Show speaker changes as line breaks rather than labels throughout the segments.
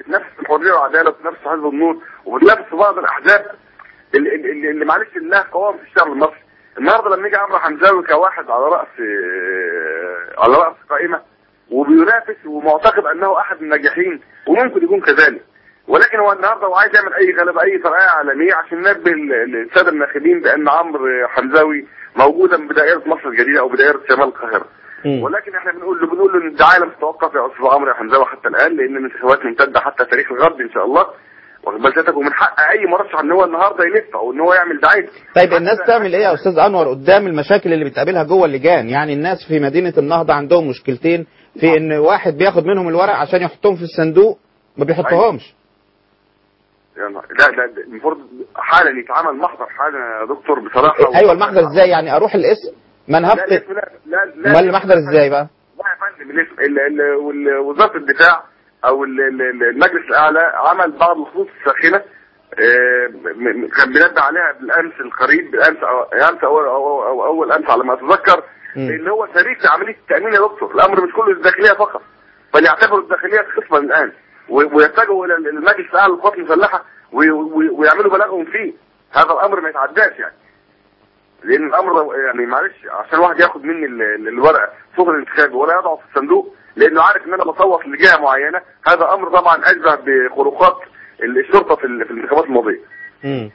بتنافس في الحريه والعداله وبتنافس في حزب النور وبتنافس في بعض الاحزاب اللي, اللي, اللي معلش لها قوام في الشعب المصري النهارده لما يجي عمرو حمزاوي كواحد على راس آه، على راس قائمه وبينافس ومعتقد انه احد الناجحين وممكن يكون كذلك ولكن هو النهارده هو عايز يعمل اي غلبه اي فرقه عالميه عشان ينبه ال- ال- الساده الناخبين بان عمرو حمزاوي موجودا بدائره مصر الجديده او بدائره شمال القاهره
مم.
ولكن احنا بنقول له بنقول له ان الدعايه لم تتوقف يا استاذ عمرو حمزاوي حتى الان لان الانتخابات ممتده حتى تاريخ الغد ان شاء الله واخد بال سيادتك ومن حق اي مرشح ان هو النهارده يلف او ان هو يعمل دعايه
طيب الناس تعمل ايه يا استاذ انور قدام المشاكل اللي بتقابلها جوه اللجان يعني الناس في مدينه النهضه عندهم مشكلتين في ان واحد بياخد منهم الورق عشان يحطهم في الصندوق ما بيحطهمش
يعني لا لا ده المفروض حالا يتعمل محضر حالا يا دكتور بصراحه
ايوه المحضر ازاي يعني اروح الاسم ما انا
لا
هفقد
لا لا لا
امال المحضر ازاي بقى
لا يا فندم الاسم ال- ال- وال- وزاره الدفاع او ال- ال- ال- المجلس الاعلى عمل بعض الخطوط الساخنه آه، م- م- كان بينبه عليها بالامس القريب بالامس او امس او, أو, أو اول امس على ما اتذكر
مم.
ان هو شريك في عمليه التامين يا دكتور الامر مش كله الداخليه فقط بل يعتبروا الداخليه خصما الان و- ويتجهوا الى المجلس الاعلى للقوات المسلحه وي- وي- ويعملوا بلاغهم فيه هذا الامر ما يتعداش يعني لان الامر لو- يعني معلش عشان واحد ياخد مني ال- ال- الورقه صوت الانتخاب ولا يضعه في الصندوق لانه عارف ان انا بصوت لجهه معينه هذا امر طبعا اشبه بخروقات الشرطه في ال- في الانتخابات الماضيه.
مم.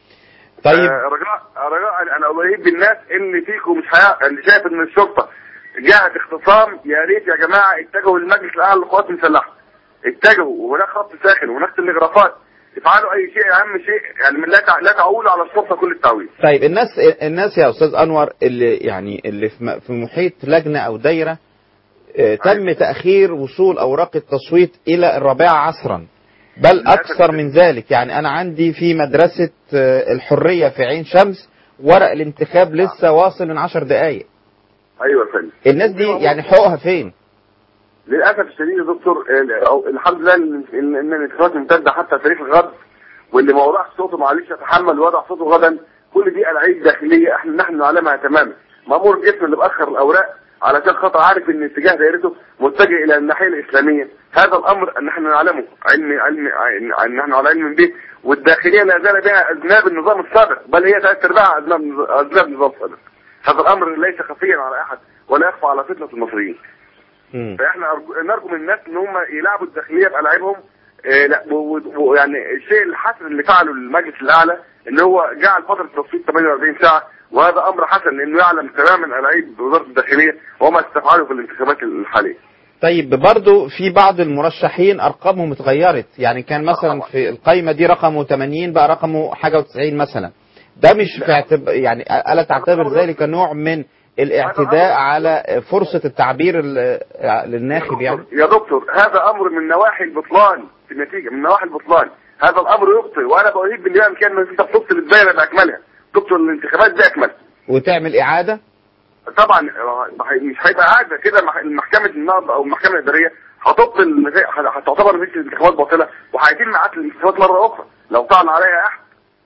طيب
آه، رجاء رجاء انا اريد بالناس اللي فيكم مش حيا... اللي شايف ان الشرطه جهه اختصام يا ريت يا جماعه اتجهوا للمجلس الاعلى للقوات المسلحه. اتجهوا وهناك خط ساخن وهناك تلغرافات افعلوا اي شيء اهم شيء يعني من لا تع... لا تعولوا على الشرطه كل التعويل.
طيب الناس الناس يا استاذ انور اللي يعني اللي في م- في محيط لجنه او دايره آه، تم تاخير وصول اوراق التصويت الى الرابعه عصرا بل اكثر من ذلك يعني انا عندي في مدرسه آه، الحريه في عين شمس ورق الانتخاب لسه واصل من عشر دقائق
ايوه يا فندم.
الناس دي يعني حقوقها فين
للاسف الشديد يا دكتور ال- أو الحمد لله ان ان إن الانتخابات ممتده حتى تاريخ الغد واللي ما وضعش صوته معلش يتحمل وضع صوته غدا كل دي العاب داخليه احنا نحن نعلمها تماما مامور الاسم اللي باخر الاوراق علشان خاطر عارف ان اتجاه دائرته متجه الى الناحيه الاسلاميه هذا الامر ان نحن نعلمه علم علم عن- نحن على علم به والداخليه لا زال بها اذناب النظام السابق بل هي ثلاث ارباعها اذناب اذناب النظام السابق هذا الامر ليس خفيا على احد ولا يخفى على فتنه المصريين
مم.
فاحنا أرجو- نرجو من الناس ان هم يلعبوا الداخليه بألعابهم آه، لا و- و- ويعني الشيء الحسن اللي فعله المجلس الاعلى ان هو جعل فتره التصويت 48 ساعه وهذا امر حسن لانه يعلم تماما العيب بوزاره الداخليه وما تستفعله في الانتخابات الحاليه.
طيب برضو في بعض المرشحين ارقامهم اتغيرت يعني كان مثلا في القائمه دي رقمه 80 بقى رقمه حاجه و90 مثلا ده مش في اعتب... يعني الا تعتبر ذلك نوع من الاعتداء على فرصه التعبير ال- للناخب يعني
يا دكتور هذا امر من نواحي البطلان في النتيجه من نواحي البطلان هذا الامر يبطل وانا بأريد بالامام كان انت بتبطل الدائره باكملها تبطل الانتخابات باكملها
وتعمل اعاده
طبعا مش هيبقى عادة كده مح- محكمة النقض او المحكمة الادارية هتبطل النتائج- هتعتبر نتيجة الانتخابات باطلة وهيتم عقد الانتخابات مرة اخرى لو طعن عليها احد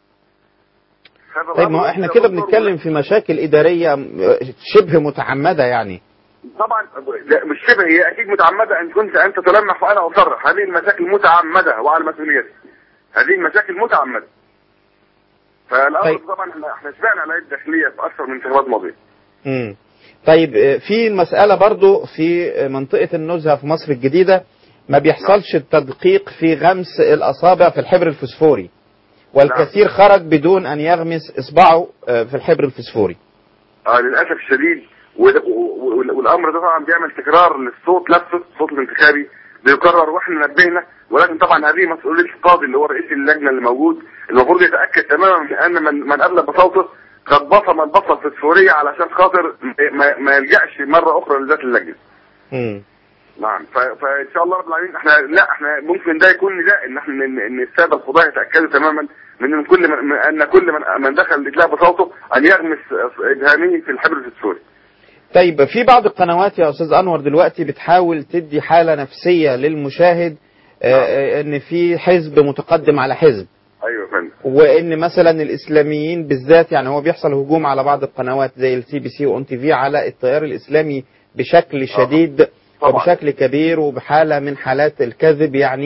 هذا
طيب ما هو
الأمر
احنا
يا
كده
دكتور
بنتكلم في مشاكل اداريه م- شبه متعمده يعني
طبعا لا مش شبه هي اكيد متعمدة ان كنت انت تلمح وانا اصرح هذه المشاكل متعمدة وعلى مسؤوليتي هذه المشاكل متعمدة فالامر
طيب.
طبعا احنا احنا سمعنا على الداخلية في اكثر من انتخابات ماضية
مم. طيب آه، في مسألة برضو في آه، منطقة النزهة في مصر الجديدة ما بيحصلش التدقيق في غمس الأصابع في الحبر الفسفوري والكثير خرج بدون أن يغمس إصبعه آه، في الحبر الفسفوري
اه للاسف الشديد وده- و- و- والامر ده طبعا بيعمل تكرار للصوت نفسه الصوت الانتخابي بيكرر واحنا نبهنا ولكن طبعا هذه مسؤوليه القاضي اللي هو رئيس اللجنه اللي موجود المفروض يتاكد تماما من ان من من ادلى بصوته قد بصم البصه الفسفوريه علشان خاطر ما, ما يلجاش مره اخرى لذات اللجنه.
مم.
نعم ف- فان شاء الله رب العالمين احنا لا احنا ممكن ده يكون نداء ان احنا ان, إن الساده القضاه يتاكدوا تماما من ان كل من من- ان كل من من دخل الادلاء بصوته ان يغمس ابهامه في الحبر الفسفوري.
طيب في بعض القنوات يا أستاذ أنور دلوقتي بتحاول تدي حالة نفسية للمشاهد آه، آه، إن في حزب متقدم على حزب
ايوه يا فندم.
وان مثلا الاسلاميين بالذات يعني هو بيحصل هجوم على بعض القنوات زي السي بي سي وان تي في على التيار الاسلامي بشكل شديد
طبعا.
وبشكل كبير وبحاله من حالات الكذب يعني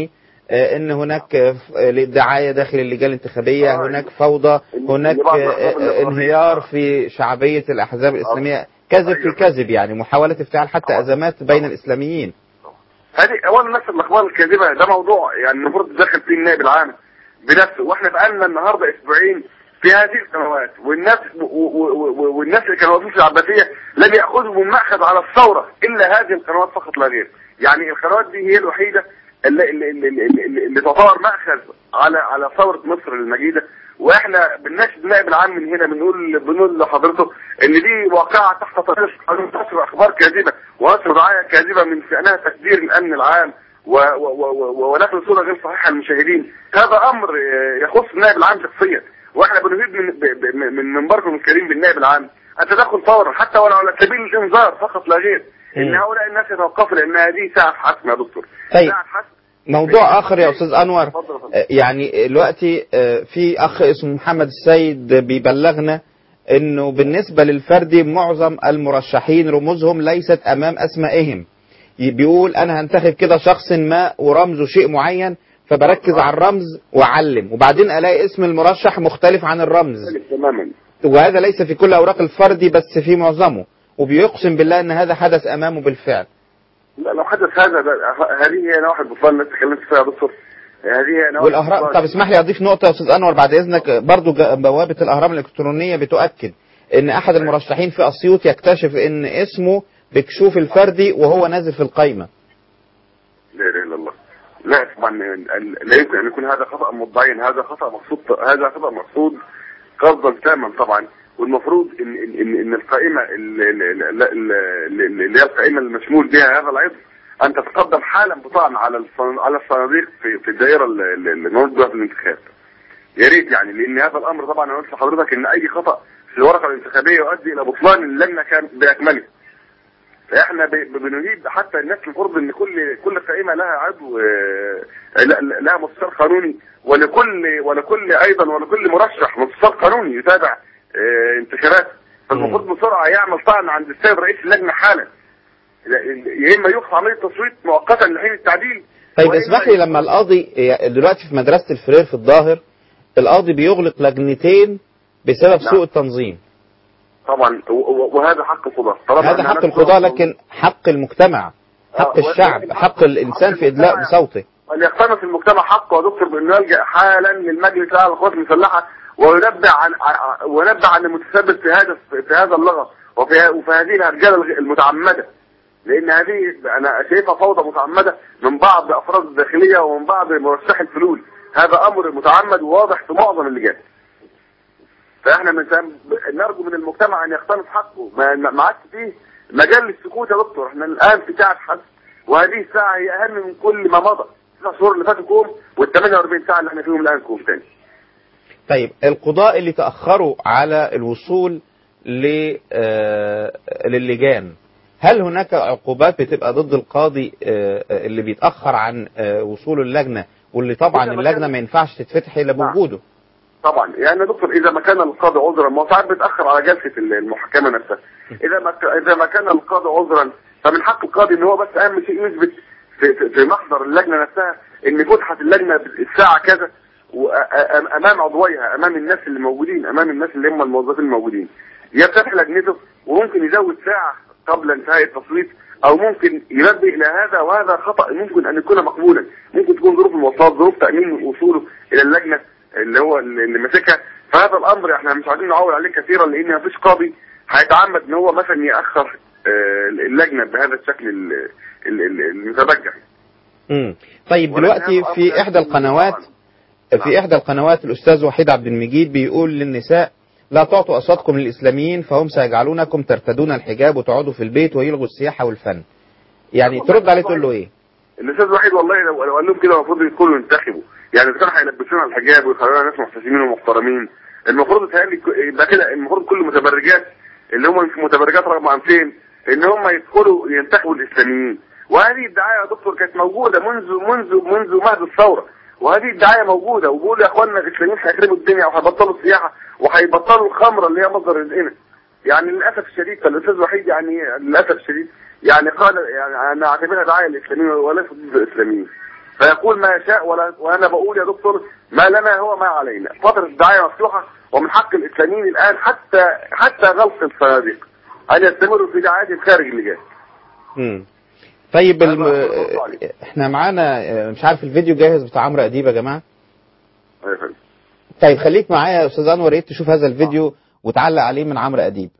آه، ان هناك آه، ف- آه، دعايه داخل اللجان الانتخابيه
آه،
هناك فوضى
إن-
هناك
إن بعض
آه،
الأحزاب
آه،
الإخوانية-
انهيار في شعبيه الاحزاب الاسلاميه كذب في
أيوة.
كذب يعني محاوله افتعال حتى
طبعا.
ازمات بين
طبعا.
الاسلاميين
هذه اولا نفس الاخبار الكاذبه ده موضوع يعني المفروض تدخل فيه النائب العام بنفسه واحنا بقالنا النهارده اسبوعين في هذه القنوات والناس و- و- و- والناس اللي كانوا واقفين في العباسيه لم ياخذوا من ماخذ على الثوره الا هذه القنوات فقط لا غير يعني القنوات دي هي الوحيده اللي, اللي, اللي, اللي, اللي, اللي تعتبر ماخذ على على ثوره مصر المجيده واحنا بنناشد النائب العام من هنا بنقول بنقول لحضرته ان دي واقعه تحت طائله قانون نشر اخبار كاذبه ونشر دعايه كاذبه من شانها تخدير الامن العام و- و- و- و- ونقل صوره غير صحيحه للمشاهدين هذا امر آه، يخص النائب العام شخصيا واحنا بنريد من ب- ب- من منبركم الكريم بالنائب العام التدخل فورا حتى ولو على سبيل الانذار فقط لا غير ان
مم.
هؤلاء الناس يتوقفوا لان هذه ساعه حسم يا دكتور
طيب.
ساعه حسم
موضوع اخر يا استاذ انور
اتفضل يا فندم.
آه، يعني دلوقتي آه، في اخ اسمه محمد السيد بيبلغنا انه بالنسبه للفردي معظم المرشحين رموزهم ليست امام اسمائهم ي- بيقول انا هنتخب كده شخص ما ورمزه شيء معين فبركز على الرمز واعلم وبعدين الاقي اسم المرشح مختلف عن الرمز
تماما
وهذا ليس في كل اوراق الفردي بس في معظمه وبيقسم بالله ان هذا حدث امامه بالفعل
لا لو حدث هذا ده- هذه هي نواحي البطلان اللي اتكلمت فيها يا دكتور هذه هي نواحي
والاهرام
البطلان.
طب اسمح لي اضيف نقطه يا استاذ انور بعد اذنك برضو جا- بوابه الاهرام الالكترونيه بتؤكد ان احد المرشحين في اسيوط يكتشف ان اسمه بكشوف الفردي وهو نازل في القايمه
لا اله الا الله لا طبعا ال- لا يمكن ان يكون هذا خطا متبين هذا خطا مقصود هذا خطا مقصود قصدا تاما طبعا والمفروض ان ان ان, إن القائمه ال- ال- ال- ال- ال- اللي هي القائمه المشمول بها هذا العضو ان تتقدم حالا بطعن على الصن- على الصناديق في في الدائره ال- ال- اللي موجود بها في الانتخاب يا ريت يعني لان هذا الامر طبعا انا قلت لحضرتك ان اي خطا في الورقه الانتخابيه يؤدي الى بطلان اللجنه كان باكمله فاحنا ب- ب- بنريد حتى الناس المفروض ان كل كل قائمه لها عضو آه، لا- لها مستشار قانوني ولكل ولكل ايضا ولكل مرشح مستشار قانوني يتابع آه، انتخابات فالمفروض بسرعه يعمل طعن عند السيد رئيس اللجنه حالا يا اما يوقف عمليه تصويت مؤقتا لحين التعديل
طيب
وإما
اسمح لي لما القاضي دلوقتي في مدرسه الفرير في الظاهر القاضي بيغلق لجنتين بسبب
نعم.
سوء التنظيم
طبعا و- و- وهذا حق القضاء طالما
هذا
أن
حق
نفس
القضاء
القضاء-
لكن حق المجتمع حق
آه،
الشعب
ولكن
حق الانسان في ادلاء
المجتمع-
بصوته
وليقتنص المجتمع حقه يا دكتور بانه يلجا حالا للمجلس الاعلى للقوات المسلحه وينبه عن ع- وينبه عن المتسبب في هذا في هذا اللغط وفي وفي هذه الهرجله الغ- المتعمده لان هذه انا شايفها فوضى متعمده من بعض افراد الداخليه ومن بعض مرشحي الفلول هذا امر متعمد وواضح في معظم اللجان فاحنا من نرجو من المجتمع ان يقتنص حقه ما ما عادش فيه مجال للسكوت يا دكتور احنا الان في ساعه حسم وهذه الساعه هي اهم من كل ما مضى التسع شهور اللي فاتوا كوم وال 48 ساعه اللي احنا فيهم الان كوم تاني
طيب القضاء اللي تأخروا على الوصول ل آه، للجان هل هناك عقوبات بتبقى ضد القاضي آه، آه، اللي بيتأخر عن آه، وصول اللجنة واللي طبعا
إذا ما
اللجنة
كان-
ما ينفعش تتفتح إلا
نعم.
بوجوده
طبعا يعني يا دكتور اذا ما كان القاضي عذرا ما هو ساعات بيتاخر على جلسه المحكمه نفسها اذا ما ك- اذا ما كان القاضي عذرا فمن حق القاضي ان هو بس اهم شيء يثبت في, في, في محضر اللجنه نفسها ان فتحت اللجنه الساعه كذا وأ- امام عضويها امام الناس اللي موجودين امام الناس اللي هم الموظفين الموجودين يفتح لجنته وممكن يزود ساعه قبل انتهاء التصويت او ممكن ينبه الى هذا وهذا خطا ممكن ان يكون مقبولا ممكن تكون ظروف المواصلات ظروف تامين وصوله الى اللجنه اللي هو اللي ماسكها فهذا الامر احنا مش عايزين نعول عليه كثيرا لان مفيش قاضي هيتعمد ان هو مثلا ياخر آه، اللجنه بهذا الشكل ال- ال- ال- المتبجح
مم. طيب
ولكن
دلوقتي
هذا
في
أمر
إحدى القنوات
طبعاً.
في إحدى القنوات الأستاذ وحيد عبد المجيد بيقول للنساء لا تعطوا أصواتكم للإسلاميين فهم سيجعلونكم ترتدون الحجاب وتقعدوا في البيت ويلغوا السياحة والفن يعني ترد عليه تقول له إيه
الاستاذ وحيد والله لو لو قال لهم كده المفروض يدخلوا ينتخبوا يعني اذا كانوا هيلبسونا الحجاب ويخلونا ناس محتشمين ومحترمين المفروض يتهيألي ك- يبقى كده المفروض كل المتبرجات اللي هم مش متبرجات رغم انفين ان هم يدخلوا ينتخبوا الاسلاميين وهذه الدعايه يا دكتور كانت موجوده منذ منذ منذ مهد الثوره وهذه الدعايه موجوده وبيقولوا يا اخواننا الاسلاميين هيخربوا الدنيا وهيبطلوا السياحه وهيبطلوا الخمره اللي هي مصدر رزقنا يعني للاسف الشديد فالاستاذ وحيد يعني للاسف الشديد يعني قال يعني انا اعتبرها دعايه للاسلاميين وليس ضد الاسلاميين فيقول ما يشاء ولا وانا بقول يا دكتور ما لنا هو ما علينا فتره الدعايه مفتوحه ومن حق الاسلاميين الان حتى حتى غلق الصناديق ان يستمروا في دعايتهم خارج اللجان
مم. طيب الم...
أنا برد عليك.
احنا معانا آه، مش عارف الفيديو جاهز بتاع عمرو اديب يا جماعه
أيوة يا فندم.
طيب خليك معايا يا استاذ انور ايه تشوف هذا الفيديو وتعلق عليه من عمرو اديب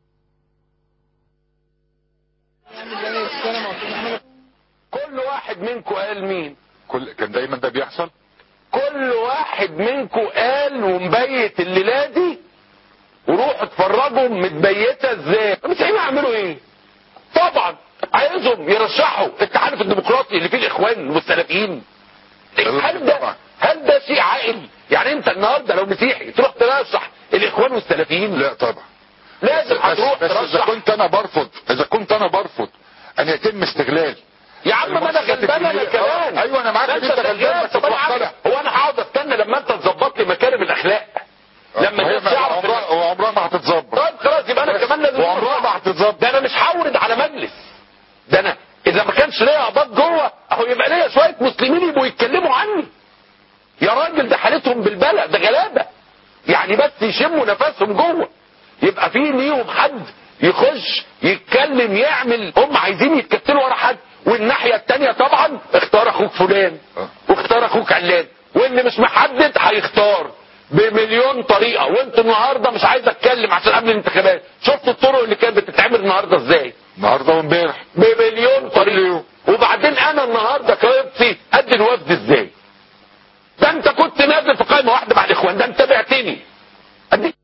كل واحد منكم قال مين
كل كان دايما ده بيحصل
كل واحد منكم قال ومبيت الليله دي وروحوا اتفرجوا متبيته ازاي المسيحيين يعملوا ايه طبعا عايزهم يرشحوا التحالف الديمقراطي اللي فيه الاخوان والسلفيين هل ده هل ده شيء عاقل يعني انت النهارده لو مسيحي تروح ترشح الاخوان والسلفيين
لا طبعا
لازم
بس,
هتروح
بس اذا
ترشح
كنت انا برفض اذا كنت انا برفض ان يتم استغلال
يا عم ما انا
المؤسسات
غلبان انا
الدينية.
كمان
آه، أيوة أنا معاك
ده
إن أنت غلبان،
شغال.
بس
طب انا
مقتنع.
عارف هو انا هقعد استنى لما انت تظبط لي مكارم الاخلاق لما
هي
الناس
ما-
تعرف
وعمرها
إن-
وعمرها ما هتتظبط
طيب خلاص يبقى انا كمان لازم
وعمرها ما هتتظبط
ده انا مش هورد على مجلس ده انا اذا ما كانش ليا قباض جوه اهو يبقى ليا شويه مسلمين يبقوا يتكلموا عني يا راجل ده حالتهم بالبلد ده غلابه يعني بس يشموا نفسهم جوه يبقى في ليهم حد يخش يتكلم يعمل هم عايزين يتكتلوا ورا حد والناحيه الثانيه طبعا اختار اخوك فلان
آه.
واختار اخوك علان واللي مش محدد هيختار بمليون طريقه وانت النهارده مش عايز اتكلم عشان قبل الانتخابات شفت الطرق اللي كانت بتتعمل النهارده ازاي
النهارده وامبارح
بمليون
كل
طريقه
يوم.
وبعدين انا النهارده كريبتي قد الوفد ازاي ده انت كنت نازل في قائمه واحده مع الاخوان ده انت بعتني أديك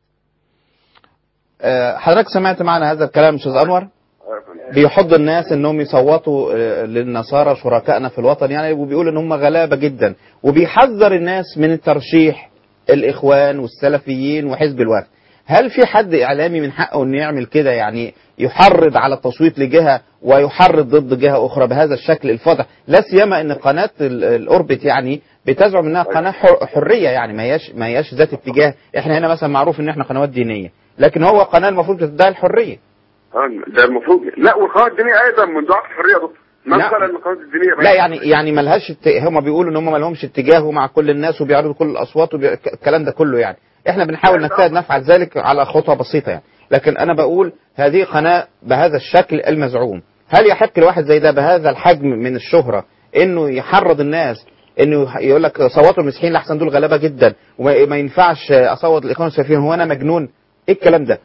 آه، حضرتك سمعت معنا هذا الكلام استاذ انور
أيوة يا فندم.
بيحض الناس انهم يصوتوا آه، للنصارى شركائنا في الوطن يعني وبيقول ان هم غلابه جدا وبيحذر الناس من الترشيح الاخوان والسلفيين وحزب الوفد هل في حد اعلامي من حقه انه يعمل كده يعني يحرض على التصويت لجهه ويحرض ضد جهه اخرى بهذا الشكل الفاضح لا سيما ان قناه ال- الاوربت يعني بتزعم انها قناه حر- حريه يعني ما هياش ما هياش ذات اتجاه احنا هنا مثلا معروف ان احنا قنوات دينيه لكن هو قناه المفروض بتدعي الحريه
آه، ده المفروض لا والقناه الدينيه ايضا من دعاه الحريه يا دكتور من
لا.
قال ان القناه الدينيه
لا يعني يعني ملهاش ات... هم بيقولوا ان هم ما لهمش اتجاه مع كل الناس وبيعرضوا كل الاصوات والكلام ده كله يعني احنا بنحاول
يعني
نجتهد نفعل ذلك على خطوه بسيطه يعني لكن انا بقول هذه قناه بهذا الشكل المزعوم هل يحق لواحد زي ده بهذا الحجم من الشهره انه يحرض الناس انه يح- يقول لك صوتوا المسيحيين الاحسن دول غلابه جدا وما ما ينفعش اصوت الاخوان السلفيين هو انا مجنون ايه الكلام ده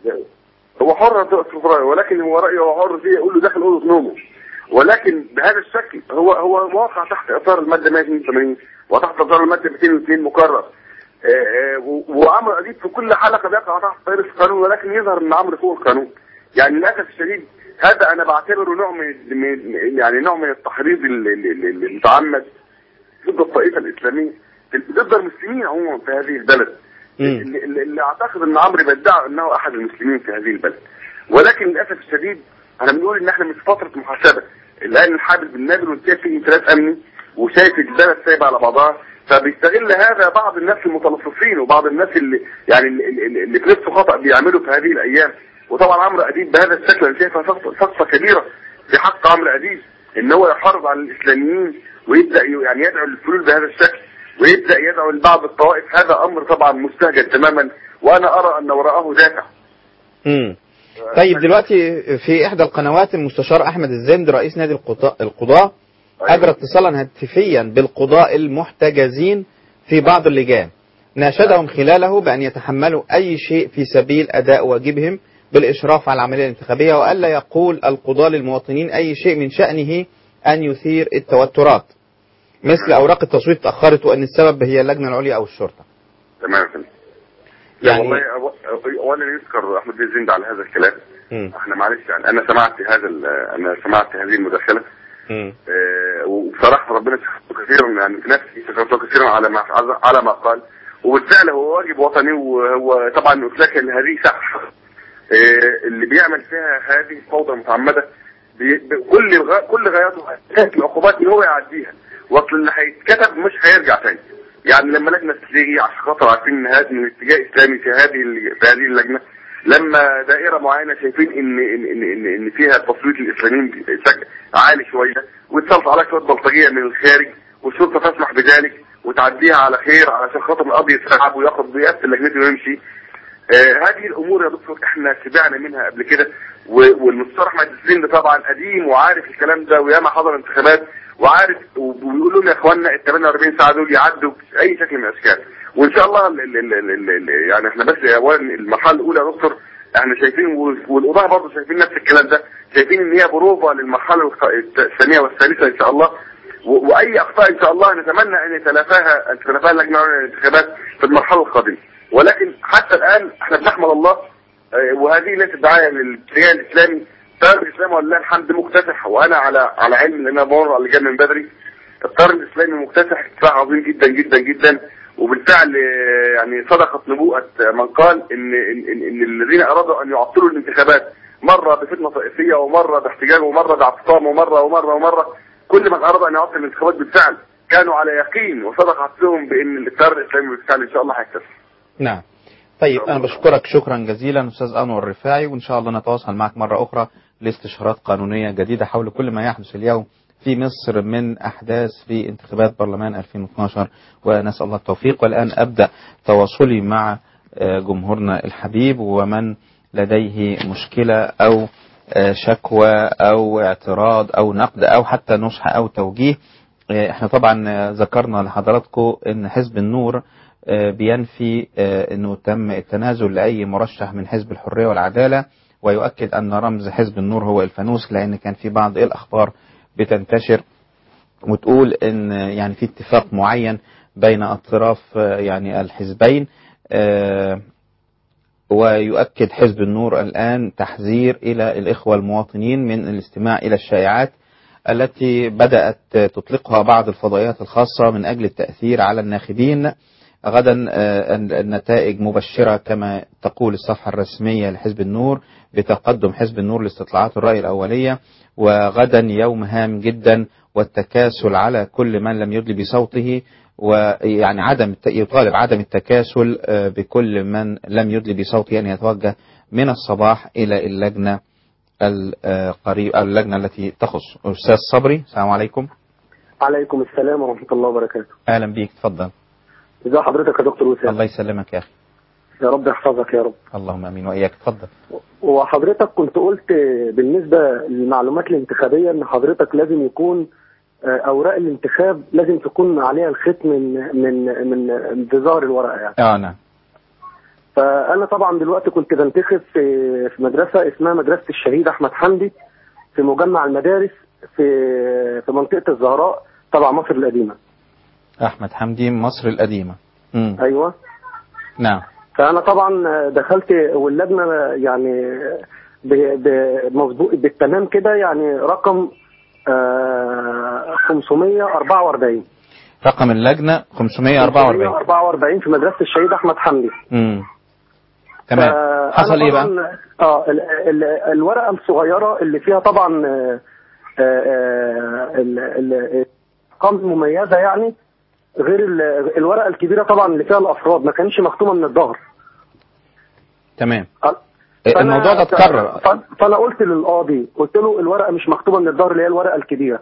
هو حر في رايه ولكن هو رايه هو حر فيه يقول له داخل اوضه نومه ولكن بهذا الشكل هو هو واقع تحت اطار الماده 182 وتحت اطار الماده 202 مكرر آه، آه، و- وعمرو اديب في كل حلقه بيقع تحت طائر القانون ولكن يظهر ان عمرو فوق القانون يعني للاسف الشديد هذا انا بعتبره نوع من من- يعني نوع من التحريض ال- ال- ال- المتعمد ضد الطائفه الاسلاميه ضد المسلمين عموما في هذه البلد
مم.
اللي, اللي- اللي اعتقد ان عمرو بيدعي انه احد المسلمين في هذه البلد ولكن للاسف الشديد انا بنقول ان احنا مش في فتره محاسبه الان الحابل بالنابل وانتهى فيه انفلات امني وشايف البلد سايبه على بعضها فبيستغل هذا بعض الناس المتلصصين وبعض الناس اللي يعني اللي, اللي, اللي في نفس خطا بيعملوا في هذه الايام وطبعا عمرو اديب بهذا الشكل انا شايفها سقطه سقطة كبيره في حق عمرو اديب ان هو يحرض على الاسلاميين ويبدا ي- يعني يدعو للفلول بهذا الشكل ويبدا يدعو لبعض الطوائف هذا امر طبعا مستهجن تماما وانا ارى ان وراءه دافع
مم. طيب دلوقتي في احدى القنوات المستشار احمد الزند رئيس نادي القضاء, القضاء اجرى اتصالا هاتفيا بالقضاء المحتجزين في بعض اللجان ناشدهم خلاله بان يتحملوا اي شيء في سبيل اداء واجبهم بالاشراف على العمليه الانتخابيه والا يقول القضاء للمواطنين اي شيء من شانه ان يثير التوترات مثل اوراق التصويت اتاخرت وان السبب هي اللجنه العليا او الشرطه
تمام يا فندم
يعني
والله أو- اولا يذكر احمد بن زند على هذا الكلام
مم.
احنا معلش يعني انا سمعت هذا ال- انا سمعت هذه المداخله
مم.
آه، وبصراحه ربنا شكرته كثيرا يعني في نفسي شكرته كثيرا على ما على ما قال وبالفعل هو واجب وطني وهو طبعا لكن هذه ساحه آه، اللي بيعمل فيها هذه الفوضى المتعمده بي- ب- كل الغ... كل غايته كانت العقوبات ان هو يعديها واصل اللي هيتكتب مش هيرجع تاني يعني لما لجنه تيجي عشان خاطر عارفين ان هذا من اتجاه اسلامي في هذه ال- في هذه اللجنه لما دائره معينه شايفين ان ان ان ان, إن فيها تصويت الاسلاميين سك- عالي شويه واتسلط عليها شويه بلطجيه من الخارج والشرطه تسمح بذلك وتعديها على خير علشان خاطر القاضي يستوعب وياخد بيقفل لجنته ويمشي آه هذه الامور يا دكتور احنا سمعنا منها قبل كده و- والمستشار احمد السليم ده طبعا قديم وعارف الكلام ده وياما حضر انتخابات وعارف وبيقول لهم يا اخوانا ال 48 ساعه دول يعدوا باي شكل من الاشكال وان شاء الله ال ال ال ال ال يعني احنا بس اولا المرحله الاولى يا دكتور احنا شايفين وال- والقضاه برضه شايفين نفس الكلام ده شايفين ان هي بروفه للمرحله الخ- الثانيه والثالثه ان شاء الله و- واي اخطاء ان شاء الله نتمنى ان يتلافاها ان تتلافاها اللجنه العليا للانتخابات في المرحله القادمه ولكن حتى الان احنا بنحمد الله آه، وهذه ليست دعايه للاتجاه الاسلامي التيار الاسلامي ولله الحمد مكتسح وانا على على علم لان انا بمر على اللجان من بدري التيار الاسلامي مكتسح ارتفاع عظيم جدا جدا جدا وبالفعل آه، يعني صدقت نبوءه آه، من قال ان ان, إن, إن الذين ارادوا ان يعطلوا الانتخابات مره بفتنه طائفيه ومره باحتجاج ومره باعتصام ومره ومره ومره كل من اراد ان يعطل الانتخابات بالفعل كانوا على يقين وصدق عقلهم بان التيار الاسلامي بالفعل ان شاء الله هيكتسب
نعم طيب أنا بشكرك شكرا جزيلا أستاذ أنور الرفاعي وإن شاء الله نتواصل معك مرة أخرى لاستشارات قانونية جديدة حول كل ما يحدث اليوم في مصر من أحداث في انتخابات برلمان 2012 ونسأل الله التوفيق والآن أبدأ تواصلي مع آه، جمهورنا الحبيب ومن لديه مشكلة أو آه، شكوى أو اعتراض أو نقد أو حتى نصح أو توجيه آه، احنا طبعا آه، ذكرنا لحضراتكم ان حزب النور آه، بينفي آه، انه تم التنازل لاي مرشح من حزب الحريه والعداله ويؤكد ان رمز حزب النور هو الفانوس لان كان في بعض الاخبار بتنتشر وتقول ان يعني في اتفاق معين بين اطراف آه، يعني الحزبين آه، ويؤكد حزب النور الآن تحذير إلى الإخوة المواطنين من الاستماع إلى الشائعات التي بدأت تطلقها بعض الفضائيات الخاصة من أجل التأثير على الناخبين غدا آه، النتائج مبشرة كما تقول الصفحة الرسمية لحزب النور بتقدم حزب النور لاستطلاعات الرأي الأولية وغدا يوم هام جدا والتكاسل على كل من لم يدلي بصوته ويعني عدم الت- يطالب عدم التكاسل آه، بكل من لم يدلي بصوته أن يتوجه من الصباح إلى اللجنة القريب اللجنة التي تخص أستاذ صبري السلام عليكم
عليكم السلام ورحمة الله وبركاته
أهلا بيك تفضل
ازي حضرتك يا دكتور وسام
الله يسلمك يا أخي
يا رب يحفظك يا رب
اللهم امين واياك اتفضل
وحضرتك كنت قلت بالنسبة للمعلومات الانتخابية ان حضرتك لازم يكون آه، اوراق الانتخاب لازم تكون عليها الختم من من من انتظار الورقة يعني
اه نعم
فانا طبعا دلوقتي كنت بنتخب في في مدرسة اسمها مدرسة الشهيد احمد حمدي في مجمع المدارس في في منطقة الزهراء تبع مصر القديمة
احمد حمدي مصر القديمه امم
ايوه
نعم
فانا طبعا دخلت واللجنه يعني ب- ب- مظبوط بالتمام كده يعني رقم آه، 544
رقم اللجنه 544
544 في مدرسه الشهيد احمد حمدي
امم تمام
فأنا
حصل ايه بقى
طبعاً- اه ال- ال- الورقه الصغيره اللي فيها طبعا آه، آه، ال- ال- الارقام المميزه يعني غير ال- الورقه الكبيره طبعا اللي فيها الافراد ما كانش مختومه من الظهر
تمام
فأنا-
الموضوع ده اتكرر
ف- فانا قلت للقاضي قلت له الورقه مش مكتوبه من الظهر اللي هي الورقه الكبيره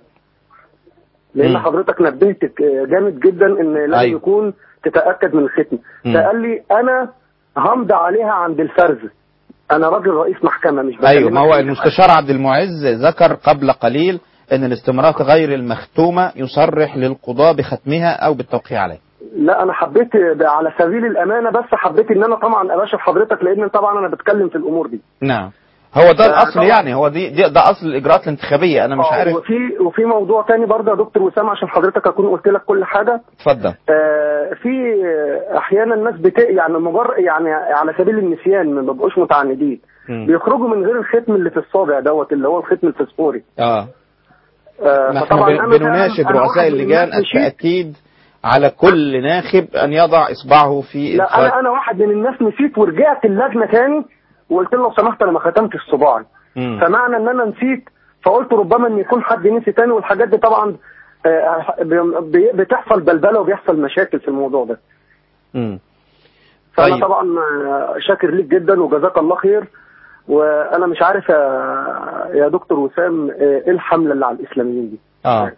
لان
مم.
حضرتك نبهت جامد جدا ان لازم
أيوة.
أيوه. يكون تتاكد من الختم
مم.
فقال لي انا همضي عليها عند الفرز انا راجل رئيس محكمه مش
ايوه
بكلمك
ما هو
في-
المستشار عبد المعز ذكر قبل قليل ان الاستمارات غير المختومه يصرح للقضاء بختمها او بالتوقيع عليها
لا انا حبيت ب- على سبيل الامانه بس حبيت ان انا طبعا اباشر حضرتك لان طبعا انا بتكلم في الامور دي
نعم هو ده
آه،
الاصل
طبعا.
يعني هو دي, دي ده اصل الاجراءات الانتخابيه انا مش
آه،
عارف
وفي وفي موضوع تاني برضه يا دكتور وسام عشان حضرتك اكون قلت لك كل حاجه
اتفضل
آه، في آه، احيانا الناس بت... يعني مجر يعني على سبيل النسيان ما بيبقوش متعمدين
مم.
بيخرجوا من غير الختم اللي في الصابع دوت اللي هو الختم الفسفوري
اه
آه،
نحن
فطبعا
بن-
أنا
بنناشد
فعلاً- أنا
رؤساء
واحد من
اللجان
الناس مشيت-
التأكيد على كل ناخب أن يضع إصبعه في
لا
الخط.
انا انا واحد من الناس نسيت ورجعت اللجنه تاني وقلت له لو سمحت انا ما ختمتش صباعي
مم.
فمعنى ان انا نسيت فقلت ربما ان يكون حد نسي تاني والحاجات دي طبعا آه، بي- بتحصل بلبله وبيحصل مشاكل في الموضوع ده
مم.
فانا
طيب.
طبعا آه، شاكر ليك جدا وجزاك الله خير وانا مش عارف يا يا دكتور وسام آه، ايه الحمله اللي على الاسلاميين دي
اه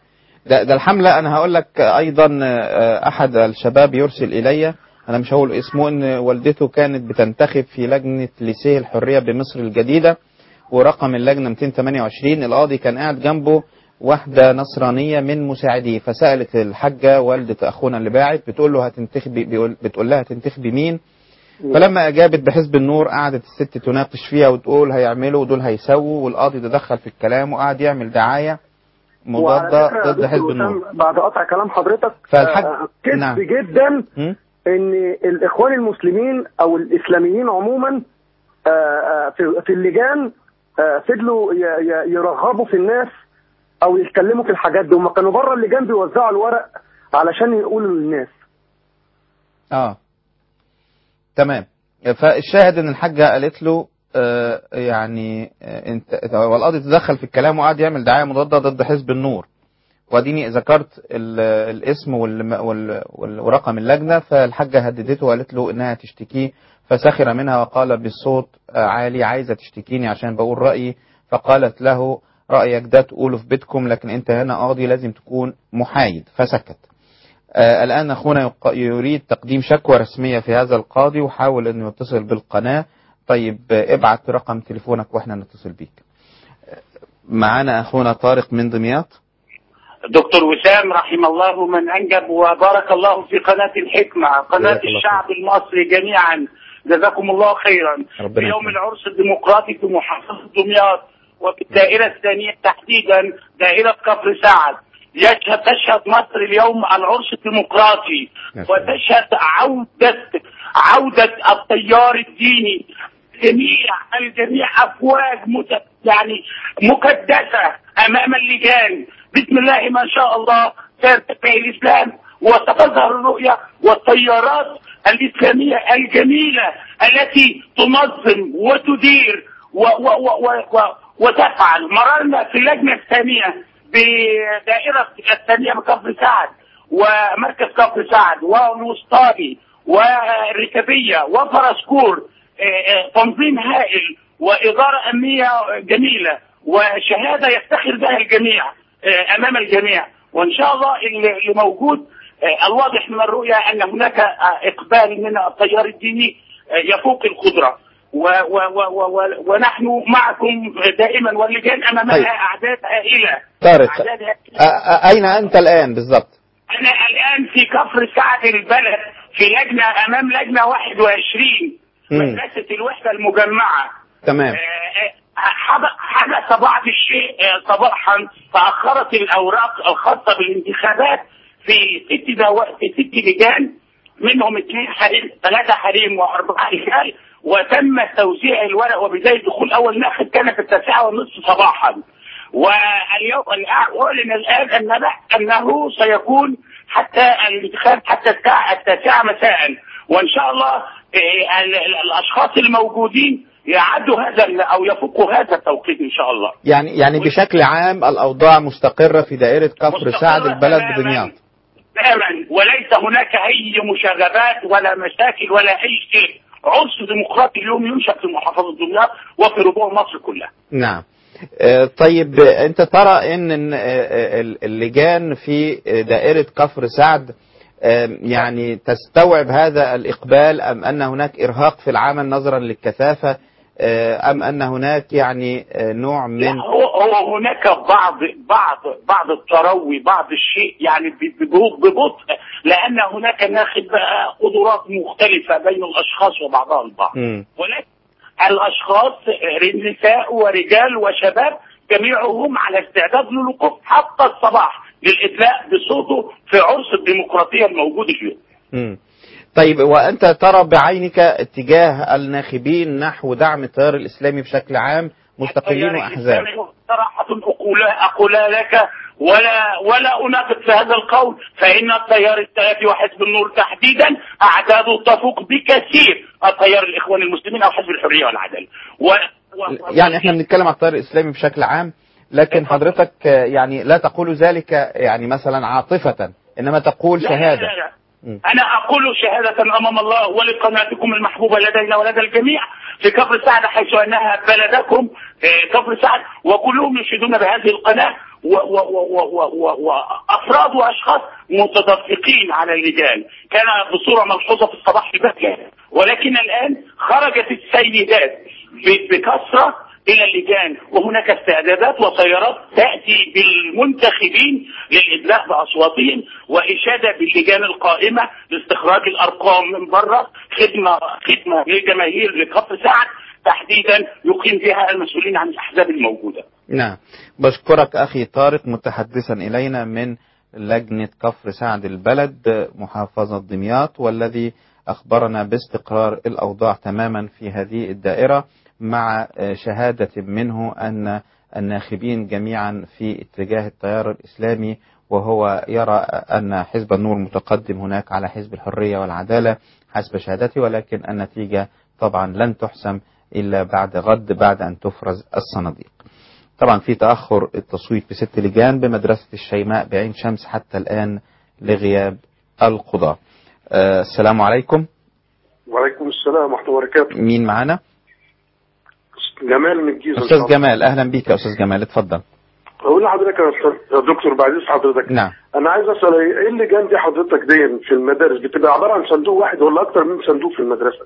ده, ده الحملة أنا هقول لك أيضا آه، أحد الشباب يرسل إلي أنا مش هقول اسمه إن والدته كانت بتنتخب في لجنة ليسيه الحرية بمصر الجديدة ورقم اللجنة 228 القاضي كان قاعد جنبه واحدة نصرانية من مساعديه فسألت الحاجة والدة أخونا اللي باعت بتقول له هتنتخبي بيقول- بتقول لها هتنتخبي مين فلما أجابت بحزب النور قعدت الست تناقش فيها وتقول هيعملوا ودول هيسووا والقاضي تدخل في الكلام وقعد يعمل دعاية
وعلى
مضادة
فكرة يا
ضد
دكتور
حزب
وسام،
النور
بعد قطع كلام حضرتك
فالحج-
آه، كذب
نعم.
جدا
م?
ان الاخوان المسلمين او الاسلاميين عموما آه، آه، في في اللجان آه، فضلوا ي- ي- يرغبوا في الناس او يتكلموا في الحاجات دي هم كانوا بره اللجان بيوزعوا الورق علشان يقولوا للناس
اه تمام فالشاهد ان الحاجة قالت له آه يعني آه انت والقاضي تدخل في الكلام وقعد يعمل دعاية مضادة ضد حزب النور واديني ذكرت ال- الاسم وال- وال- وال- ورقم اللجنة فالحاجة هددته وقالت له انها تشتكيه فسخر منها وقال بالصوت آه، عالي عايزة تشتكيني عشان بقول رأيي فقالت له رأيك ده تقوله في بيتكم لكن انت هنا قاضي لازم تكون محايد فسكت آه الآن أخونا يق- يريد تقديم شكوى رسمية في هذا القاضي وحاول أنه يتصل بالقناة طيب آه، ابعت رقم تليفونك وإحنا نتصل بيك آه، معانا أخونا طارق من دمياط
دكتور وسام رحم الله من أنجب وبارك الله في قناة الحكمة قناة
جزاك الله
الشعب المصري جميعا جزاكم الله خيرا
ربنا
في يوم
يكرمك.
العرس الديمقراطي في محافظة دمياط وفي الدائرة الثانية تحديدا دائرة كفر سعد يشهد تشهد مصر اليوم العرس الديمقراطي
يا سلام.
وتشهد عودة عودة التيار الديني جميع الجميع افواج مت... يعني مكدسه امام اللجان بسم الله ما شاء الله سيرتفع الاسلام وستظهر الرؤيه والتيارات الاسلاميه الجميله التي تنظم وتدير و... و... و... و... و... وتفعل مررنا في اللجنه الثانيه بدائره الثانيه بكفر سعد ومركز كفر سعد والوسطاني والركبيه وفرسكور آه، آه، تنظيم هائل وإدارة أمنية جميلة وشهادة يفتخر بها الجميع آه، أمام الجميع وإن شاء الله اللي اللي موجود آه، الواضح من الرؤية أن هناك آه، إقبال من التيار الديني آه، يفوق القدرة و و و و و ونحن معكم دائما واللجان أمامها
طيب.
أعداد هائلة
طارق
أعداد هائلة.
آه، آه، أين أنت الآن بالضبط
أنا الآن في كفر سعد البلد في لجنة أمام لجنة 21
مم.
مدرسة الوحدة المجمعة
تمام
آه، حدث- حدث بعض الشيء آه، صباحا تأخرت الأوراق الخاصة بالانتخابات في ست دو... في ست لجان منهم اثنين حريم ثلاثة حريم وأربعة رجال وتم توزيع الورق وبداية دخول أول ناخب كان في التاسعة والنصف صباحا واليوم أعلن الآن أن أنه سيكون حتى الانتخاب حتى الساعة التاسعة مساء وإن شاء الله آه، ال- ال- الأشخاص الموجودين يعدوا هذا ال- أو يفوقوا هذا التوقيت إن شاء الله
يعني يعني بشكل عام الأوضاع مستقرة في دائرة كفر
مستقرة
سعد البلد
تماماً.
بدمياط
تماما وليس هناك أي مشاغبات ولا مشاكل ولا أي شيء عرس ديمقراطي اليوم ينشأ في محافظة دمياط وفي ربوع مصر كلها
نعم آه، طيب آه، انت ترى ان إن، آه، آه، اللجان في دائرة كفر سعد آه، يعني تستوعب هذا الإقبال أم أن هناك إرهاق في العمل نظرا للكثافة آه، أم أن هناك يعني آه، نوع
لا
من
هو هو هناك بعض بعض بعض التروي بعض الشيء يعني ب- ببطء ببطء لان هناك ناخب بقى قدرات مختلفه بين الاشخاص وبعضها البعض
مم.
ولكن الاشخاص نساء ورجال وشباب جميعهم على استعداد للوقوف حتى الصباح للادلاء بصوته في عرس الديمقراطيه الموجود اليوم.
مم. طيب وأنت ترى بعينك اتجاه الناخبين نحو دعم التيار الإسلامي بشكل عام مستقلين
التيار
وأحزاب
الإسلامي صراحة أقول أقول لك ولا ولا أناقض في هذا القول فإن التيار السلفي وحزب النور تحديدا أعداده تفوق بكثير التيار الإخوان المسلمين أو حزب الحرية والعدالة و... و...
يعني احنا بنتكلم عن التيار الإسلامي بشكل عام لكن حضرتك آه، يعني لا تقول ذلك يعني مثلا عاطفة إنما تقول
لا
شهادة
لا لا لا.
مم.
أنا أقول شهادة أمام الله ولقناتكم المحبوبة لدينا ولدى الجميع في كفر سعد حيث أنها بلدكم آه، كفر سعد وكلهم يشهدون بهذه القناة و- و- و- و- و- و- وافراد واشخاص متدفقين على اللجان كان بصوره ملحوظه في الصباح الباكر ولكن الان خرجت السيدات ب- بكثره الى اللجان وهناك استعدادات وسيارات تاتي بالمنتخبين للادلاء باصواتهم واشاده باللجان القائمه لاستخراج الارقام من بره خدمه خدمه للجماهير لكفر سعد تحديدا يقيم فيها المسؤولين عن الاحزاب الموجوده.
نعم بشكرك أخي طارق متحدثا إلينا من لجنة كفر سعد البلد محافظة دمياط والذي أخبرنا باستقرار الأوضاع تماما في هذه الدائرة مع شهادة منه أن الناخبين جميعا في اتجاه التيار الإسلامي وهو يرى أن حزب النور متقدم هناك على حزب الحرية والعدالة حسب شهادته ولكن النتيجة طبعا لن تحسم إلا بعد غد بعد أن تفرز الصناديق طبعا في تأخر التصويت بست لجان بمدرسة الشيماء بعين شمس حتى الآن لغياب القضاة آه السلام عليكم
وعليكم السلام ورحمة الله وبركاته
مين معنا
جمال من الجيزة إن شاء
أستاذ
الله.
جمال أهلا بك يا أستاذ جمال اتفضل
أقول لحضرتك يا أستاذ- يا دكتور بعد إذن حضرتك
نعم
أنا عايز أسأل إيه اللجان دي حضرتك دي في المدارس بتبقى عبارة عن صندوق واحد ولا أكتر من صندوق في المدرسة؟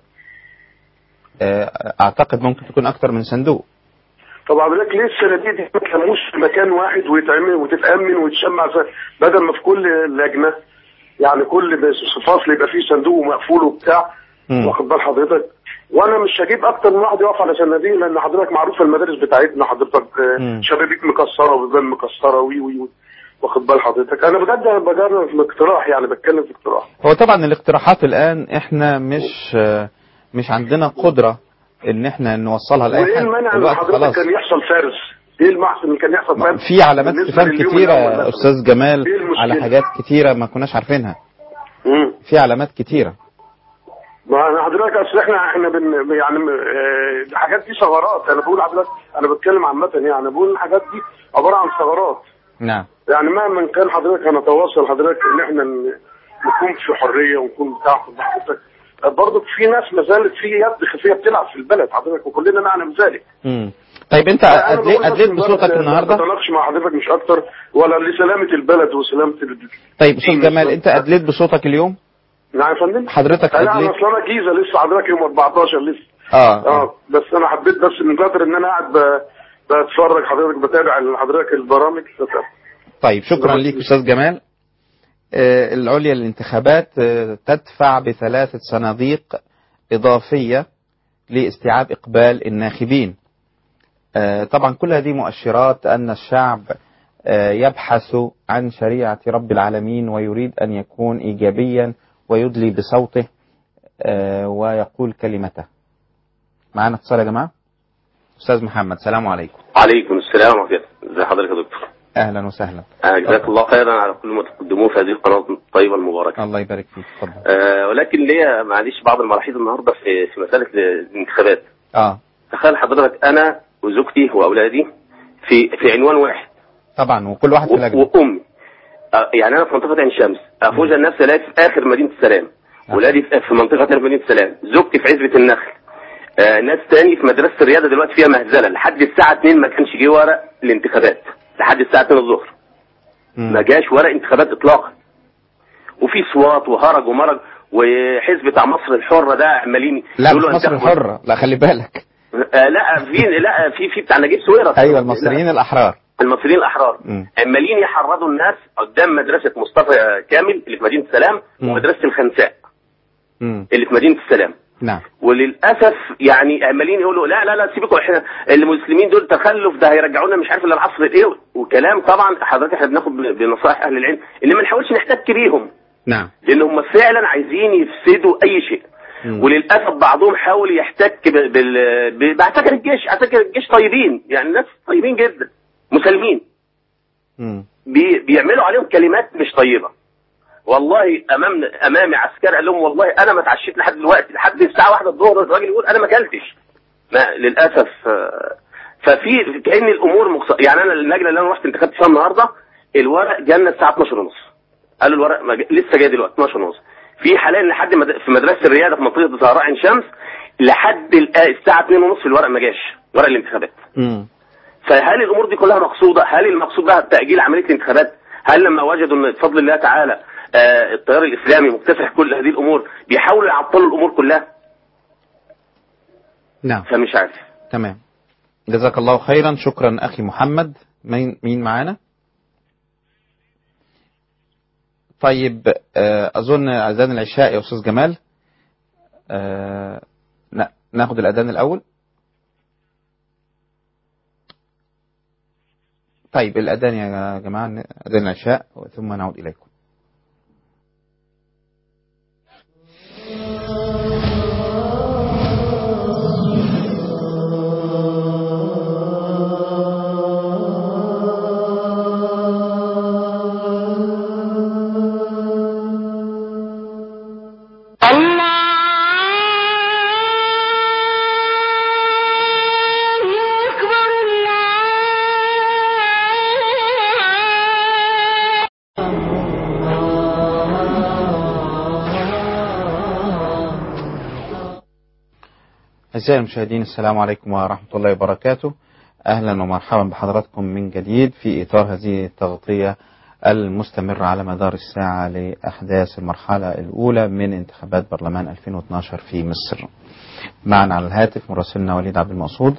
آه أعتقد ممكن تكون أكثر من صندوق
طب حضرتك ليه الصناديق دي ما تلموش في مكان واحد ويتعمل وتتأمن وتشمع ز- بدل ما في كل لجنة يعني كل بس- فصل يبقى فيه صندوق مقفول وبتاع
مم.
واخد بال حضرتك وانا مش هجيب اكتر من واحد يقف على صناديق لان حضرتك معروف المدارس بتاعتنا حضرتك آه،
مم.
شبابيك مكسره وبيبان مكسره وي وي وي. واخد بال حضرتك انا بجد أنا بجرب في اقتراح يعني بتكلم في اقتراح
هو طبعا الاقتراحات الآن إحنا مش آه مش عندنا قدرة إن إحنا نوصلها لأي
وايه
حد
المانع ان
الوقت
حضرتك
خلاص
كان يحصل فارس ايه المحسن اللي كان يحصل فارس
في علامات
بالنسبة
استفهام
لليوم
كتيرة
الأول
يا
مثلاً؟
أستاذ جمال
إيه المشكلة؟
على حاجات كتيرة ما كناش عارفينها
مم.
في علامات كتيرة
ما انا حضرتك اصل احنا احنا بن يعني آه، الحاجات دي ثغرات انا بقول حضرتك انا بتكلم عامه يعني أنا بقول الحاجات دي عباره عن ثغرات
نعم
يعني مهما كان حضرتك هنتواصل حضرتك ان احنا ن- نكون في حريه ونكون بتاع حضرتك برضه في ناس ما زالت في يد خفيه بتلعب في البلد حضرتك وكلنا نعلم ذلك
مم. طيب أنت
أنا
أدلي-
بقول بس
أدليت
مجرد
بصوتك
ما
النهاردة
بتناقش مع حضرتك مش اكتر ولا لسلامه البلد وسلامه ال...
طيب أستاذ جمال أنت أدليت بصوتك اليوم
نعم يا فندم
حضرتك
لا انا
أدليت
اصل انا جيزه لسه حضرتك يوم 14 لسه
آه, آه.
اه بس انا حبيت بس من كتر ان انا قاعد ب- بتفرج حضرتك بتابع حضرتك البرامج
طيب شكرا ليك أستاذ جمال آه، العليا للانتخابات آه، تدفع بثلاثة صناديق إضافية لاستيعاب إقبال الناخبين آه، طبعا كل هذه مؤشرات أن الشعب آه، يبحث عن شريعة رب العالمين ويريد أن يكون إيجابيا ويدلي بصوته آه، ويقول كلمته معنا اتصال يا جماعة أستاذ محمد سلام عليكم
عليكم السلام ورحمة الله ازي حضرتك يا دكتور
أهلا وسهلا
آه، جزاك الله خيرا على كل ما تقدموه في هذه القناة الطيبة المباركة
الله يبارك فيك اتفضل
آه ولكن ليا معلش بعض الملاحظ النهارده في في مسألة الانتخابات
اه
تخيل حضرتك أنا وزوجتي وأولادي في في عنوان واحد
طبعا وكل واحد في
و-
لجنة
وأمي آه، يعني أنا في منطقة عين شمس أفوز النفس ألاقي في آخر مدينة السلام ولادي في في منطقة تانية في مدينة السلام زوجتي في عزبة النخل آه ناس تاني في مدرسة الرياضة دلوقتي فيها مهزلة لحد الساعة 2 ما كانش جه ورق الانتخابات لحد الساعة 2 الظهر
مم.
ما جاش ورق انتخابات اطلاقا وفي صوات وهرج ومرج وحزب بتاع مصر الحره ده عمالين
لا مش
يقولوا
مصر
انتخبوا-
الحرة لا خلي بالك
آه لا في لا في في بتاع نجيب سويرس
ايوه المصريين الاحرار
لا، المصريين الاحرار
مم.
عمالين يحرضوا الناس قدام مدرسه مصطفى كامل اللي في مدينه السلام
مم.
ومدرسه الخنساء
مم.
اللي في مدينه السلام
نعم
وللاسف يعني عمالين يقولوا لا لا لا سيبكم احنا المسلمين دول تخلف ده هيرجعونا مش عارف للعصر الايه وكلام طبعا حضرتك احنا بناخد بنصائح اهل العلم ان ما نحاولش نحتك بيهم
نعم
لان هم فعلا عايزين يفسدوا اي شيء
مم.
وللاسف بعضهم حاول يحتك بال بال- ب- بعساكر الجيش عساكر الجيش طيبين يعني ناس طيبين جدا مسالمين
مم.
بي بيعملوا عليهم كلمات مش طيبه والله امام امامي عسكري قال لهم والله انا ما اتعشيت لحد دلوقتي لحد الساعه واحدة الظهر الراجل يقول انا ما اكلتش ما للاسف آه، ففي كان الامور مقص... يعني انا اللجنه اللي انا رحت انتخبت فيها النهارده الورق جالنا الساعه 12 ونص قالوا الورق ما ج... لسه جاي دلوقتي 12 ونص في حاليا لحد مد... في مدرسه الرياضه في منطقه زهراء عين شمس لحد الآ- الساعه 2 ونص الورق ما جاش ورق الانتخابات
مم.
فهل الامور دي كلها مقصوده هل المقصود بها تاجيل عمليه الانتخابات هل لما وجدوا ان بفضل الله تعالى آه، التيار الاسلامي مكتسح كل هذه الامور بيحاولوا يعطلوا الامور كلها
نعم
فمش عارف
تمام جزاك الله خيرا شكرا أخي محمد مين مين معانا طيب آه، أظن أذان العشاء يا أستاذ جمال آه، لا ناخد الأذان الأول طيب الأذان يا جماعة أذان العشاء ثم نعود إليكم أعزائي المشاهدين السلام عليكم ورحمة الله وبركاته أهلا ومرحبا بحضراتكم من جديد في إطار هذه التغطية المستمرة على مدار الساعة لأحداث المرحلة الأولى من انتخابات برلمان 2012 في مصر معنا على الهاتف مراسلنا وليد عبد المقصود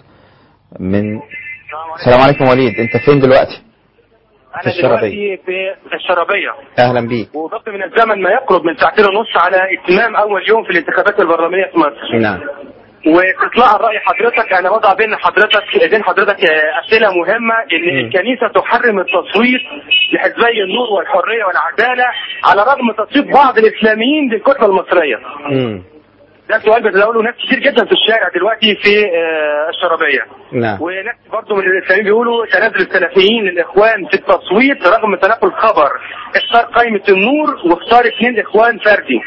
من السلام عليكم وليد أنت فين دلوقتي؟
انا
في الشرابية.
دلوقتي في الشرابيه
أهلا بيك
وضبط من الزمن ما يقرب من ساعتين ونص على اتمام اول يوم في الانتخابات البرلمانيه في مصر
نعم
واطلاع راي حضرتك انا وضع بين حضرتك بين حضرتك آه، اسئله مهمه ان
مم.
الكنيسه تحرم التصويت لحزبي النور والحريه والعداله على رغم تصويت بعض الاسلاميين للكتله المصريه
مم.
ده سؤال بتداوله ناس كتير جدا في الشارع دلوقتي في آه، الشرابيه
نعم
وناس برضه من الاسلاميين بيقولوا تنازل السلفيين للاخوان في التصويت رغم تناقل خبر اختار قائمه النور واختار اثنين اخوان فردي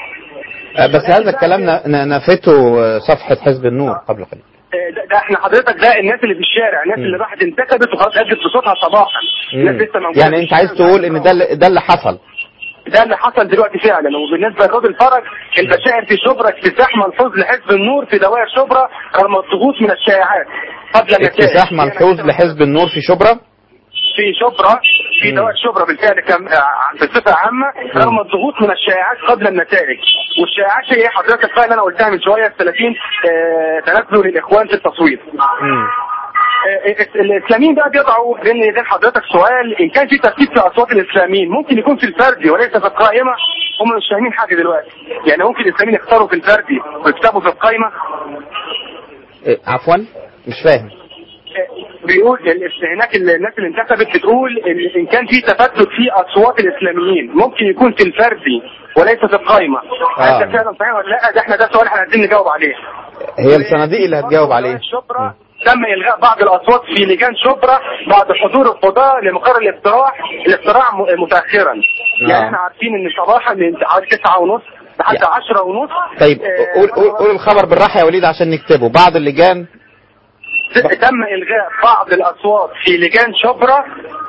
آه، بس هذا الكلام ن- ن- نفته آه، صفحة حزب النور قبل قليل
آه، ده, ده احنا حضرتك ده الناس اللي في الشارع الناس
مم.
اللي راحت انتخبت وخلاص ادت بصوتها صباحا الناس
مم.
لسه موجوده
يعني أنت عايز تقول إن ده اللي- ده اللي حصل
ده اللي حصل دلوقتي فعلا وبالنسبه لراجل فرج البشائر في شبرا اكتساح ملحوظ لحزب النور في دوائر شبرا رغم الضغوط من الشائعات قبل النتائج
اكتساح ملحوظ لحزب النور في شبرا
في شبرا في
مم.
دوائر شبرا بالفعل كم آه، بصفه عامه رغم الضغوط من الشائعات قبل النتائج والشائعات هي إيه حضرتك بقى اللي انا قلتها من شويه ال 30 آه، تنازلوا للاخوان في التصويت
مم.
آه، الاسلاميين بقى بيضعوا بين ايدين حضرتك سؤال ان كان في ترتيب في اصوات الاسلاميين ممكن يكون في الفردي وليس في القائمه هم مش فاهمين حاجه دلوقتي يعني ممكن الاسلاميين يختاروا في الفردي ويكتبوا في القائمه
إيه، عفوا مش فاهم
آه، بيقول ال- هناك ال- الناس اللي انتخبت بتقول ان إن كان في تفتت في اصوات الاسلاميين ممكن يكون في الفردي وليس في القائمه
آه.
هل ده فعلا صحيح ولا لا ده احنا ده سؤال احنا عايزين نجاوب عليه
هي الصناديق اللي هتجاوب عليه
شبرا تم الغاء بعض الاصوات في لجان شبرا بعد حضور القضاة لمقر الاقتراع الاقتراع م- متاخرا
نعم.
يعني احنا عارفين ان صباحا من حوالي 9 ونص لحد
يعني-
10 ونص
طيب
آه،
قول قول, قول الخبر بالراحة يا وليد عشان نكتبه بعض اللجان
تم الغاء بعض الاصوات في لجان شبرا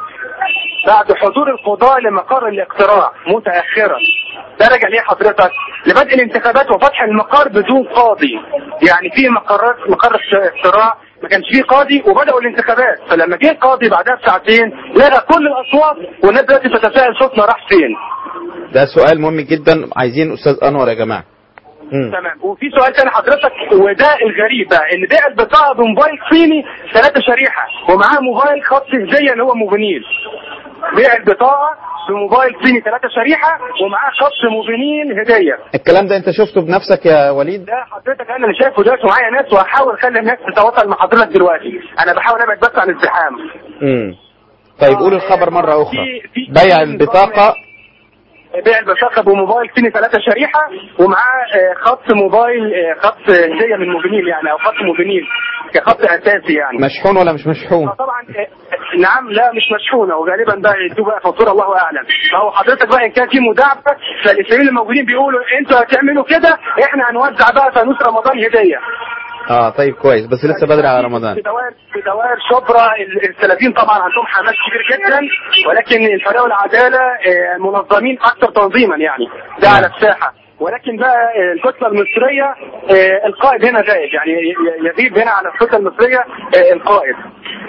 بعد حضور القضاة لمقر الاقتراع متأخرا ده رجع ليه حضرتك لبدء الانتخابات وفتح المقر بدون قاضي يعني في مقرات مقر اقتراع ما كانش فيه قاضي وبدأوا الانتخابات فلما جه القاضي بعدها بساعتين لغى كل الاصوات والناس دلوقتي بتتساءل صوتنا راح فين
ده سؤال مهم جدا عايزين أستاذ أنور يا جماعة مم.
تمام وفي سؤال تاني حضرتك وده الغريب بقى ان بيع البطاقه بموبايل صيني ثلاثة شريحه ومعاه موبايل خط هديه اللي هو موبينيل بيع البطاقه بموبايل صيني ثلاثة شريحه ومعاه خط موبينيل هديه
الكلام ده أنت شفته بنفسك يا وليد
ده حضرتك انا اللي شايفه دلوقتي معايا ناس وهحاول اخلي الناس تتواصل مع حضرتك دلوقتي انا بحاول ابعد بس عن الزحام
مم. طيب قول الخبر مرة أخرى
في- في-
بيع
في
البطاقة
بيع البطاقه بموبايل صيني ثلاثة شريحه ومعاه آه، خط موبايل آه، خط هديه من موبينيل يعني او خط موبينيل كخط اساسي يعني
مشحون ولا مش مشحون
طبعا آه، نعم لا مش مشحونه وغالبا بقى يدوا بقى فاتوره الله اعلم فهو حضرتك بقى ان كان في مداعبه فالاسلاميين الموجودين بيقولوا انتوا هتعملوا كده احنا هنوزع بقى فانوس رمضان هديه
اه طيب كويس بس لسه بدري على رمضان
في دوائر في دوائر شبرا ال- السلفيين طبعا عندهم حماس كبير جدا ولكن الحريه والعداله آه، منظمين اكثر تنظيما يعني ده على الساحه ولكن بقى آه، الكتله المصريه آه، القائد هنا غايب يعني ي- ي- يغيب هنا على الكتله المصريه آه، القائد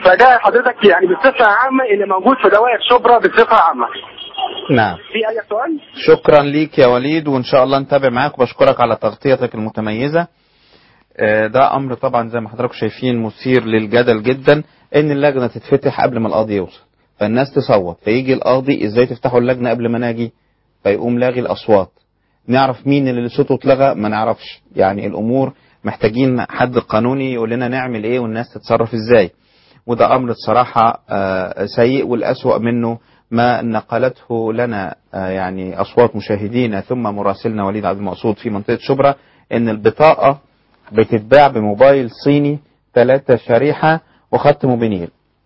فده حضرتك يعني بصفه عامه اللي موجود في دوائر شبرا بصفه عامه
نعم
في اي سؤال؟
شكرا ليك يا وليد وان شاء الله نتابع معاك وبشكرك على تغطيتك المتميزه آه، ده امر طبعا زي ما حضراتكم شايفين مثير للجدل جدا ان اللجنه تتفتح قبل ما القاضي يوصل فالناس تصوت فيجي القاضي ازاي تفتحوا اللجنه قبل ما ناجي فيقوم لاغي الاصوات نعرف مين اللي صوته اتلغى ما نعرفش يعني الامور محتاجين حد قانوني يقول لنا نعمل ايه والناس تتصرف ازاي وده امر الصراحه آه، سيء والاسوا منه ما نقلته لنا آه، يعني اصوات مشاهدينا ثم مراسلنا وليد عبد المقصود في منطقه شبرا ان البطاقه بتتباع بموبايل صيني ثلاثة شريحة وخط موبينيل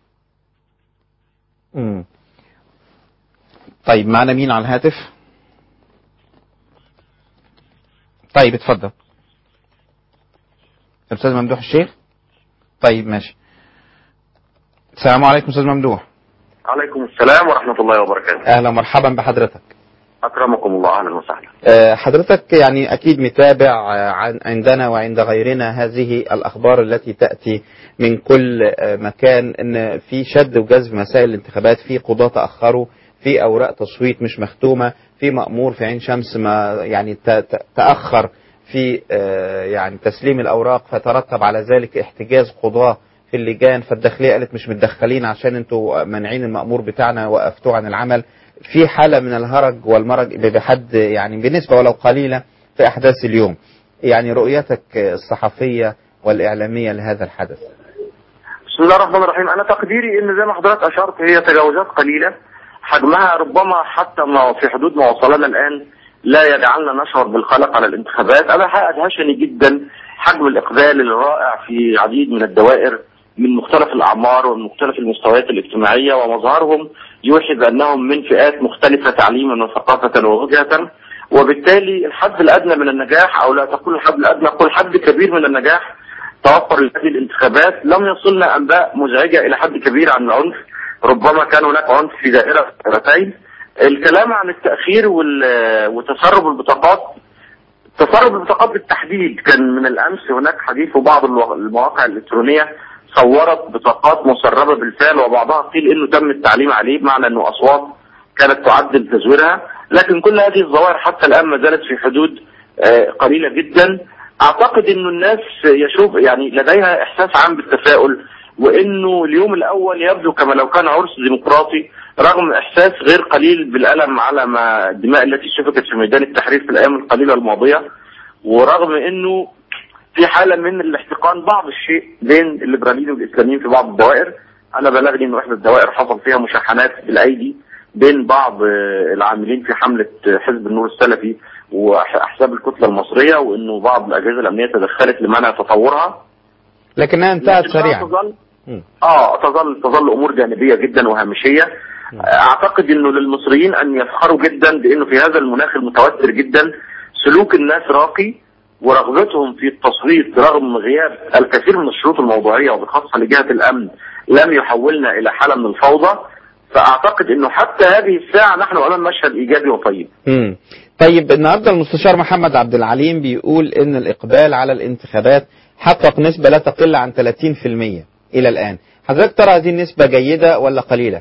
مم. طيب معنا مين على الهاتف طيب اتفضل الاستاذ ممدوح الشيخ طيب ماشي السلام عليكم استاذ ممدوح
عليكم السلام ورحمة الله وبركاته
اهلا ومرحبا بحضرتك
أكرمكم الله أهلا وسهلا
آه، حضرتك يعني أكيد متابع آه، عن- عندنا وعند غيرنا هذه الأخبار التي تأتي من كل آه، مكان أن في شد وجذب مسائل الانتخابات في قضاة تأخروا في أوراق تصويت مش مختومة في مأمور في عين شمس ما يعني ت- ت- تأخر في آه، يعني تسليم الأوراق فترتب على ذلك احتجاز قضاة في اللجان فالداخلية قالت مش متدخلين عشان انتوا مانعين المأمور بتاعنا وقفتوه عن العمل في حالة من الهرج والمرج بحد يعني بنسبة ولو قليلة في أحداث اليوم يعني رؤيتك الصحفية والإعلامية لهذا الحدث
بسم الله الرحمن الرحيم أنا تقديري إن زي ما حضرتك أشرت هي تجاوزات قليلة حجمها ربما حتى ما في حدود ما وصلنا الآن لا يجعلنا نشعر بالقلق على الانتخابات أنا حقيقة أدهشني جدا حجم الإقبال الرائع في عديد من الدوائر من مختلف الأعمار ومن مختلف المستويات الاجتماعية ومظهرهم يوحي بأنهم من فئات مختلفة تعليما وثقافة ووجهة وبالتالي الحد الأدنى من النجاح أو لا تقول الحد الأدنى قل حد كبير من النجاح توفر لهذه الانتخابات لم يصلنا أنباء مزعجة إلى حد كبير عن العنف ربما كان هناك عنف في دائرة دائرتين الكلام عن التأخير وال- وتسرب البطاقات تسرب البطاقات بالتحديد كان من الأمس هناك حديث في بعض الو- المواقع الإلكترونية صورت بطاقات مسربة بالفعل وبعضها قيل إنه تم التعليم عليه بمعنى إنه أصوات كانت تعد لتزويرها لكن كل هذه الظواهر حتى الآن ما زالت في حدود آه، قليلة جدا أعتقد إنه الناس يشوف يعني لديها إحساس عام بالتفاؤل وإنه اليوم الأول يبدو كما لو كان عرس ديمقراطي رغم إحساس غير قليل بالألم على ما الدماء التي سفكت في ميدان التحرير في الأيام القليلة الماضية ورغم إنه في حالة من الاحتقان بعض الشيء بين الليبراليين والإسلاميين في بعض الدوائر أنا بلغني إنه إحدى الدوائر حصل فيها مشاحنات بالأيدي بين بعض آه، العاملين في حملة آه، حزب النور السلفي وأحزاب الكتلة المصرية وإنه بعض الأجهزة الأمنية تدخلت لمنع تطورها
لكنها انتهت
لكنها
سريعا
تظل
مم.
اه تظل تظل امور جانبيه جدا وهامشيه اعتقد انه للمصريين ان يفخروا جدا بانه في هذا المناخ المتوتر جدا سلوك الناس راقي ورغبتهم في التصويت رغم غياب الكثير من الشروط الموضوعيه وبخاصه لجهه الامن لم يحولنا الى حاله من الفوضى فاعتقد انه حتى هذه الساعه نحن امام مشهد ايجابي وطيب
مم. طيب النهارده المستشار محمد عبد العليم بيقول ان الاقبال على الانتخابات حقق نسبه لا تقل عن 30% الى الان حضرتك ترى هذه النسبه جيده ولا قليله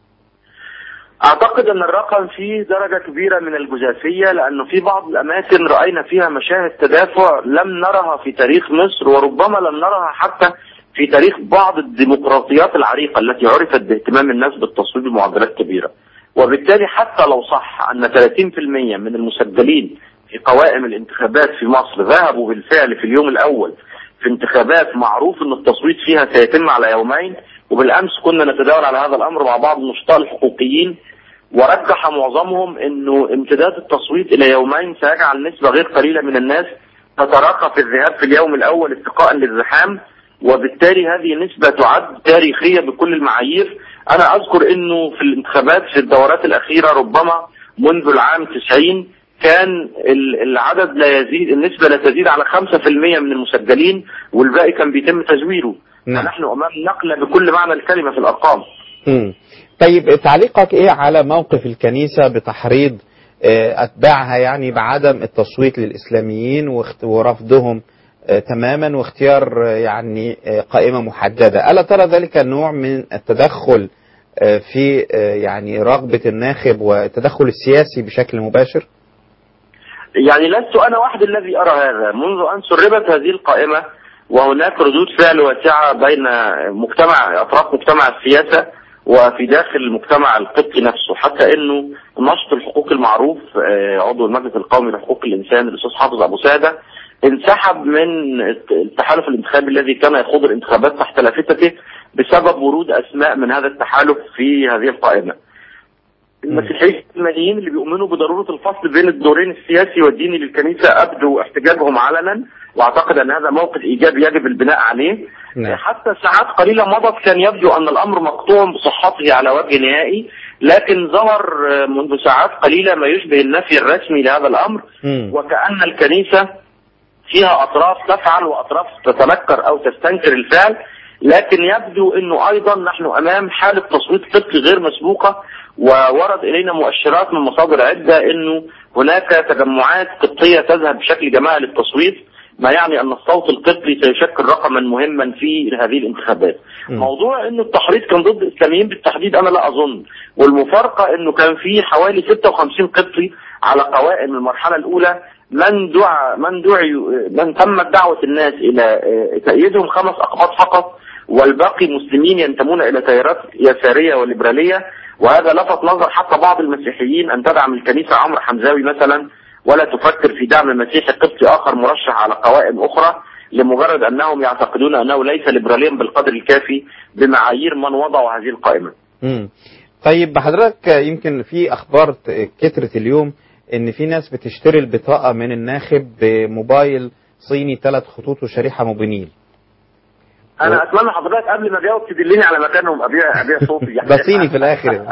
اعتقد ان الرقم فيه درجة كبيرة من الجزافية لانه في بعض الاماكن رأينا فيها مشاهد تدافع لم نرها في تاريخ مصر وربما لم نرها حتى في تاريخ بعض الديمقراطيات العريقة التي عرفت باهتمام الناس بالتصويت بمعدلات كبيرة وبالتالي حتى لو صح ان 30% من المسجلين في قوائم الانتخابات في مصر ذهبوا بالفعل في اليوم الاول في انتخابات معروف ان التصويت فيها سيتم على يومين وبالامس كنا نتداول على هذا الامر مع بعض النشطاء الحقوقيين ورجح معظمهم انه امتداد التصويت الى يومين سيجعل نسبة غير قليلة من الناس تتراخى في الذهاب في اليوم الاول اتقاء للزحام وبالتالي هذه نسبة تعد تاريخية بكل المعايير انا اذكر انه في الانتخابات في الدورات الاخيرة ربما منذ العام 90 كان ال- العدد لا يزيد النسبة لا تزيد على 5% من المسجلين والباقي كان بيتم تزويره
نعم.
نحن امام نقلة بكل معنى الكلمة في الارقام
مم. طيب تعليقك ايه على موقف الكنيسة بتحريض آه، اتباعها يعني بعدم التصويت للاسلاميين واخت- ورفضهم آه، تماما واختيار آه، يعني آه، قائمة محددة ألا ترى ذلك نوع من التدخل آه، في آه، يعني رغبة الناخب والتدخل السياسي بشكل مباشر
يعني لست انا وحدي الذي ارى هذا منذ ان سربت هذه القائمه وهناك ردود فعل واسعه بين مجتمع اطراف مجتمع السياسه وفي داخل المجتمع القبطي نفسه حتى انه نشط الحقوق المعروف آه، عضو المجلس القومي لحقوق الانسان الاستاذ حافظ ابو ساده انسحب من التحالف الانتخابي الذي كان يخوض الانتخابات تحت لافتته بسبب ورود اسماء من هذا التحالف في هذه القائمه. المسيحيين الإيمانيين اللي بيؤمنوا بضرورة الفصل بين الدورين السياسي والديني للكنيسة أبدوا احتجاجهم علنا وأعتقد أن هذا موقف إيجابي يجب البناء عليه
نعم.
حتى ساعات قليلة مضت كان يبدو أن الأمر مقطوع بصحته على وجه نهائي لكن ظهر آه، منذ ساعات قليلة ما يشبه النفي الرسمي لهذا الأمر
مم.
وكأن الكنيسة فيها أطراف تفعل وأطراف تتنكر أو تستنكر الفعل لكن يبدو أنه أيضا نحن أمام حالة تصويت قبطي غير مسبوقة وورد إلينا مؤشرات من مصادر عدة أنه هناك تجمعات قبطية تذهب بشكل جماعي للتصويت ما يعني أن الصوت القبطي سيشكل رقما مهما في هذه الانتخابات
مم.
موضوع أنه التحريض كان ضد الإسلاميين بالتحديد أنا لا أظن والمفارقة أنه كان في حوالي 56 قبطي على قوائم المرحلة الأولى من دعا من دعي من تمت دعوة الناس إلى آه، تأييدهم خمس أقباط فقط والباقي مسلمين ينتمون إلى تيارات يسارية وليبرالية وهذا لفت نظر حتى بعض المسيحيين أن تدعم الكنيسة عمرو حمزاوي مثلا ولا تفكر في دعم مسيحي قبطي آخر مرشح على قوائم أخرى لمجرد أنهم يعتقدون أنه ليس ليبراليا بالقدر الكافي بمعايير من وضعوا هذه القائمة
مم. طيب حضرتك يمكن في اخبار ت- كترت اليوم ان في ناس بتشتري البطاقه من الناخب بموبايل صيني ثلاث خطوط وشريحه موبينيل
أنا أتمنى حضرتك قبل ما أجاوب تدلني على مكانهم أبيع أبيع صوتي يعني
ده صيني في الاخر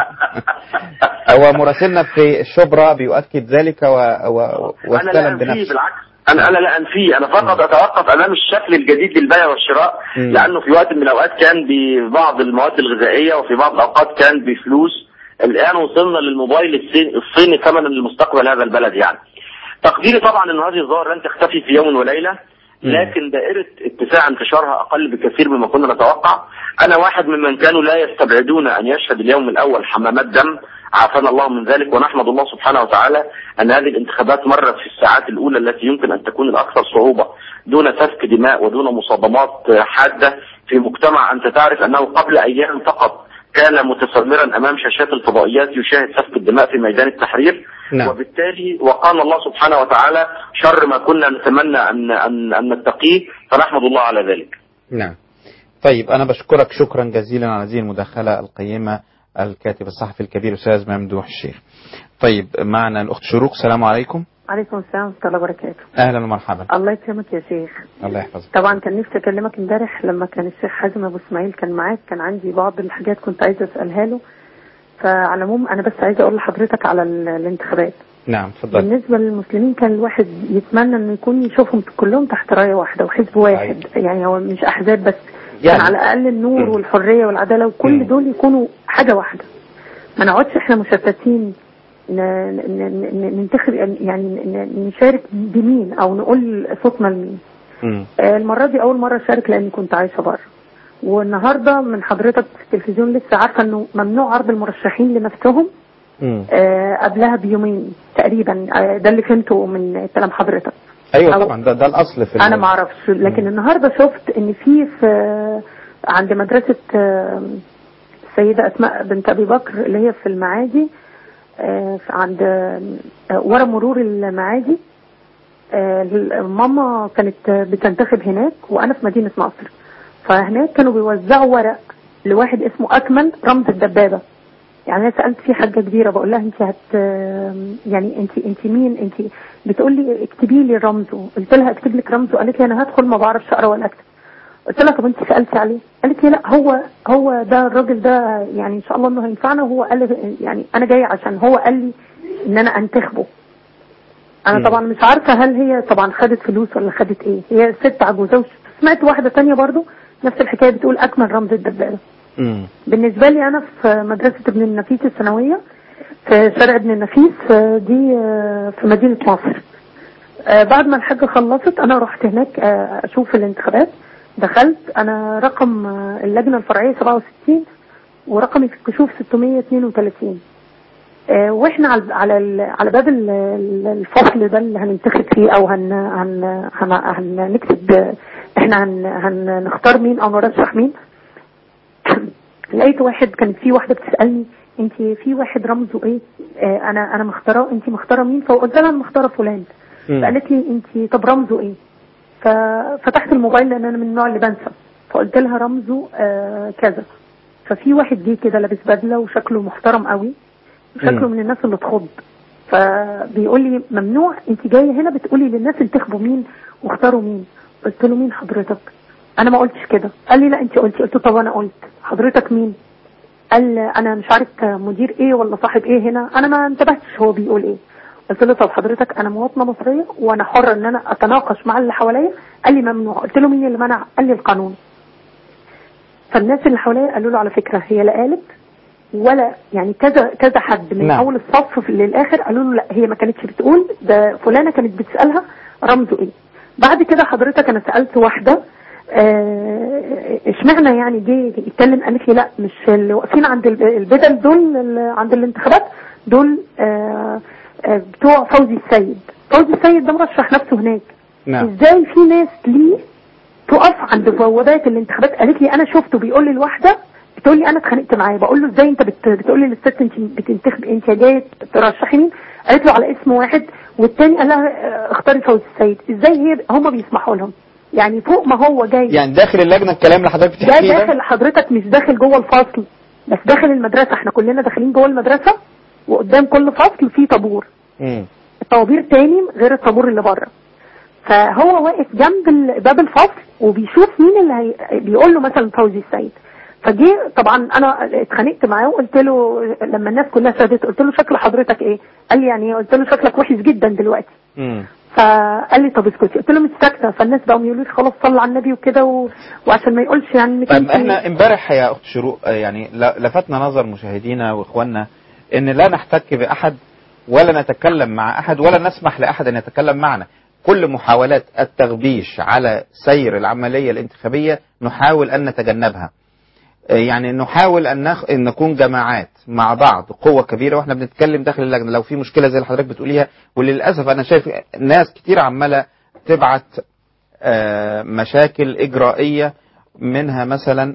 هو مراسلنا في الشبرا بيؤكد ذلك و... و...
انا لا
واستلم
انفيه
بنفسه
بالعكس انا انا لا انفيه انا فقط اتوقف امام الشكل الجديد للبيع والشراء
مم.
لانه في وقت من الاوقات كان ببعض المواد الغذائيه وفي بعض الاوقات كان بفلوس الان وصلنا للموبايل الصيني- الصيني ثمنا لمستقبل هذا البلد يعني تقديري طبعا ان هذه الظاهره لن تختفي في يوم وليله لكن دائرة اتساع انتشارها أقل بكثير مما كنا نتوقع أنا واحد ممن كانوا لا يستبعدون أن يشهد اليوم الأول حمامات دم عافانا الله من ذلك ونحمد الله سبحانه وتعالى أن هذه الانتخابات مرت في الساعات الأولى التي يمكن أن تكون الأكثر صعوبة دون سفك دماء ودون مصادمات حادة في مجتمع أنت تعرف أنه قبل أيام فقط كان متسمرا أمام شاشات الفضائيات يشاهد سفك الدماء في ميدان التحرير
نعم.
وبالتالي وقانا الله سبحانه وتعالى شر ما كنا نتمنى أن, أن, أن نتقيه فنحمد الله على ذلك
نعم طيب أنا بشكرك شكرا جزيلا على هذه المداخلة القيمة الكاتب الصحفي الكبير أستاذ ممدوح الشيخ طيب معنا الأخت شروق السلام عليكم
عليكم السلام ورحمة الله وبركاته
أهلا ومرحبا
الله يكرمك يا شيخ
الله يحفظك
طبعا كان نفسي اكلمك امبارح لما كان الشيخ حازم ابو اسماعيل كان معاك كان عندي بعض الحاجات كنت عايزه اسالها له فعلى العموم انا بس عايزه اقول لحضرتك على ال- الانتخابات
نعم تفضل
بالنسبه للمسلمين كان الواحد يتمنى انه يكون يشوفهم كلهم تحت رايه واحده وحزب واحد يعني هو مش احزاب بس
يعني-
كان على الاقل النور
مم.
والحريه والعداله وكل
مم.
دول يكونوا حاجه واحده ما نقعدش احنا مشتتين ن- ن- ن- ننتخب يعني ن- نشارك بمين او نقول صوتنا لمين
مم.
آه، المرة دي أول مرة أشارك لأني كنت عايشة بره والنهاردة من حضرتك في التلفزيون لسه عارفة إنه ممنوع عرض المرشحين لنفسهم
مم.
آه، قبلها بيومين تقريبا آه، ده اللي فهمته من كلام حضرتك
أيوة
أو-
طبعا ده, ده الأصل في
أنا
ال-
ما أعرفش لكن النهاردة شفت إن في في عند مدرسة آه، السيدة أسماء بنت أبي بكر اللي هي في المعادي آه، في- عند آه، ورا مرور المعادي آه، ماما كانت بتنتخب هناك وانا في مدينه نصر فهناك كانوا بيوزعوا ورق لواحد اسمه اكمل رمز الدبابه يعني انا سالت في حاجه كبيره بقول لها انت هت يعني انت انت مين انت بتقول لي اكتبي لي رمزه قلت لها اكتب لك رمزه قالت لي انا هدخل ما بعرفش اقرا ولا اكتب قلت لها طب انت سالتي عليه قالت لي لا هو هو ده الراجل ده يعني ان شاء الله انه هينفعنا وهو قال لي- يعني انا جاي عشان هو قال لي ان انا انتخبه انا
مم.
طبعا مش عارفه هل هي طبعا خدت فلوس ولا خدت ايه هي ست عجوزه سمعت واحده تانية برضو نفس الحكايه بتقول اكمل رمز الدبابه
مم.
بالنسبه لي انا في مدرسه ابن النفيس الثانويه في شارع ابن النفيس آه، دي آه، في مدينه مصر آه بعد ما الحاجة خلصت انا رحت هناك آه اشوف الانتخابات دخلت انا رقم آه اللجنة الفرعية 67 ورقمي في الكشوف 632 آه واحنا على على ال- على باب ال- ال- الفصل ده اللي هننتخب فيه او هن هن هن هنكتب آه، احنا هن هنختار مين او نرشح مين لقيت واحد كانت في واحده بتسالني انت في واحد رمزه ايه آه انا انا مختاره انت مختاره مين فقلت لها انا مختاره فلان
مم.
فقالت لي انت طب رمزه ايه ففتحت الموبايل لان انا من النوع اللي بنسى فقلت لها رمزه آه كذا ففي واحد جه كده لابس بدله وشكله محترم قوي وشكله
مم.
من الناس اللي تخض فبيقول لي ممنوع انت جايه هنا بتقولي للناس انتخبوا مين واختاروا مين قلت له مين حضرتك انا ما قلتش كده قال لي لا انت قلتي قلت له طب انا قلت حضرتك مين قال انا مش عارف مدير ايه ولا صاحب ايه هنا انا ما انتبهتش هو بيقول ايه قلت له طب حضرتك انا مواطنه مصريه وانا حره ان انا اتناقش مع اللي حواليا قال لي ممنوع قلت له مين اللي منع قال لي القانون فالناس اللي حواليا قالوا له على فكره هي لا قالت ولا يعني كذا كذا حد من
نعم.
اول الصف في- للاخر قالوا له لا هي ما كانتش بتقول ده فلانه كانت بتسالها رمزه ايه بعد كده حضرتك انا سالت واحده آه، اشمعنى يعني جه يتكلم قالت لي لا مش اللي واقفين عند الب- البدل دول ال- عند الانتخابات دول آه، آه، بتوع فوزي السيد فوزي السيد ده مرشح نفسه هناك
نعم
ازاي في ناس ليه تقف عند بوابات الانتخابات قالت لي انا شفته بيقول لي الواحده بتقول لي انا اتخانقت معاه بقول له ازاي انت بت... بتقول لي للست انت بتنتخب انت جايه ترشحي مين قالت له على اسم واحد والتاني قال لها اه، اختاري فوزي السيد ازاي هي هم بيسمحوا لهم يعني فوق ما هو جاي
يعني داخل اللجنه الكلام اللي حضرتك
ده
بتحكيه ده
داخل حضرتك مش داخل جوه الفصل بس داخل المدرسه احنا كلنا داخلين جوه المدرسه وقدام كل فصل في طابور
مم.
طوابير تاني غير الطابور اللي بره فهو واقف جنب ال- باب الفصل وبيشوف مين اللي هي... بيقول له مثلا فوزي السيد فجه طبعا انا اتخانقت معاه وقلت له لما الناس كلها سادت قلت له شكل حضرتك ايه؟ قال لي يعني إيه؟ قلت له شكلك وحش جدا دلوقتي
مم.
فقال لي طب اسكتي قلت له مش ساكته فالناس بقوا يقولوا لي خلاص صلى على النبي وكده و... وعشان ما يقولش يعني انك
طيب
انت-
احنا امبارح يا اخت شروق آه، يعني ل- لفتنا نظر مشاهدينا واخواننا ان لا نحتك باحد ولا نتكلم مع احد ولا نسمح لاحد ان يتكلم معنا كل محاولات التغبيش على سير العمليه الانتخابيه نحاول ان نتجنبها آه، يعني نحاول ان, نخ... أن نكون جماعات مع بعض قوه كبيره واحنا بنتكلم داخل اللجنه لو في مشكله زي اللي حضرتك بتقوليها وللاسف انا شايف ناس كتير عماله تبعت آه، مشاكل اجرائيه منها مثلا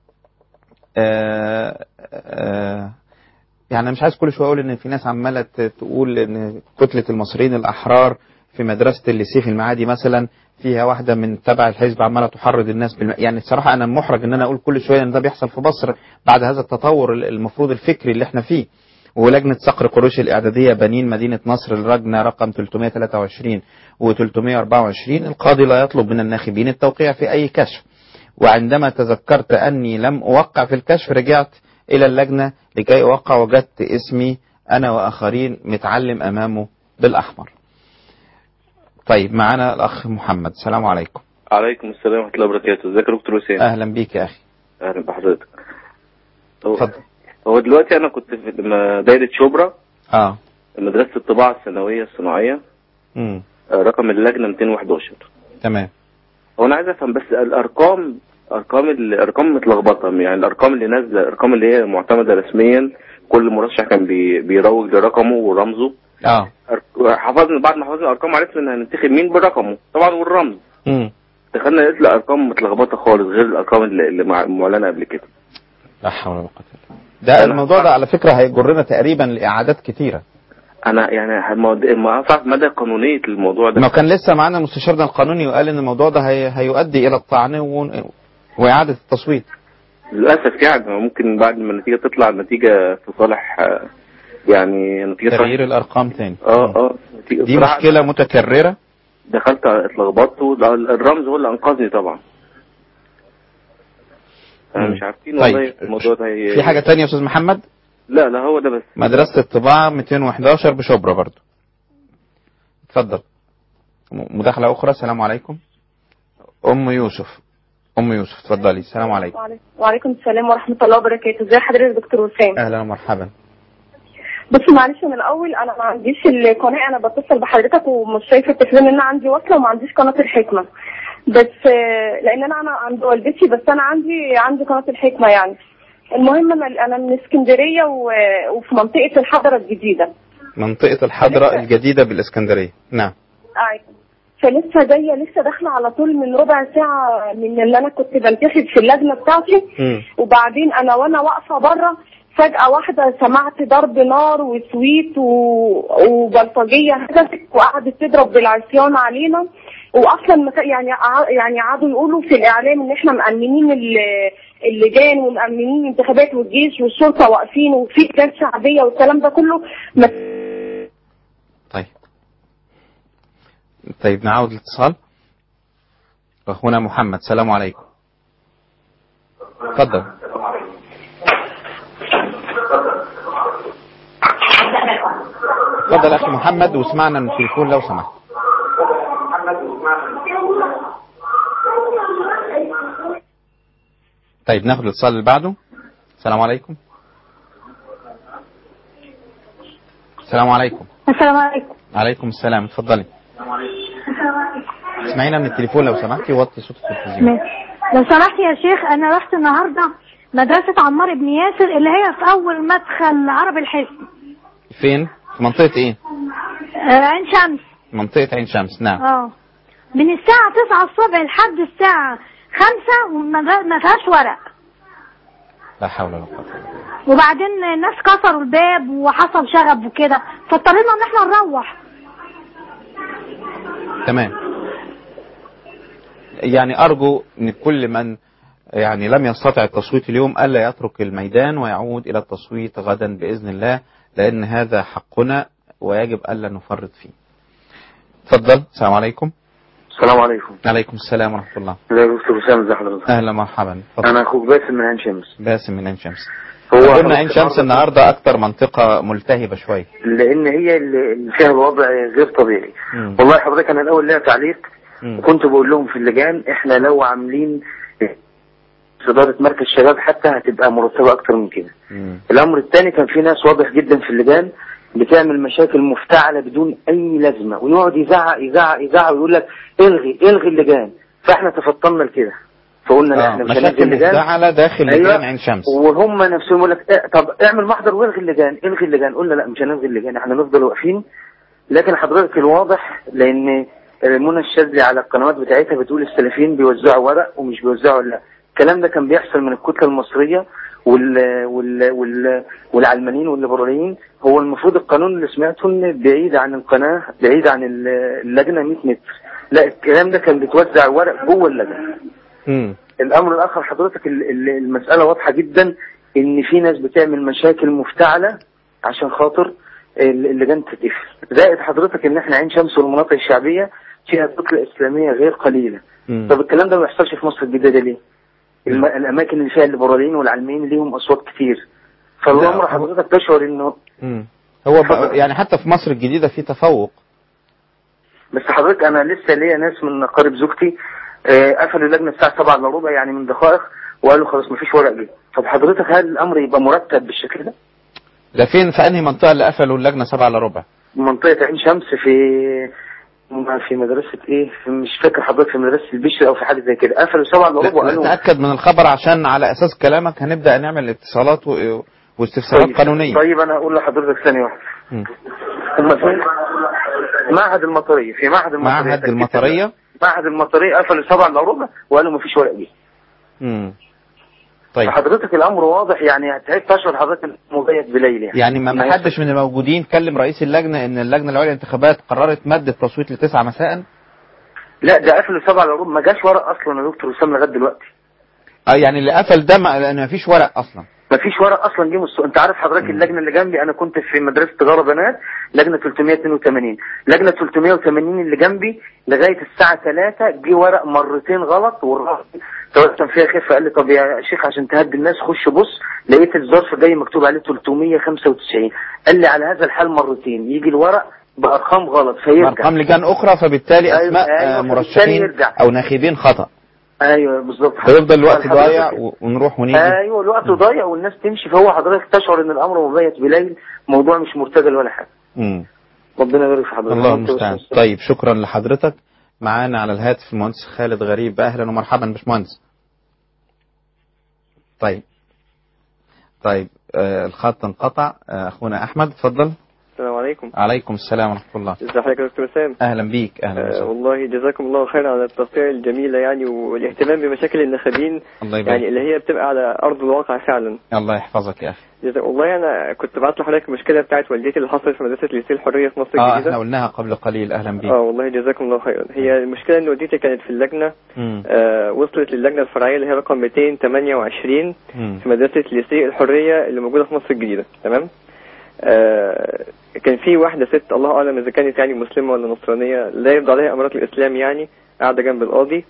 آه، آه، يعني أنا مش عايز كل شويه اقول ان في ناس عماله ت- تقول ان كتله المصريين الاحرار في مدرسه الليسيه في المعادي مثلا فيها واحده من تبع الحزب عماله تحرض الناس بالم... يعني الصراحه انا محرج ان انا اقول كل شويه ان ده بيحصل في مصر بعد هذا التطور ال- المفروض الفكري اللي احنا فيه ولجنة صقر قروش الإعدادية بنين مدينة نصر اللجنة رقم 323 و 324 القاضي لا يطلب من الناخبين التوقيع في أي كشف وعندما تذكرت أني لم أوقع في الكشف رجعت إلى اللجنة لكي أوقع وجدت اسمي أنا وآخرين متعلم أمامه بالأحمر طيب معنا الأخ محمد السلام عليكم
عليكم السلام ورحمة الله وبركاته ازيك يا دكتور حسين
أهلا بيك يا أخي
اهلا بحضرتك هو,
اتفضل
هو دلوقتي انا كنت في م- دايرة شبرا
آه
مدرسة الطباعة الثانوية الصناعية
مم.
آه، رقم اللجنة 211
تمام
هو انا عايز افهم بس الارقام ارقام الارقام متلخبطه يعني الارقام اللي نازله الارقام اللي هي معتمده رسميا كل مرشح كان بي بيروج لرقمه ورمزه
آه
أر- حفظنا بعد ما حفظنا الارقام عرفنا ان هننتخب مين برقمه طبعا والرمز
مم.
دخلنا لقيت الارقام متلخبطه خالص غير الارقام اللي, اللي مع- معلنه قبل كده
لا حول ولا قوة إلا بالله. ده الموضوع ده على فكرة هيجرنا تقريبا لإعادات كتيرة
انا يعني الموضوع- ما اعرف مدى قانونيه الموضوع ده
ما كان لسه معانا مستشارنا القانوني وقال ان الموضوع ده هي... هيؤدي الى الطعن و... واعاده التصويت
للاسف يعني ممكن بعد ما النتيجه تطلع النتيجه في صالح آه، يعني نتيجه
تغيير الارقام تاني
اه اه نتيجة
دي
بصراحة
مشكله متكرره
دخلت اتلخبطت وده- الرمز هو اللي انقذني طبعا انا
مم.
مش عارفين والله
طيب
الموضوع ده هي...
في حاجه تانية يا استاذ محمد
لا لا هو ده بس
مدرسه الطباعه 211 بشبرا برضو اتفضل م- مداخله اخرى السلام عليكم ام يوسف ام يوسف اتفضلي السلام عليكم
وعليكم السلام ورحمة الله وبركاته ازي حضرتك يا دكتور وسام
اهلا ومرحبا
بصي معلش من الاول انا ما عنديش القناه انا بتصل بحضرتك ومش شايفه التليفون ان انا عندي وصله وما عنديش قناه الحكمه بس آه، لان انا انا عند والدتي بس انا عندي عندي قناه الحكمه يعني المهم انا انا من اسكندريه و- وفي منطقه الحضره الجديده
منطقة الحضرة الجديدة بالإسكندرية نعم
ايوه فلسه جايه لسه داخله على طول من ربع ساعه من اللي انا كنت بنتخب في اللجنه بتاعتي
مم.
وبعدين انا وانا واقفه بره فجأة واحدة سمعت ضرب نار وسويت و... وبلطجية هدفت وقعدت تضرب بالعصيان علينا واصلا ما كان- يعني ع- يعني قعدوا يقولوا في الاعلام ان احنا مأمنين ال- اللجان ومأمنين الانتخابات والجيش والشرطة واقفين وفي لجان شعبية والكلام ده كله ما
طيب طيب نعود الاتصال أخونا محمد سلام عليكم تفضل تفضل أخي محمد واسمعنا من التليفون لو سمحت طيب ناخد الاتصال اللي بعده السلام عليكم السلام عليكم
السلام عليكم
عليكم السلام اتفضلي اسمعينا من التليفون لو سمحتي وطي صوت التلفزيون
ماشي. لو سمحت يا شيخ انا رحت النهارده مدرسة عمار بن ياسر اللي هي في اول مدخل عرب الحسن
فين في منطقة ايه
آه، عين شمس
منطقة عين شمس نعم
اه من الساعة 9 الصبح لحد الساعة 5 وما ما فيهاش ورق
لا حول ولا قوة
وبعدين الناس كسروا الباب وحصل شغب وكده فاضطرينا ان احنا نروح
تمام يعني أرجو أن كل من يعني لم يستطع التصويت اليوم ألا يترك الميدان ويعود إلى التصويت غدا بإذن الله لأن هذا حقنا ويجب ألا نفرط فيه تفضل السلام عليكم
السلام عليكم
عليكم السلام ورحمة الله
لا يا دكتور وسام ازي حضرتك
أهلا مرحبا تفضل.
انا اخوك باسم من عين شمس
باسم من عين شمس
هو
قلنا
حضرتك
عين شمس النهاردة أكتر منطقة ملتهبة شوية
لان هي اللي اللي فيها الوضع غير طبيعي
مم.
والله حضرتك انا الاول ليا تعليق
مم.
كنت بقول لهم في اللجان احنا لو عاملين إدارة مركز شباب حتى هتبقى مرتبة أكتر من كده.
مم.
الأمر الثاني كان في ناس واضح جدا في اللجان بتعمل مشاكل مفتعلة بدون أي لازمة ويقعد يزعق يزعق يزعق ويقول لك الغي الغي اللجان فاحنا تفطنا لكده فقلنا لا
آه،
احنا مش هنلغي
مشاكل
اللجان
مفتعلة داخل
أيوة.
لجان عين شمس
وهم نفسهم يقول لك إيه طب اعمل محضر والغي اللجان الغي اللجان قلنا لا مش هنلغي اللجان احنا نفضل واقفين لكن حضرتك الواضح لان منى الشاذلي على القنوات بتاعتها بتقول السلفيين بيوزعوا ورق ومش بيوزعوا لا الكلام ده كان بيحصل من الكتله المصريه وال وال وال والعلمانيين والليبراليين هو المفروض القانون اللي سمعته ان بعيد عن القناه بعيد عن ال- اللجنه 100 متر لا الكلام ده كان بيتوزع ورق جوه اللجنه
مم.
الامر الاخر حضرتك ال- ال- المساله واضحه جدا ان في ناس بتعمل مشاكل مفتعله عشان خاطر ال- اللجان تتقفل زائد حضرتك ان احنا عين شمس والمناطق الشعبيه فيها كتله اسلاميه غير قليله
مم.
طب الكلام ده ما بيحصلش في مصر الجديده ليه؟ الم... الاماكن اللي فيها الليبراليين والعلمانيين ليهم اصوات كتير فالامر حضرتك تشعر انه
مم. هو بقى يعني حتى في مصر الجديدة في تفوق
بس حضرتك انا لسه ليا ناس من اقارب زوجتي آه، قفلوا اللجنه الساعه 7 الا ربع يعني من دقائق وقالوا خلاص مفيش ورق جه طب حضرتك هل الامر يبقى مرتب بالشكل ده؟
ده فين في انهي منطقة اللي قفلوا اللجنة سبعة الا ربع
منطقه عين شمس في في مدرسه ايه؟ في مش فاكر حضرتك في مدرسه البشر او في حاجه زي كده قفلوا 7 الا ربع وقالوا
نتأكد من الخبر عشان على اساس كلامك هنبدأ نعمل اتصالات و... واستفسارات
طيب-
قانونية
طيب انا هقول لحضرتك ثانيه واحده
مم.
هم فين؟ معهد المطريه في معهد المطريه
معهد المطرية
معهد المطريه قفلوا 7 الا ربع وقالوا مفيش ورق جه
مم. طيب
فحضرتك الامر واضح يعني هتعيد تشعر حضرتك إنك مضيق بليل يعني
يعني ما ما حدش من الموجودين كلم رئيس اللجنة ان اللجنة العليا للانتخابات قررت مد التصويت لتسعة مساء
لا ده قفلوا 7 الا ربع ما جاش ورق اصلا يا دكتور وسام لغايه دلوقتي
اه يعني اللي قفل ده ما- لان ما فيش ورق اصلا
ما فيش ورق اصلا جه من السوق انت عارف حضرتك اللجنه اللي جنبي انا كنت في مدرسه تجاره بنات لجنه 382 لجنه 380 اللي جنبي لغايه الساعه 3 جه ورق مرتين غلط والراجل توسم فيها خفه قال لي طب يا شيخ عشان تهدي الناس خش بص لقيت الظرف جاي مكتوب عليه 395 قال لي على هذا الحال مرتين يجي الورق بارقام غلط فيرجع
ارقام لجان اخرى فبالتالي
أيوة،
اسماء
أيوة،
آه،
فبالتالي
مرشحين
يرجع.
او ناخبين خطأ
ايوه بالظبط
فيفضل الوقت
فالحضرتك-
ضايع و- ونروح ونيجي
ايوه الوقت ضايع والناس تمشي فهو حضرتك تشعر ان الامر مبيت بليل موضوع مش مرتجل ولا حاجه
مم.
ربنا يبارك في حضرتك
الله
أنت
المستعان
والأستاذ.
طيب شكرا لحضرتك معانا على الهاتف المهندس خالد غريب اهلا ومرحبا باشمهندس طيب طيب آه الخط انقطع آه اخونا احمد اتفضل
السلام عليكم
عليكم السلام ورحمه الله
ازي حضرتك يا دكتور وسام
اهلا بيك اهلا
آه
وسهلا
والله جزاكم الله خيرا على التغطية الجميلة يعني والاهتمام بمشاكل النخبين
الله يبارك
يعني اللي هي بتبقى على أرض الواقع فعلا
الله يحفظك يا اخي
جزا... والله أنا كنت بعت لحضرتك المشكلة بتاعت والدتي اللي حصلت في مدرسة ليسيه الحرية في مصر
اه
الجديدة
احنا قلناها قبل قليل اهلا بيك
اه والله جزاكم الله خيرا هي المشكلة ان والدتي كانت في اللجنة
مم.
آه وصلت للجنة الفرعية اللي هي رقم 228
مم.
في مدرسة ليسيه الحرية اللي موجودة في مصر الجديدة تمام آه كان في واحدة ست الله أعلم إذا كانت يعني مسلمة ولا نصرانية لا يرضى عليها أمارات الإسلام يعني قاعدة جنب القاضي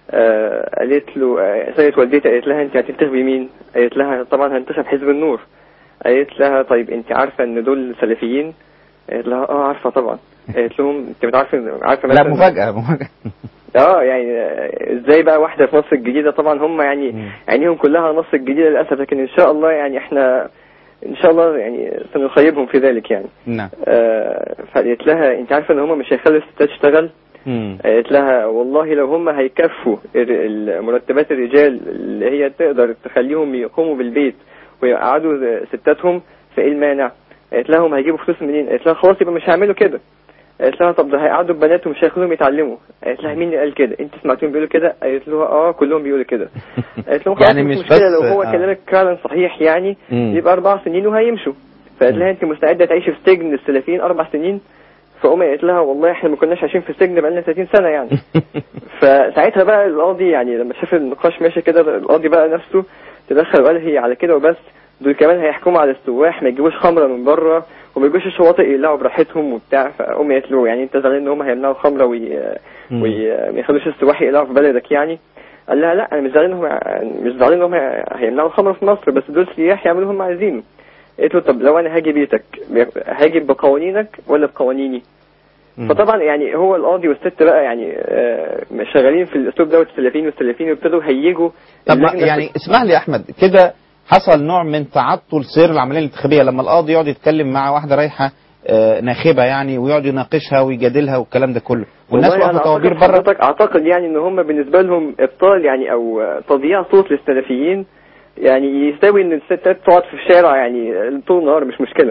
آه قالت له آه سألت والدتي قالت لها أنت هتنتخبي مين؟ قالت لها طبعا هنتخب حزب النور قالت لها طيب أنت عارفة إن دول سلفيين؟ قالت لها اه عارفة طبعا قالت لهم أنت بتعرفي عارفة
لا
مثلاً-
مفاجاه مفاجاه
اه يعني آه، ازاي بقى واحده في مصر الجديده طبعا هم يعني عينيهم كلها على مصر الجديده للاسف لكن ان شاء الله يعني احنا ان شاء الله يعني سنخيبهم في ذلك يعني
نعم
آه فقالت لها انت عارفه ان هم مش هيخلوا الستات تشتغل
مم.
قالت لها والله لو هم هيكفوا ال- ال- مرتبات الرجال اللي هي تقدر تخليهم يقوموا بالبيت ويقعدوا ستاتهم فايه المانع قالت لها هم هيجيبوا فلوس منين قالت لها خلاص يبقى مش هيعملوا كده قالت لها طب ده هيقعدوا ببنات ومش هيخلوهم يتعلموا قالت لها مين اللي قال كده انت سمعتوهم بيقولوا كده قالت لها اه كلهم بيقولوا كده قالت لهم خلاص
يعني
مش
مش
مشكله
بس-
لو هو
آه.
كلامك فعلا صحيح يعني
مم.
يبقى اربع سنين وهيمشوا فقالت لها انت مستعده تعيشي في سجن السلفيين اربع سنين فأمي قالت لها والله احنا ما كناش عايشين في السجن بقالنا 30 سنة يعني فساعتها بقى القاضي يعني لما شاف النقاش ماشي كده القاضي بقى نفسه تدخل وقال هي على كده وبس دول كمان هيحكموا على السواح ما يجيبوش خمرة من بره وما يجوش الشواطئ يقلعوا براحتهم وبتاع فأمي قالت له يعني انت زعلان ان هم هيمنعوا خمرة وي... وي... ما يخلوش السواح يقلعوا في بلدك يعني قال لها لا انا مش زعلان ان هم مش زعلان ان هم هيمنعوا الخمرة في مصر بس دول سياح يعملوا هم عايزينه قلت له طب لو انا هاجي بيتك هاجي بقوانينك ولا بقوانيني فطبعا يعني هو القاضي والست بقى يعني آه، شغالين في الاسلوب دوت السلفيين والسلفيين وابتدوا هيجوا
طب ما-
اللجنة
يعني اسمح لي يا احمد كده حصل نوع من تعطل سير العمليه الانتخابيه لما القاضي يقعد يتكلم مع واحده رايحه آه، ناخبه يعني ويقعد يناقشها ويجادلها والكلام ده كله والناس
والله أنا
واقفه
أعتقد
طوابير بره
حضرتك اعتقد يعني ان هم بالنسبه لهم ابطال يعني او آه، تضييع صوت للسلفيين يعني يساوي ان الستات تقعد في الشارع يعني طول النهار مش مشكله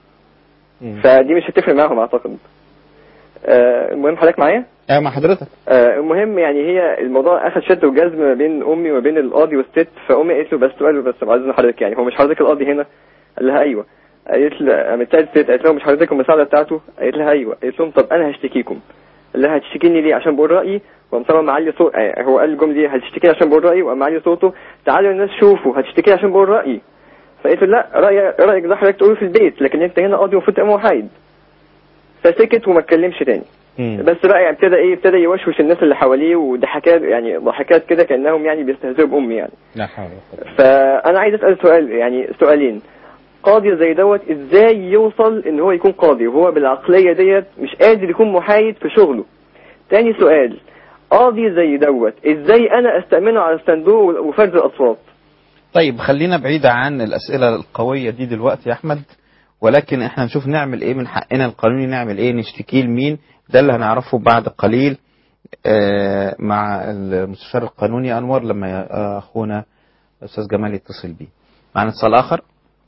فدي مش هتفرق معاهم اعتقد آه، المهم حضرتك معايا
ايوه مع حضرتك
آه، المهم يعني هي الموضوع اخذ شد وجذب ما بين امي وما بين القاضي والست فامي قالت له بس سؤال بس بعد اذن حضرتك يعني هو مش حضرتك القاضي هنا قال لها ايوه قالت له قامت سالت الست قالت لهم مش حضرتك المساعده بتاعته قالت لها ايوه قالت لهم طب انا هشتكيكم قال لها هتشتكيني ليه عشان بقول رايي وقام طبعا معلي صوت آه، هو قال الجمله دي هتشتكيني عشان بقول رايي وقام معلي صوته تعالوا الناس شوفوا هتشتكيني عشان بقول رايي فقالت له لا رايك رايك ده حضرتك تقوله في البيت لكن انت هنا قاضي المفروض تبقى محايد فسكت وما اتكلمش تاني بس بقى يعني ابتدى ايه ابتدى يوشوش الناس اللي حواليه وضحكات يعني ضحكات كده كانهم يعني بيستهزئوا بامي يعني
لا حول ولا قوة.
فانا عايز اسال سؤال يعني سؤالين قاضي زي دوت ازاي يوصل ان هو يكون قاضي وهو بالعقليه ديت مش قادر يكون محايد في شغله تاني سؤال قاضي زي دوت ازاي انا استأمنه على الصندوق وفرز الاصوات
طيب خلينا بعيدة عن الأسئلة القوية دي دلوقتي يا أحمد ولكن احنا نشوف نعمل ايه من حقنا القانوني نعمل ايه نشتكي لمين ده اللي هنعرفه بعد قليل آه، مع المستشار القانوني أنور لما ي- آه، أخونا أستاذ جمال يتصل بيه معنا اتصال آخر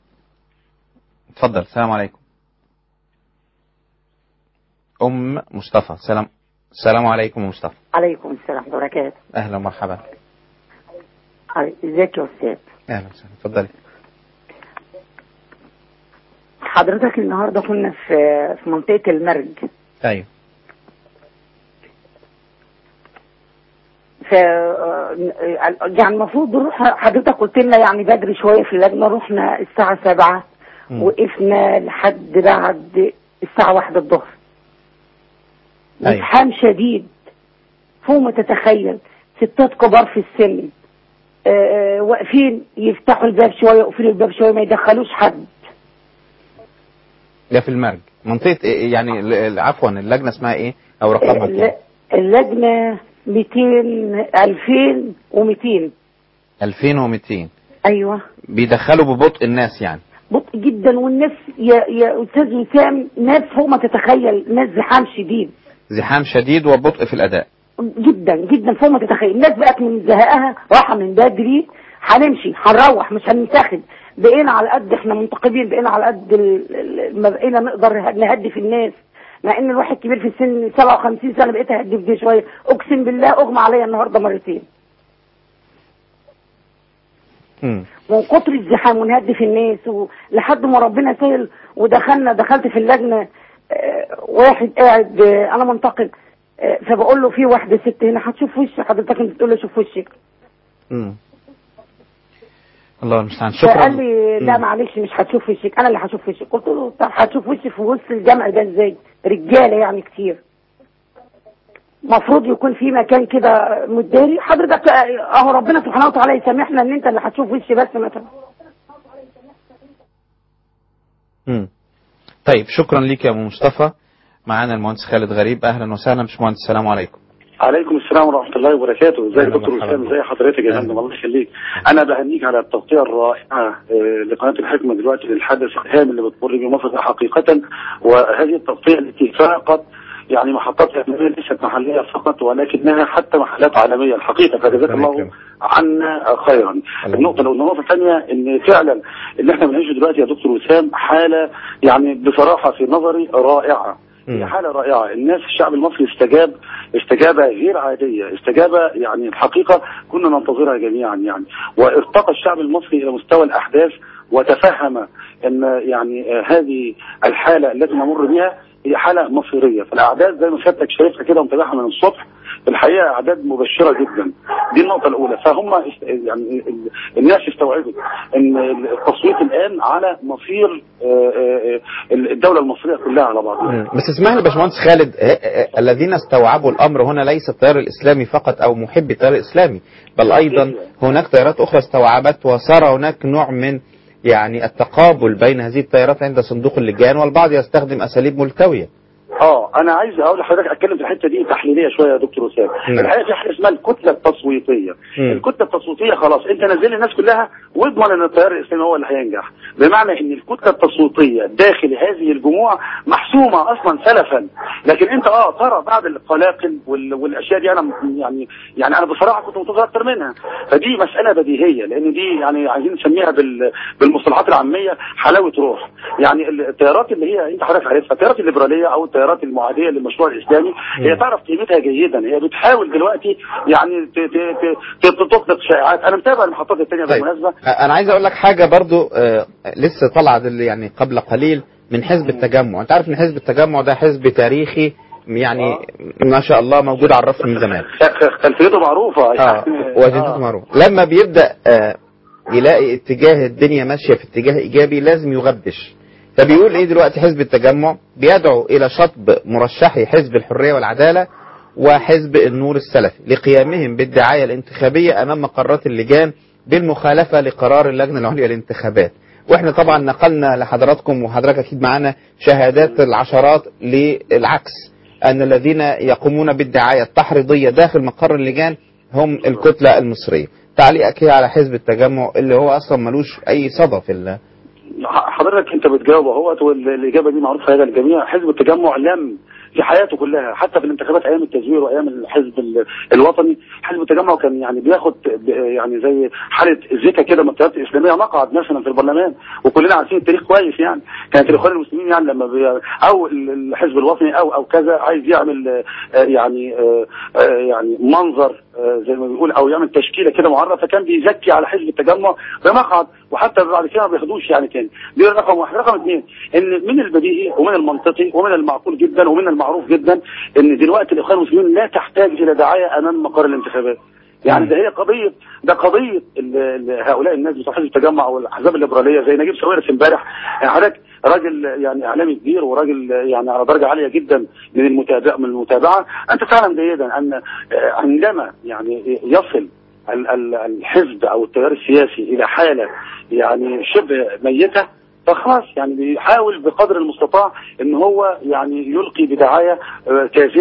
اتفضل السلام عليكم أم مصطفى سلام السلام عليكم يا مصطفى
عليكم السلام ورحمة الله وبركاته
أهلا ومرحبا
علي- ازيك يا استاذ
أهلا وسهلا اتفضلي
حضرتك النهارده كنا في في منطقة المرج
أيوه
ف يعني المفروض نروح حضرتك قلت لنا يعني بدري شوية في اللجنة رحنا الساعة سبعة وقفنا لحد بعد الساعة واحدة الظهر
أيوه.
ازحام شديد فوق ما تتخيل ستات كبار في السن آه، آه، واقفين يفتحوا الباب شوية يقفلوا الباب شوية ما يدخلوش حد
ده في المرج منطقة إيه يعني ال- ال- عفوا اللجنة اسمها ايه أو رقمها كام؟
الل- اللجنة 200 2200
2200
ايوه
بيدخلوا ببطء الناس يعني
بطء جدا والناس يا يا استاذ وسام ناس فوق ما تتخيل ناس زحام شديد
زحام شديد وبطء في الاداء
جدا جدا فوق ما تتخيل الناس بقت من زهقها راحه من بدري هنمشي هنروح مش هننتخب بقينا على قد احنا منتقبين بقينا على قد ال- ال- ما بقينا نقدر نهدي في الناس مع ان الواحد كبير في السن 57 سنه بقيت اهدي في دي شويه اقسم بالله اغمى عليا النهارده مرتين
مم.
من كتر الزحام ونهدي في الناس ولحد ما ربنا سهل ودخلنا دخلت في اللجنه آه، واحد قاعد آه، انا منتقد آه، فبقول له في واحده ست هنا هتشوف وشي حضرتك انت تقول له شوف وشي
مم. الله المستعان شكرا
فقال لي لا
مم.
معلش مش هتشوف وشك انا اللي هشوف وشك قلت له طب هتشوف وشي في وسط الجمع ده ازاي رجاله يعني كتير المفروض يكون في مكان كده مداري حضرتك آه، اهو ربنا سبحانه وتعالى يسامحنا ان انت اللي هتشوف وشي بس مثلا
مم. طيب شكرا ليك يا ابو مصطفى معانا المهندس خالد غريب اهلا وسهلا باشمهندس السلام عليكم
عليكم السلام ورحمة الله وبركاته ازيك
أهلا
يا دكتور
ومرحبا.
وسام ازي حضرتك يا فندم الله يخليك انا بهنيك على التغطية الرائعة آه، لقناة الحكمة دلوقتي للحدث الهام اللي بتمر به مصر حقيقة وهذه التغطية التي فاقت يعني محطات إعلامية ليست محلية فقط ولكنها حتى محلات عالمية الحقيقة فجزاك الله عنا خيرا النقطة الأولى النقطة الثانية إن فعلا اللي احنا بنعيشه دلوقتي يا دكتور وسام حالة يعني بصراحة في نظري رائعة هي حالة رائعة الناس الشعب المصري استجاب استجابة غير عادية استجابة يعني الحقيقة كنا ننتظرها جميعا يعني وارتقى الشعب المصري إلى مستوى الأحداث وتفهم أن يعني آه، هذه الحالة التي نمر بها هي حالة مصيرية فالأعداد زي ما سيادتك شايفها كده ومتابعها من الصبح في الحقيقة أعداد مبشرة جدا دي النقطة الأولى فهم است- يعني ال- الناس استوعبت أن التصويت الآن على مصير آه، آه، آه، الدولة المصرية كلها على بعضها
مم. بس اسمح لي باشمهندس خالد آه، آه، الذين استوعبوا الامر هنا ليس التيار الاسلامي فقط او محب التيار الاسلامي بل ايضا هناك تيارات اخرى استوعبت وصار هناك نوع من يعني التقابل بين هذه التيارات عند صندوق اللجان والبعض يستخدم اساليب ملتويه
اه انا عايز اقول لحضرتك اتكلم في الحته دي تحليليه شويه يا دكتور وسام
نعم.
الحقيقه في حاجه اسمها الكتله التصويتيه
مم.
الكتله التصويتيه خلاص انت نزل الناس كلها واضمن ان التيار الاسلامي هو اللي هينجح بمعنى ان الكتله التصويتيه داخل هذه الجموع محسومه اصلا سلفا لكن انت اه ترى بعض القلاقل وال- والاشياء دي انا م- يعني يعني انا بصراحه كنت منتظر اكتر منها فدي مساله بديهيه لان دي يعني عايزين نسميها بال بالمصطلحات العاميه حلاوه روح يعني التيارات اللي هي انت حضرتك عارفها التيارات الليبراليه او التيارات المعاديه للمشروع الاسلامي هي تعرف قيمتها جيدا هي بتحاول دلوقتي يعني ت- ت- ت- ت- تطلق شائعات انا متابع المحطات الثانيه
طيب.
بالمناسبه
انا عايز اقول لك حاجه برضو آه، لسه طالعه دل- يعني قبل قليل من حزب التجمع انت عارف ان حزب التجمع ده حزب تاريخي يعني ما شاء الله موجود على الرف من زمان
خلفيته معروفه
اه
يعني
وجدته معروف لما بيبدا آه يلاقي اتجاه الدنيا ماشيه في اتجاه ايجابي لازم يغبش فبيقول ايه دلوقتي حزب التجمع بيدعو الى شطب مرشحي حزب الحريه والعداله وحزب النور السلفي لقيامهم بالدعايه الانتخابيه امام مقرات اللجان بالمخالفه لقرار اللجنه العليا للانتخابات واحنا طبعا نقلنا لحضراتكم وحضرتك اكيد معانا شهادات العشرات للعكس ان الذين يقومون بالدعايه التحريضيه داخل مقر اللجان هم الكتله المصريه تعليقك ايه على حزب التجمع اللي هو اصلا ملوش اي صدى في ال-
حضرتك انت بتجاوب اهوت والاجابه دي معروفه لدى الجميع حزب التجمع لم في حياته كلها حتى في الانتخابات ايام التزوير وايام الحزب ال- الوطني حزب التجمع كان يعني بياخد ب- يعني زي حاله زكا كده من التيارات الاسلاميه مقعد مثلا في البرلمان وكلنا عارفين التاريخ كويس يعني كانت الاخوان المسلمين يعني لما بي او ال- الحزب الوطني او او كذا عايز يعمل آه، يعني آه، آه، يعني منظر آه، زي ما بيقول او يعمل تشكيله كده معرفه فكان بيزكي على حزب التجمع بمقعد وحتى بعد كده ما بياخدوش يعني تاني دي رقم واحد رقم اثنين ان من البديهي ومن المنطقي ومن المعقول جدا ومن المعروف جدا ان دلوقتي الاخوان المسلمين لا تحتاج الى دعايه امام مقر الانتخابات يعني ده هي قضيه ده قضيه ال- ال- هؤلاء الناس بتوع حزب التجمع والاحزاب الليبراليه زي نجيب ساويرس امبارح يعني حضرتك راجل يعني اعلامي كبير وراجل يعني على درجه عاليه جدا من المتابعه من المتابعه انت تعلم جيدا ان آه، عندما يعني يصل ال- ال- الحزب او التيار السياسي الى حاله يعني شبه ميته فخلاص يعني بيحاول بقدر المستطاع ان هو يعني يلقي بدعايه آه، كاذبه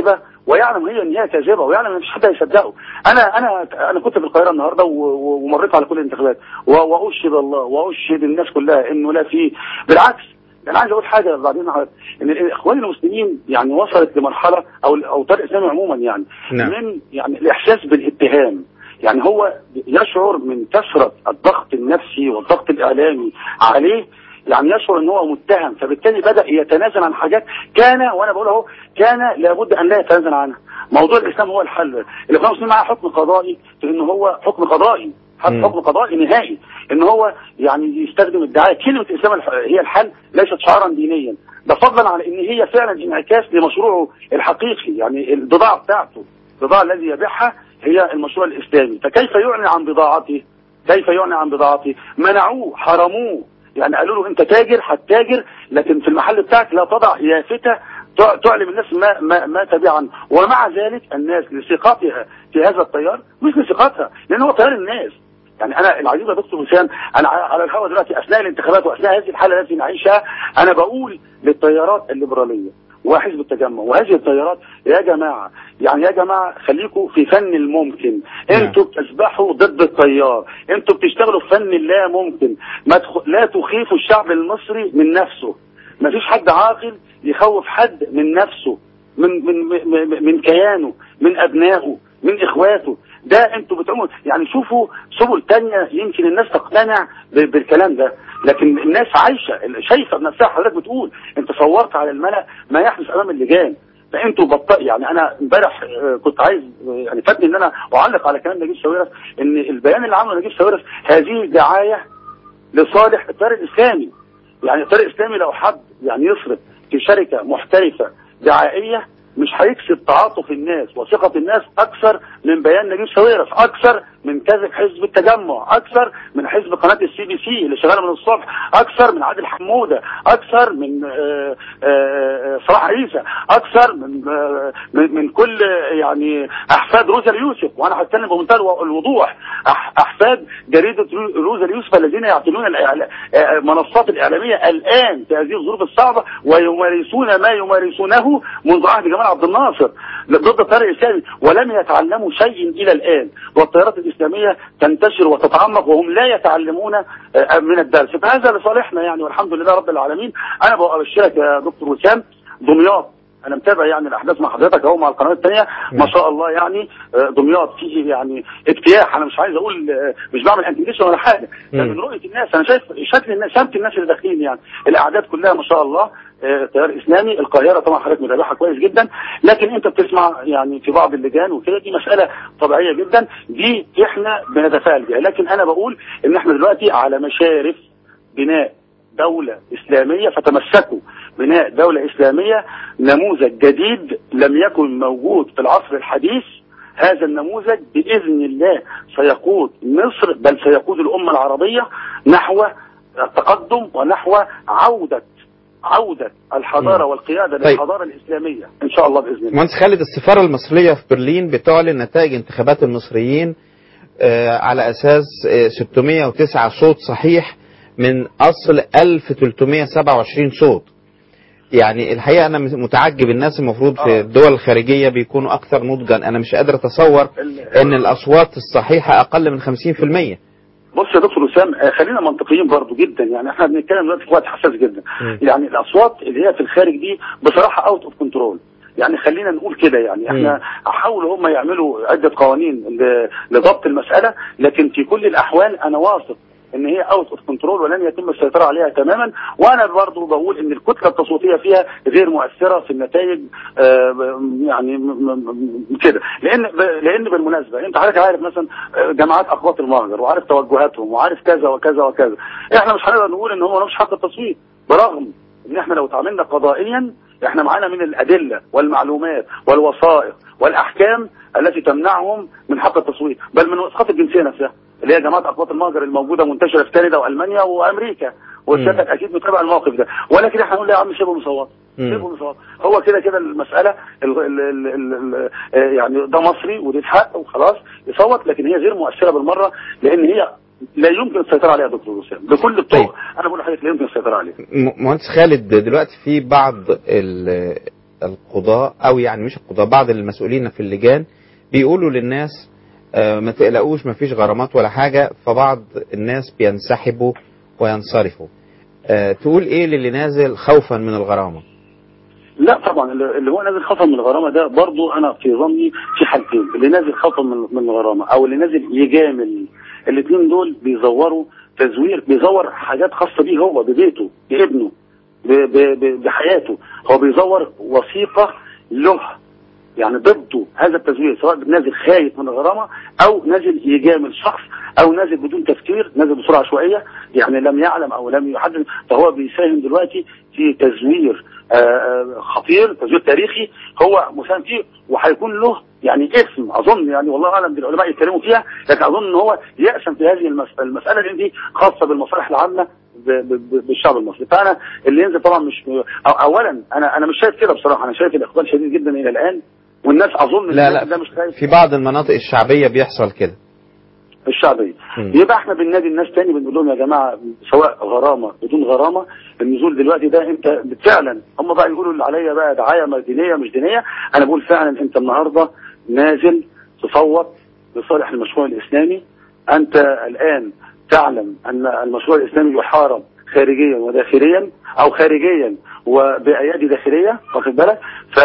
ويعلم هي ان هي كاذبه ويعلم ان مفيش حد هيصدقه انا انا انا كنت في القاهره النهارده و- و- ومريت على كل الانتخابات و- واشهد الله واشهد الناس كلها انه لا في بالعكس انا عايز اقول حاجه بعدين هقول- ان الاخوان المسلمين يعني وصلت لمرحله او او طارق الاسلامي عموما يعني
نعم.
من يعني الاحساس بالاتهام يعني هو يشعر من كثره الضغط النفسي والضغط الاعلامي عليه يعني يشعر ان هو متهم فبالتالي بدا يتنازل عن حاجات كان وانا بقول اهو كان لابد ان لا يتنازل عنها موضوع الاسلام هو الحل الاخوان المسلمين معاه حكم قضائي في ان هو حكم قضائي حتى
مم.
حكم قضائي نهائي ان هو يعني يستخدم الدعايه كلمه الاسلام الح- هي الحل ليست شعارا دينيا ده فضلا عن ان هي فعلا انعكاس لمشروعه الحقيقي يعني البضاعه بتاعته البضاعه الذي يبيعها هي المشروع الاسلامي فكيف يعلن عن بضاعته كيف يعلن عن بضاعته منعوه حرموه يعني قالوا له انت تاجر هتتاجر لكن في المحل بتاعك لا تضع يافته تع- تعلم الناس ما ما ما تبيع عنه ومع ذلك الناس لثقتها في هذا التيار مش لثقتها لان هو تيار الناس يعني انا العزيز يا دكتور وسام انا ع- على الهواء دلوقتي اثناء الانتخابات واثناء هذه الحاله التي نعيشها انا بقول للتيارات الليبراليه وحزب التجمع وهذه التيارات يا جماعه يعني يا جماعه خليكم في فن الممكن انتوا بتسبحوا ضد التيار انتوا بتشتغلوا في فن اللا ممكن ما تخ... لا تخيفوا الشعب المصري من نفسه ما فيش حد عاقل يخوف حد من نفسه من من من, من كيانه من ابنائه من اخواته ده انتوا بتعملوا يعني شوفوا سبل تانية يمكن الناس تقتنع ب- بالكلام ده لكن الناس عايشه شايفه بنفسها حضرتك بتقول انت صورت على الملأ ما يحدث امام اللجان فانتوا بطأ يعني انا امبارح آه، كنت عايز آه، يعني فاتني ان انا اعلق على كلام نجيب ساويرس ان البيان اللي عمله نجيب ساويرس هذه دعايه لصالح التيار الاسلامي يعني التيار الاسلامي لو حد يعني يصرف في شركه محترفه دعائيه مش هيكسب تعاطف الناس وثقة الناس أكثر من بيان نجيب ساويرس أكثر من كذب حزب التجمع أكثر من حزب قناة السي بي سي اللي شغالة من الصبح أكثر من عادل حمودة أكثر من آه، آه، صلاح عيسى أكثر من آه، من من كل آه، يعني أحفاد روزا اليوسف وأنا هتكلم بمنتهى الو- الوضوح أح- أحفاد جريدة رو- روزا اليوسف الذين يعتلون الإعلا- آه، المنصات الإعلامية الآن في هذه الظروف الصعبة ويمارسون ما يمارسونه منذ عهد جمال عبد الناصر ضد التيار الإسلامي ولم يتعلموا شيء إلى الآن والتيارات الإسلامية تنتشر وتتعمق وهم لا يتعلمون آه، من الدرس فهذا لصالحنا يعني والحمد لله رب العالمين أنا بأبشرك يا دكتور وسام دمياط انا متابع يعني الاحداث مع حضرتك اهو مع القناه الثانيه ما شاء الله يعني آه، دمياط فيه يعني اجتياح انا مش عايز اقول آه، مش بعمل انتجريشن ولا حاجه ده
مم.
من رؤيه الناس انا شايف شكل الناس شمت الناس اللي داخلين يعني الاعداد كلها ما شاء الله آه، تيار اسلامي القاهره طبعا حضرتك متابعها كويس جدا لكن انت بتسمع يعني في بعض اللجان وكده دي مساله طبيعيه جدا دي احنا بنتفاعل بيها لكن انا بقول ان احنا دلوقتي على مشارف بناء دولة إسلامية فتمسكوا بناء دولة إسلامية نموذج جديد لم يكن موجود في العصر الحديث هذا النموذج بإذن الله سيقود مصر بل سيقود الأمة العربية نحو التقدم ونحو عودة عودة الحضارة والقيادة
طيب.
للحضارة الإسلامية إن شاء الله بإذن الله
مهندس خالد السفارة المصرية في برلين بتعلن نتائج انتخابات المصريين آه، على أساس آه، 609 صوت صحيح من أصل 1327 صوت يعني الحقيقة أنا متعجب الناس المفروض في الدول الخارجية بيكونوا أكثر نضجا أنا مش قادر أتصور أن الأصوات الصحيحة أقل من 50%
بص يا دكتور وسام آه، خلينا منطقيين برضو جدا يعني احنا بنتكلم دلوقتي في وقت حساس جدا يعني الاصوات اللي هي في الخارج دي بصراحه اوت اوف كنترول يعني خلينا نقول كده يعني احنا حاولوا هم يعملوا عده قوانين ل- لضبط المساله لكن في كل الاحوال انا واثق ان هي اوت اوف كنترول ولن يتم السيطره عليها تماما وانا برضو بقول ان الكتله التصويتيه فيها غير مؤثره في النتائج آه، ب- يعني م- م- م- كده لان ب- لان بالمناسبه انت حضرتك عارف مثلا آه، جماعات اقوات المهجر وعارف توجهاتهم وعارف كذا وكذا وكذا احنا مش هنقدر نقول ان هم مش حق التصويت برغم ان احنا لو تعاملنا قضائيا احنا معانا من الادله والمعلومات والوثائق والاحكام التي تمنعهم من حق التصويت بل من اسقاط الجنسيه نفسها اللي هي جماعه اقوات المهجر الموجوده منتشره في كندا والمانيا وامريكا والسيادة اكيد متابع الموقف ده ولكن احنا نقول لا يا عم شبه مصوت شبه مصوت هو كده كده المساله ال ال ال ال ال آه يعني ده مصري ودي حق وخلاص يصوت لكن هي غير مؤثره بالمره لان هي لا يمكن السيطره عليها يا دكتور وسام بكل الطرق انا بقول لحضرتك لا يمكن السيطره عليها
م- مهندس خالد دلوقتي في بعض ال- القضاء او يعني مش القضاء بعض المسؤولين في اللجان بيقولوا للناس آه، ما تقلقوش ما فيش غرامات ولا حاجة فبعض الناس بينسحبوا وينصرفوا آه، تقول ايه للي نازل خوفا من الغرامة
لا طبعا اللي اللي هو نازل خوفا من الغرامه ده برضو انا في ظني في حالتين اللي نازل خوفا من من الغرامه او اللي نازل يجامل الاثنين دول بيزوروا تزوير بيزور حاجات خاصه بيه هو ببيته بابنه ب- ب- ب- بحياته هو بيزور وثيقه له يعني ضده هذا التزوير سواء نازل خايف من الغرامه او نازل يجامل شخص او نازل بدون تفكير نازل بسرعه عشوائيه يعني لم يعلم او لم يحدد فهو بيساهم دلوقتي في تزوير آه، آه، خطير تزوير تاريخي هو مساهم فيه وهيكون له يعني اسم اظن يعني والله اعلم بالعلماء يتكلموا فيها لكن اظن ان هو يأسم في هذه المسألة المساله لان دي خاصه بالمصالح العامه ب- ب- ب- بالشعب المصري فانا اللي ينزل طبعا مش أو- اولا انا انا مش شايف كده بصراحه انا شايف الاقبال شديد جدا الى الان والناس اظن
لا
إن
لا
ده مش خايف
في بعض المناطق الشعبية بيحصل كده
الشعبيه
مم.
يبقى احنا بننادي الناس تاني بنقول لهم يا جماعه سواء غرامه بدون غرامه النزول دلوقتي ده انت فعلا هم بقى يقولوا اللي عليا بقى دعايه ما دينيه مش دينيه انا بقول فعلا انت النهارده نازل تصوت لصالح المشروع الاسلامي انت الان تعلم ان المشروع الاسلامي يحارب خارجيا وداخليا او خارجيا وبايادي داخليه واخد بالك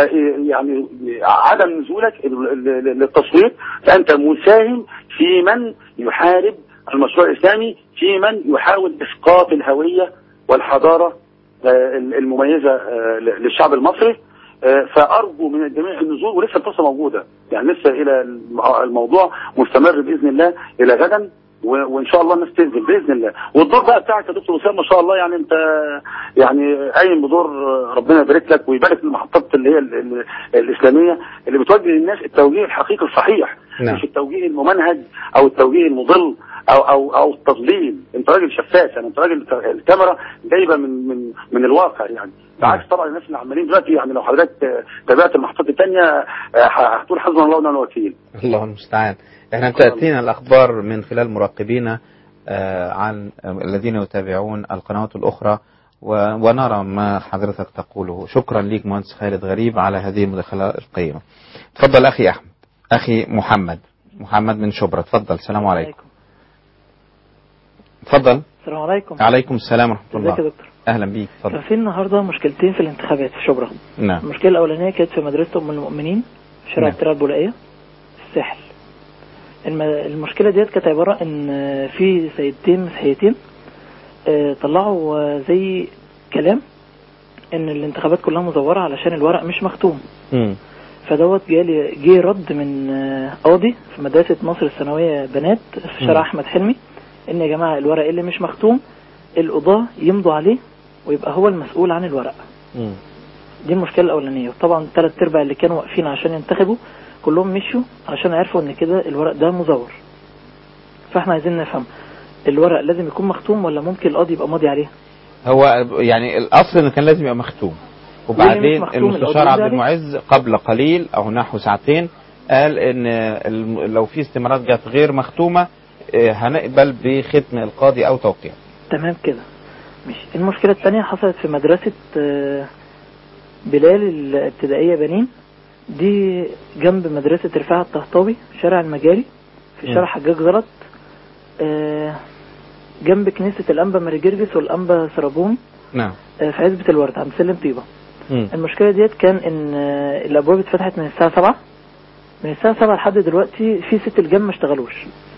فيعني عدم نزولك ال- ال- للتصويت فانت مساهم في من يحارب المشروع الاسلامي في من يحاول اسقاط الهويه والحضاره آه، المميزه آه، للشعب المصري آه، فارجو من الجميع النزول ولسه القصه موجوده يعني لسه الى الم- الموضوع مستمر باذن الله الى غدا و- وان شاء الله الناس تنزل باذن الله والدور بقى بتاعك يا دكتور وسام ما شاء الله يعني انت يعني قايم بدور ربنا يبارك لك ويبارك للمحطات اللي هي ال- ال- الاسلاميه اللي بتوجه للناس التوجيه الحقيقي الصحيح
نعم.
مش التوجيه الممنهج او التوجيه المضل او او او التضليل انت راجل شفاف يعني انت راجل الكاميرا جايبه من من من الواقع يعني بعكس طبعا الناس اللي عمالين دلوقتي يعني لو حضرتك آه، تابعت المحطات الثانيه هتقول حسبنا الله ونعم الوكيل
الله المستعان احنا تأتينا الأخبار من خلال مراقبين آه، عن الذين يتابعون القنوات الأخرى و- ونرى ما حضرتك تقوله شكرا ليك مهندس خالد غريب على هذه المداخلة القيمة تفضل أخي أحمد أخي محمد محمد من شبرا تفضل السلام عليكم تفضل
السلام عليكم
عليكم السلام ورحمة
ازيك يا
الله
دكتور
أهلا بيك
كان
تفضل
في النهارده مشكلتين في الانتخابات في شبرا
نعم
المشكله الاولانيه كانت في مدرسه ام المؤمنين في شارع
نعم.
الترعه البولائيه في الساحل الم... المشكله ديت كانت عباره ان في سيدتين مسيحيتين آه، طلعوا آه، زي كلام ان الانتخابات كلها مزوره علشان الورق مش مختوم
مم.
فدوت جالي جه رد من آه، قاضي في مدرسه مصر الثانويه بنات في شارع
مم.
احمد حلمي ان يا جماعه الورق اللي مش مختوم القضاه يمضوا عليه ويبقى هو المسؤول عن الورق
مم.
دي المشكله الاولانيه وطبعا ثلاث ارباع اللي كانوا واقفين عشان ينتخبوا كلهم مشوا عشان عرفوا ان كده الورق ده مزور فاحنا عايزين نفهم الورق لازم يكون مختوم ولا ممكن القاضي يبقى ماضي عليه
هو يعني الأصل إنه كان لازم يبقى مختوم
واللي
وبعدين
مش مختوم
المستشار
القاضي
عبد
يمضي
المعز قبل قليل أو نحو ساعتين قال إن الم- لو في استمارات جت غير مختومة آه، هنقبل بختم القاضي أو توقيع
تمام كده مش المشكله الثانيه حصلت في مدرسه آه، بلال الابتدائيه بنين دي جنب مدرسه رفاعه الطهطاوي شارع المجاري في
مم.
شارع حجاج زلط آه، جنب كنيسه الانبا ماري جرجس والانبا سرابون
نعم
آه، في عزبه الورد عند سلم طيبه
مم.
المشكلة ديت كان ان آه، الابواب اتفتحت من الساعة 7 من الساعة 7 لحد دلوقتي في ست لجان ما اشتغلوش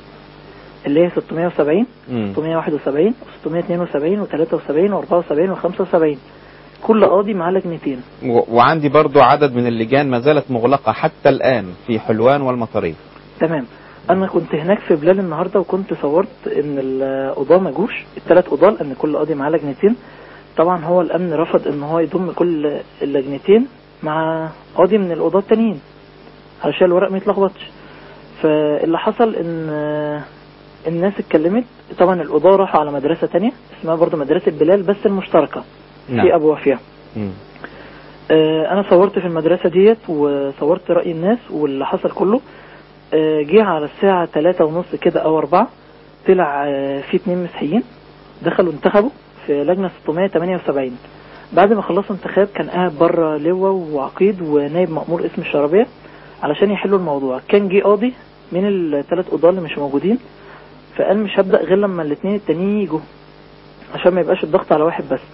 اللي هي 670
مم.
671 و672 و73 و74 و75 كل قاضي معاه لجنتين
و- وعندي برضو عدد من اللجان ما زالت مغلقة حتى الآن في حلوان والمطرية
تمام انا كنت هناك في بلال النهارده وكنت صورت ان القضاه ما جوش الثلاث قضاه لان كل قاضي معاه لجنتين طبعا هو الامن رفض ان هو يضم كل اللجنتين مع قاضي من القضاه التانيين علشان الورق ما يتلخبطش فاللي حصل ان آه، الناس اتكلمت طبعا القضاه راحوا على مدرسه تانية اسمها برضو مدرسه بلال بس المشتركه
نعم.
في ابو وفيه
مم.
آه، انا صورت في المدرسة ديت وصورت رأي الناس واللي حصل كله آه، جه على الساعة تلاتة ونص كده او اربعة طلع آه، في اتنين مسيحيين دخلوا انتخبوا في لجنة 678 بعد ما خلصوا انتخاب كان قاعد بره لواء وعقيد ونائب مأمور اسم الشرابية علشان يحلوا الموضوع كان جه قاضي من الثلاث قضاة اللي مش موجودين فقال مش هبدأ غير لما الاثنين التانيين يجوا عشان ما يبقاش الضغط على واحد بس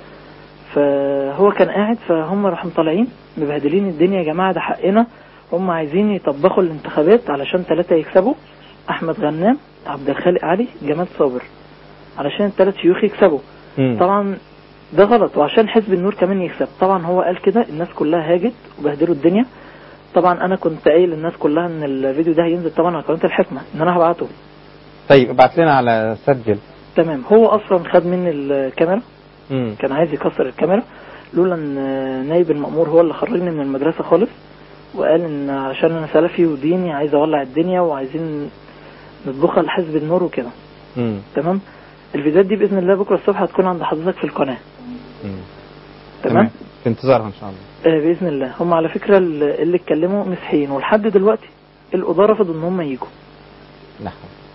فهو كان قاعد فهم راحوا طالعين مبهدلين الدنيا يا جماعة ده حقنا هم عايزين يطبخوا الانتخابات علشان ثلاثة يكسبوا أحمد غنام عبد الخالق علي جمال صابر علشان الثلاث شيوخ يكسبوا طبعا ده غلط وعشان حزب النور كمان يكسب طبعا هو قال كده الناس كلها هاجت وبهدلوا الدنيا طبعا انا كنت قايل للناس كلها ان الفيديو ده هينزل طبعا على قناه الحكمه ان انا هبعته
طيب ابعت لنا على سجل
تمام هو اصلا خد مني الكاميرا
مم.
كان عايز يكسر الكاميرا لولا ان نايب المأمور هو اللي خرجني من المدرسة خالص وقال ان عشان انا سلفي وديني عايز اولع الدنيا وعايزين نطبخها لحزب النور وكده
مم.
تمام الفيديوهات دي باذن الله بكره الصبح هتكون عند حضرتك في القناه
مم.
تمام
في انتظارها ان شاء الله
آه باذن الله هم على فكره اللي اللي اتكلموا مسيحيين ولحد دلوقتي القضاه رفضوا ان هم يجوا
نعم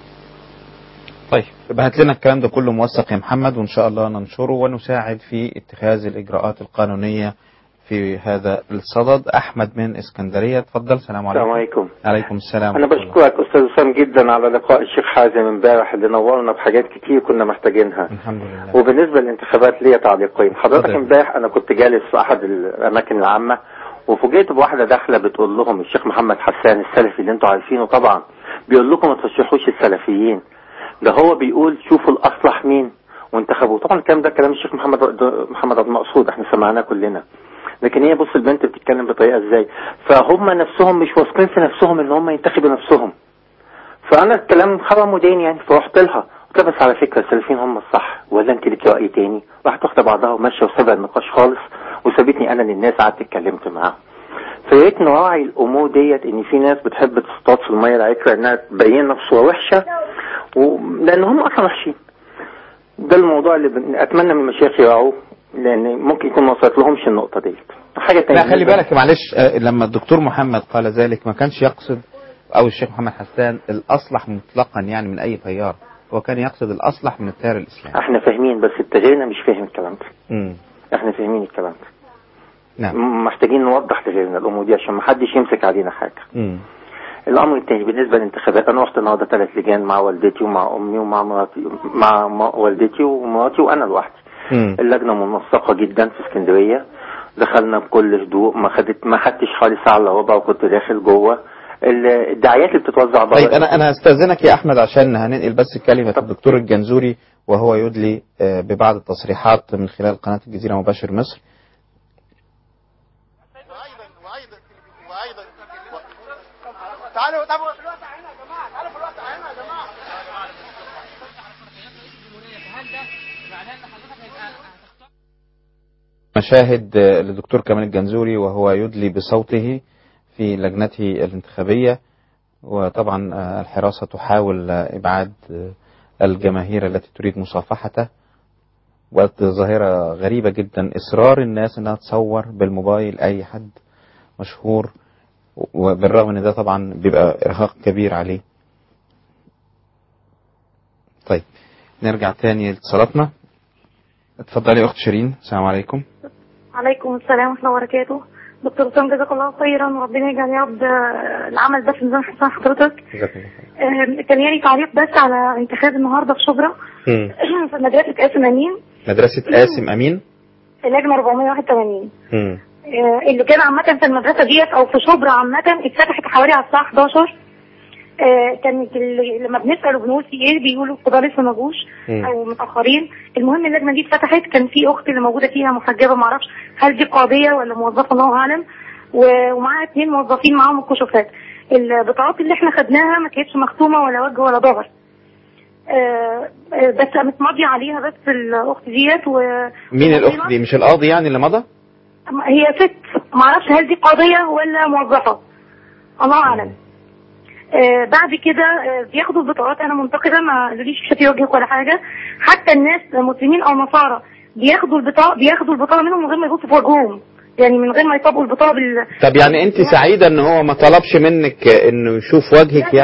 طيب ابعت لنا الكلام ده كله موثق يا محمد وان شاء الله ننشره ونساعد في اتخاذ الاجراءات القانونيه في هذا الصدد احمد من اسكندريه اتفضل السلام عليكم
السلام عليكم
عليكم السلام
انا بشكرك استاذ وسام جدا على لقاء الشيخ حازم امبارح اللي نورنا بحاجات كتير كنا محتاجينها
الحمد لله
وبالنسبه للانتخابات ليا تعليقين حضرتك امبارح انا كنت جالس في احد الاماكن العامه وفوجئت بواحده داخله بتقول لهم الشيخ محمد حسان السلفي اللي انتوا عارفينه طبعا بيقول لكم ما ترشحوش السلفيين ده هو بيقول شوفوا الاصلح مين وانتخبوه طبعا الكلام ده كلام الشيخ محمد محمد عبد المقصود احنا سمعناه كلنا لكن هي بص البنت بتتكلم بطريقه ازاي فهم نفسهم مش واثقين في نفسهم ان هم ينتخبوا نفسهم فانا الكلام خرم وداني يعني فرحت لها قلت لها بس على فكره السلفيين هم الصح ولا انت ليكي راي تاني راحت واخده بعضها وماشيه وسابها النقاش خالص وسابتني انا للناس قعدت اتكلمت معاهم فيا ريت نراعي الامور ديت ان في ناس بتحب تصطاد في الميه العكره انها تبين لك صوره وحشه و... لان هم اصلا وحشين ده الموضوع اللي بن... اتمنى من المشايخ يراعوه لان ممكن يكون ما وصلت لهمش النقطه ديت حاجه تانية
لا خلي بالك معلش آه، لما الدكتور محمد قال ذلك ما كانش يقصد او الشيخ محمد حسان الاصلح مطلقا يعني من اي تيار هو كان يقصد الاصلح من التيار الاسلامي
احنا فاهمين بس التغييرنا مش فاهم الكلام ده
مم.
احنا فاهمين الكلام ده
نعم
م- محتاجين نوضح لغيرنا الامور دي عشان ما حدش يمسك علينا حاجه
مم.
الامر الثاني بالنسبه للانتخابات انا رحت النهارده ثلاث لجان مع والدتي ومع امي ومع مراتي مع م- والدتي ومراتي وانا لوحدي
مم.
اللجنه منسقه جدا في اسكندريه دخلنا بكل هدوء ما خدت ما خدتش حوالي ساعه الا ربع وكنت داخل جوه ال- الدعايات اللي بتتوزع بره
طيب انا انا هستاذنك يا احمد عشان هننقل بس كلمه الدكتور الجنزوري وهو يدلي آه، ببعض التصريحات من خلال قناه الجزيره مباشر مصر
تعالوا تعالوا في الوقت هنا يا جماعه تعالوا في الوقت هنا يا جماعه هل ده معناه ان حضرتك هيبقى
مشاهد آه، للدكتور كمال الجنزوري وهو يدلي بصوته في لجنته الانتخابية وطبعا آه، الحراسة تحاول آه، إبعاد آه، الجماهير التي تريد مصافحته وظاهرة غريبة جدا إصرار الناس أنها تصور بالموبايل أي حد مشهور وبالرغم أن ده طبعا بيبقى إرهاق كبير عليه طيب نرجع تاني لاتصالاتنا اتفضلي يا أخت شيرين السلام عليكم
عليكم السلام ورحمة الله وبركاته دكتور وسام جزاك الله خيرا وربنا يجعل يا رب آه، العمل ده في ميزان حسن حضرتك آه، كان يعني تعليق بس على انتخاب النهارده في شبرا
مم.
في مدرسة قاسم أمين
مدرسة قاسم أمين
اللجنة 481
مم.
آه، اللي كان عامة في المدرسة ديت أو في شبرا عامة اتفتحت حوالي على الساعة 11 آه، كانت ال- لما بنسأل وبنقول في ايه بيقولوا القضاة لسه ما جوش
مم.
او متأخرين المهم اللجنة دي اتفتحت كان في اخت اللي موجودة فيها محجبة معرفش هل دي قاضية ولا موظفة الله اعلم و- ومعاها اتنين موظفين معاهم الكشوفات البطاقات اللي احنا خدناها ما كانتش مختومة ولا وجه ولا ظهر آه، آه، بس قامت ماضية عليها بس الاخت ديت و
مين الأخت دي مش القاضي يعني اللي مضى
هي ست معرفش هل دي قاضية ولا موظفة الله أعلم آه بعد كده آه بياخدوا البطاقات أنا منتقدة ما قالوليش مش في وجهك ولا حاجة حتى الناس مسلمين أو نصارى بياخدوا البطاقة بياخدوا البطاقة منهم من غير ما يبصوا في وجههم يعني من غير ما يطبقوا البطاقة بال
طب يعني أنت سعيدة إن هو ما طلبش منك إنه يشوف وجهك يعني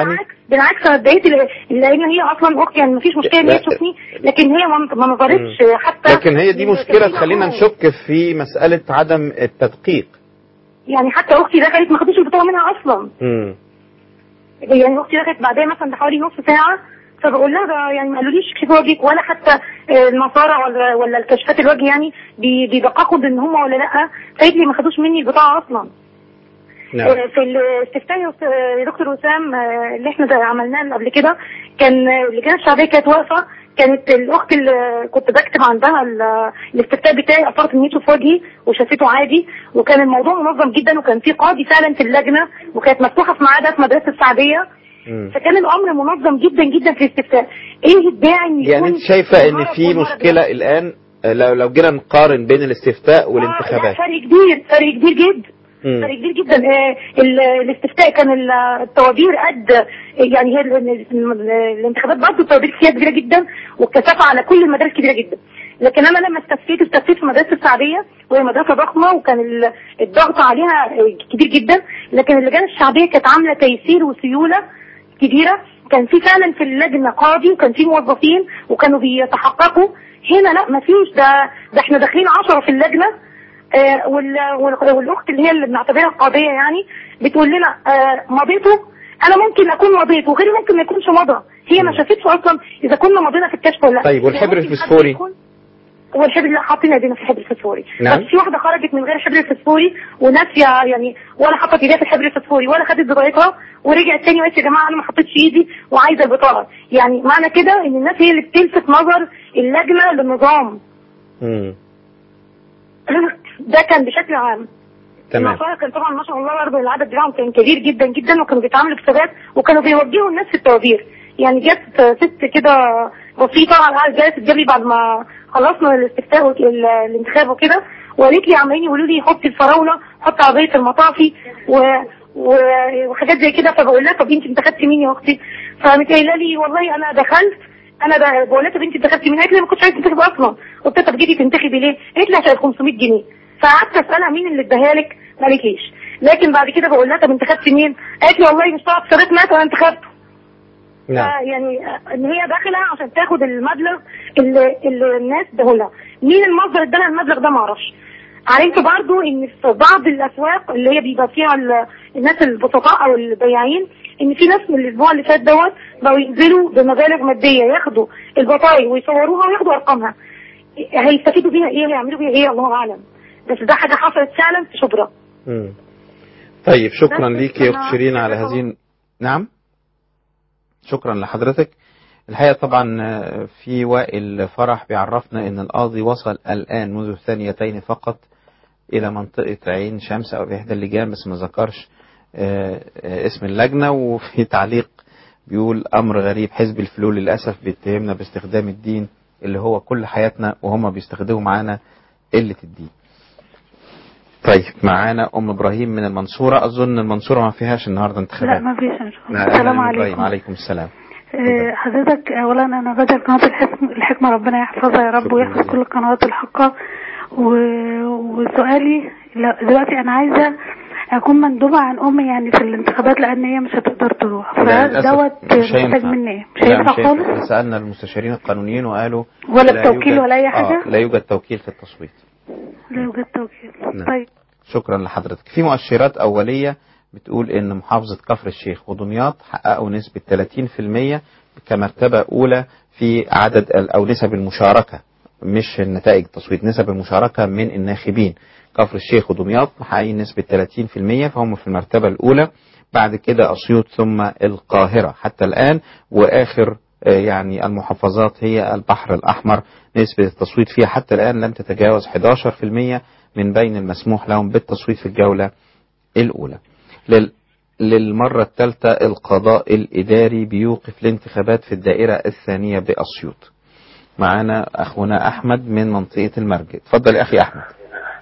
بالعكس انا اتضايقت ل- لان هي اصلا اختي يعني مفيش مشكله ان هي
لا.
تشوفني لكن هي ما- ما نظرتش حتى
لكن هي دي مشكلة تخلينا نشك في مسألة عدم التدقيق
يعني حتى اختي دخلت ما خدتش البطاقه منها اصلا
مم.
يعني اختي دخلت بعدها مثلا بحوالي نص ساعه فبقول لها ده يعني ما قالوليش كشف وجهك ولا حتى آه، المسارة ولا ولا الكشفات الوجه يعني بي- بيدققوا ان هم ولا لا فقالت لي ما خدوش مني البطاقه اصلا
نعم.
آه، في الاستفتاء يا أست- يا دكتور وسام آه، اللي احنا ده عملناه قبل كده كان آه، اللجان الشعبيه كانت واقفه كانت الاخت اللي كنت بكتب عندها ال- الاستفتاء بتاعي اثرت نيته في وجهي وشافته عادي وكان الموضوع منظم جدا وكان في قاضي فعلا في اللجنه وكانت مفتوحه في ميعادها في مدرسه السعديه فكان الامر منظم جدا جدا في الاستفتاء ايه الداعي ان
يعني
يكون
انت شايفة ان في مشكلة الان آه، لو لو جينا نقارن بين الاستفتاء والانتخابات
فرق كبير فرق كبير جدا
مم.
فرق كبير جدا آه، ال- الاستفتاء كان ال- الطوابير قد يعني هي ال- ال- ال- الانتخابات برضه الطوابير فيها كبيره جدا والكثافه على كل المدارس كبيره جدا لكن انا لما استفتيت استفتيت في مدرسه السعديه وهي مدرسه ضخمه وكان ال- الضغط عليها آه، كبير جدا لكن اللجان الشعبيه كانت عامله تيسير وسيوله كبيره كان في فعلا في اللجنه قاضي وكان في موظفين وكانوا بيتحققوا هنا لا مفيش ده ده احنا داخلين عشرة في اللجنه آه، وال- وال- والاخت اللي هي اللي بنعتبرها قاضيه يعني بتقول لنا آه، مضيته انا ممكن اكون مضيت وغيري ممكن ما يكونش مضى هي ما شافتش اصلا اذا كنا مضينا في الكشف ولا لا
طيب والحبر
يعني ممكن حد
الفسفوري
يكون- والحبر لا حاطين ايدينا في الحبر الفسفوري
نعم.
بس في واحده خرجت من غير الحبر الفسفوري وناسيه يعني ولا حطت ايديها في الحبر الفسفوري ولا خدت بطاقتها ورجعت تاني وقالت يا جماعه انا ما حطيتش ايدي وعايزه البطاقه يعني معنى كده ان الناس هي اللي بتلفت نظر اللجنه للنظام
مم.
ده كان بشكل عام
تمام
المصالح كان طبعا ما شاء الله برضه العدد بتاعهم كان كبير جدا جدا وكانوا بيتعاملوا بثبات وكانوا بيوجهوا الناس في الطوابير يعني جت ست كده بسيطه على جالت تجري بعد ما خلصنا الاستفتاء وك- ال- الانتخاب وكده وقالت لي عمالين يقولوا لي حطي الفراوله حطي عربيه المطافي و و- وحاجات زي كده فبقول لها طب انت انتخبتي مين يا اختي؟ فقامت قايله لي والله انا دخلت انا ده بقول لها طب انت انتخبتي مين؟ قالت لي ما كنتش عايزه تنتخبي اصلا قلت لها طب جيتي تنتخبي ليه؟ قالت لي عشان 500 جنيه فقعدت اسالها مين اللي اداها لك؟ ما قالتليش لكن بعد كده بقول لها طب انتخبتي مين؟ قالت لي والله مش طلعت شريط مات وانا انتخبته
نعم
يعني ان هي داخله عشان تاخد المبلغ اللي, اللي الناس اداهولها مين المصدر ادالها المبلغ ده ما اعرفش عرفت برضو ان في بعض الاسواق اللي هي بيبقى فيها ال- الناس البسطاء او البياعين ان في ناس من الاسبوع اللي فات دوت بقوا ينزلوا بمبالغ ماديه ياخدوا البطايق ويصوروها وياخدوا ارقامها هيستفيدوا بيها ايه هيعملوا بيها ايه الله اعلم بس ده حاجه حصلت فعلا في شبرا
مم. طيب شكرا
بس
ليك يا
أنا-
اخت شيرين على هذه نعم شكرا لحضرتك الحقيقة طبعا آه، في وائل فرح بيعرفنا ان القاضي وصل الان منذ ثانيتين فقط الى منطقة عين شمس او احدى اللجان بس ما ذكرش آه، آه، اسم اللجنة وفي تعليق بيقول امر غريب حزب الفلول للاسف بيتهمنا باستخدام الدين اللي هو كل حياتنا وهم بيستخدموا معانا قلة الدين طيب معانا ام ابراهيم من المنصورة اظن المنصورة ما فيهاش النهاردة
لا
انتخابات
ما فيش إن شاء الله.
لا،
السلام
أهلاً إبراهيم.
عليكم
عليكم السلام
آه، حضرتك اولا انا بدأ قناة الحكم الحكمة ربنا يحفظها يا رب ويحفظ كل القنوات الحقة و... وسؤالي لا- دلوقتي انا عايزة اكون مندوبة عن امي يعني في الانتخابات لان هي مش هتقدر تروح
لا، للأسف
فدوت
مش هينفع.
محتاج مني ايه مش
لا،
هينفع
مش
خالص
هينفع. سألنا المستشارين القانونيين وقالوا
ولا
لا
بتوكيل
يوجد-
ولا أي حاجة؟
آه لا يوجد توكيل في التصويت
لا يوجد توكيل
نعم.
طيب
شكرا لحضرتك في مؤشرات أولية بتقول إن محافظة كفر الشيخ ودمياط حققوا نسبة 30% كمرتبة أولى في عدد ال- أو نسب المشاركة مش النتائج التصويت نسب المشاركة من الناخبين كفر الشيخ ودمياط محققين نسبة 30% فهم في المرتبة الأولى بعد كده أسيوط ثم القاهرة حتى الآن وآخر آه، يعني المحافظات هي البحر الأحمر نسبة التصويت فيها حتى الآن لم تتجاوز 11% من بين المسموح لهم بالتصويت في الجولة الأولى لل للمرة الثالثة القضاء الإداري بيوقف الانتخابات في الدائرة الثانية بأسيوط معانا أخونا أحمد من منطقة المرج اتفضل يا أخي أحمد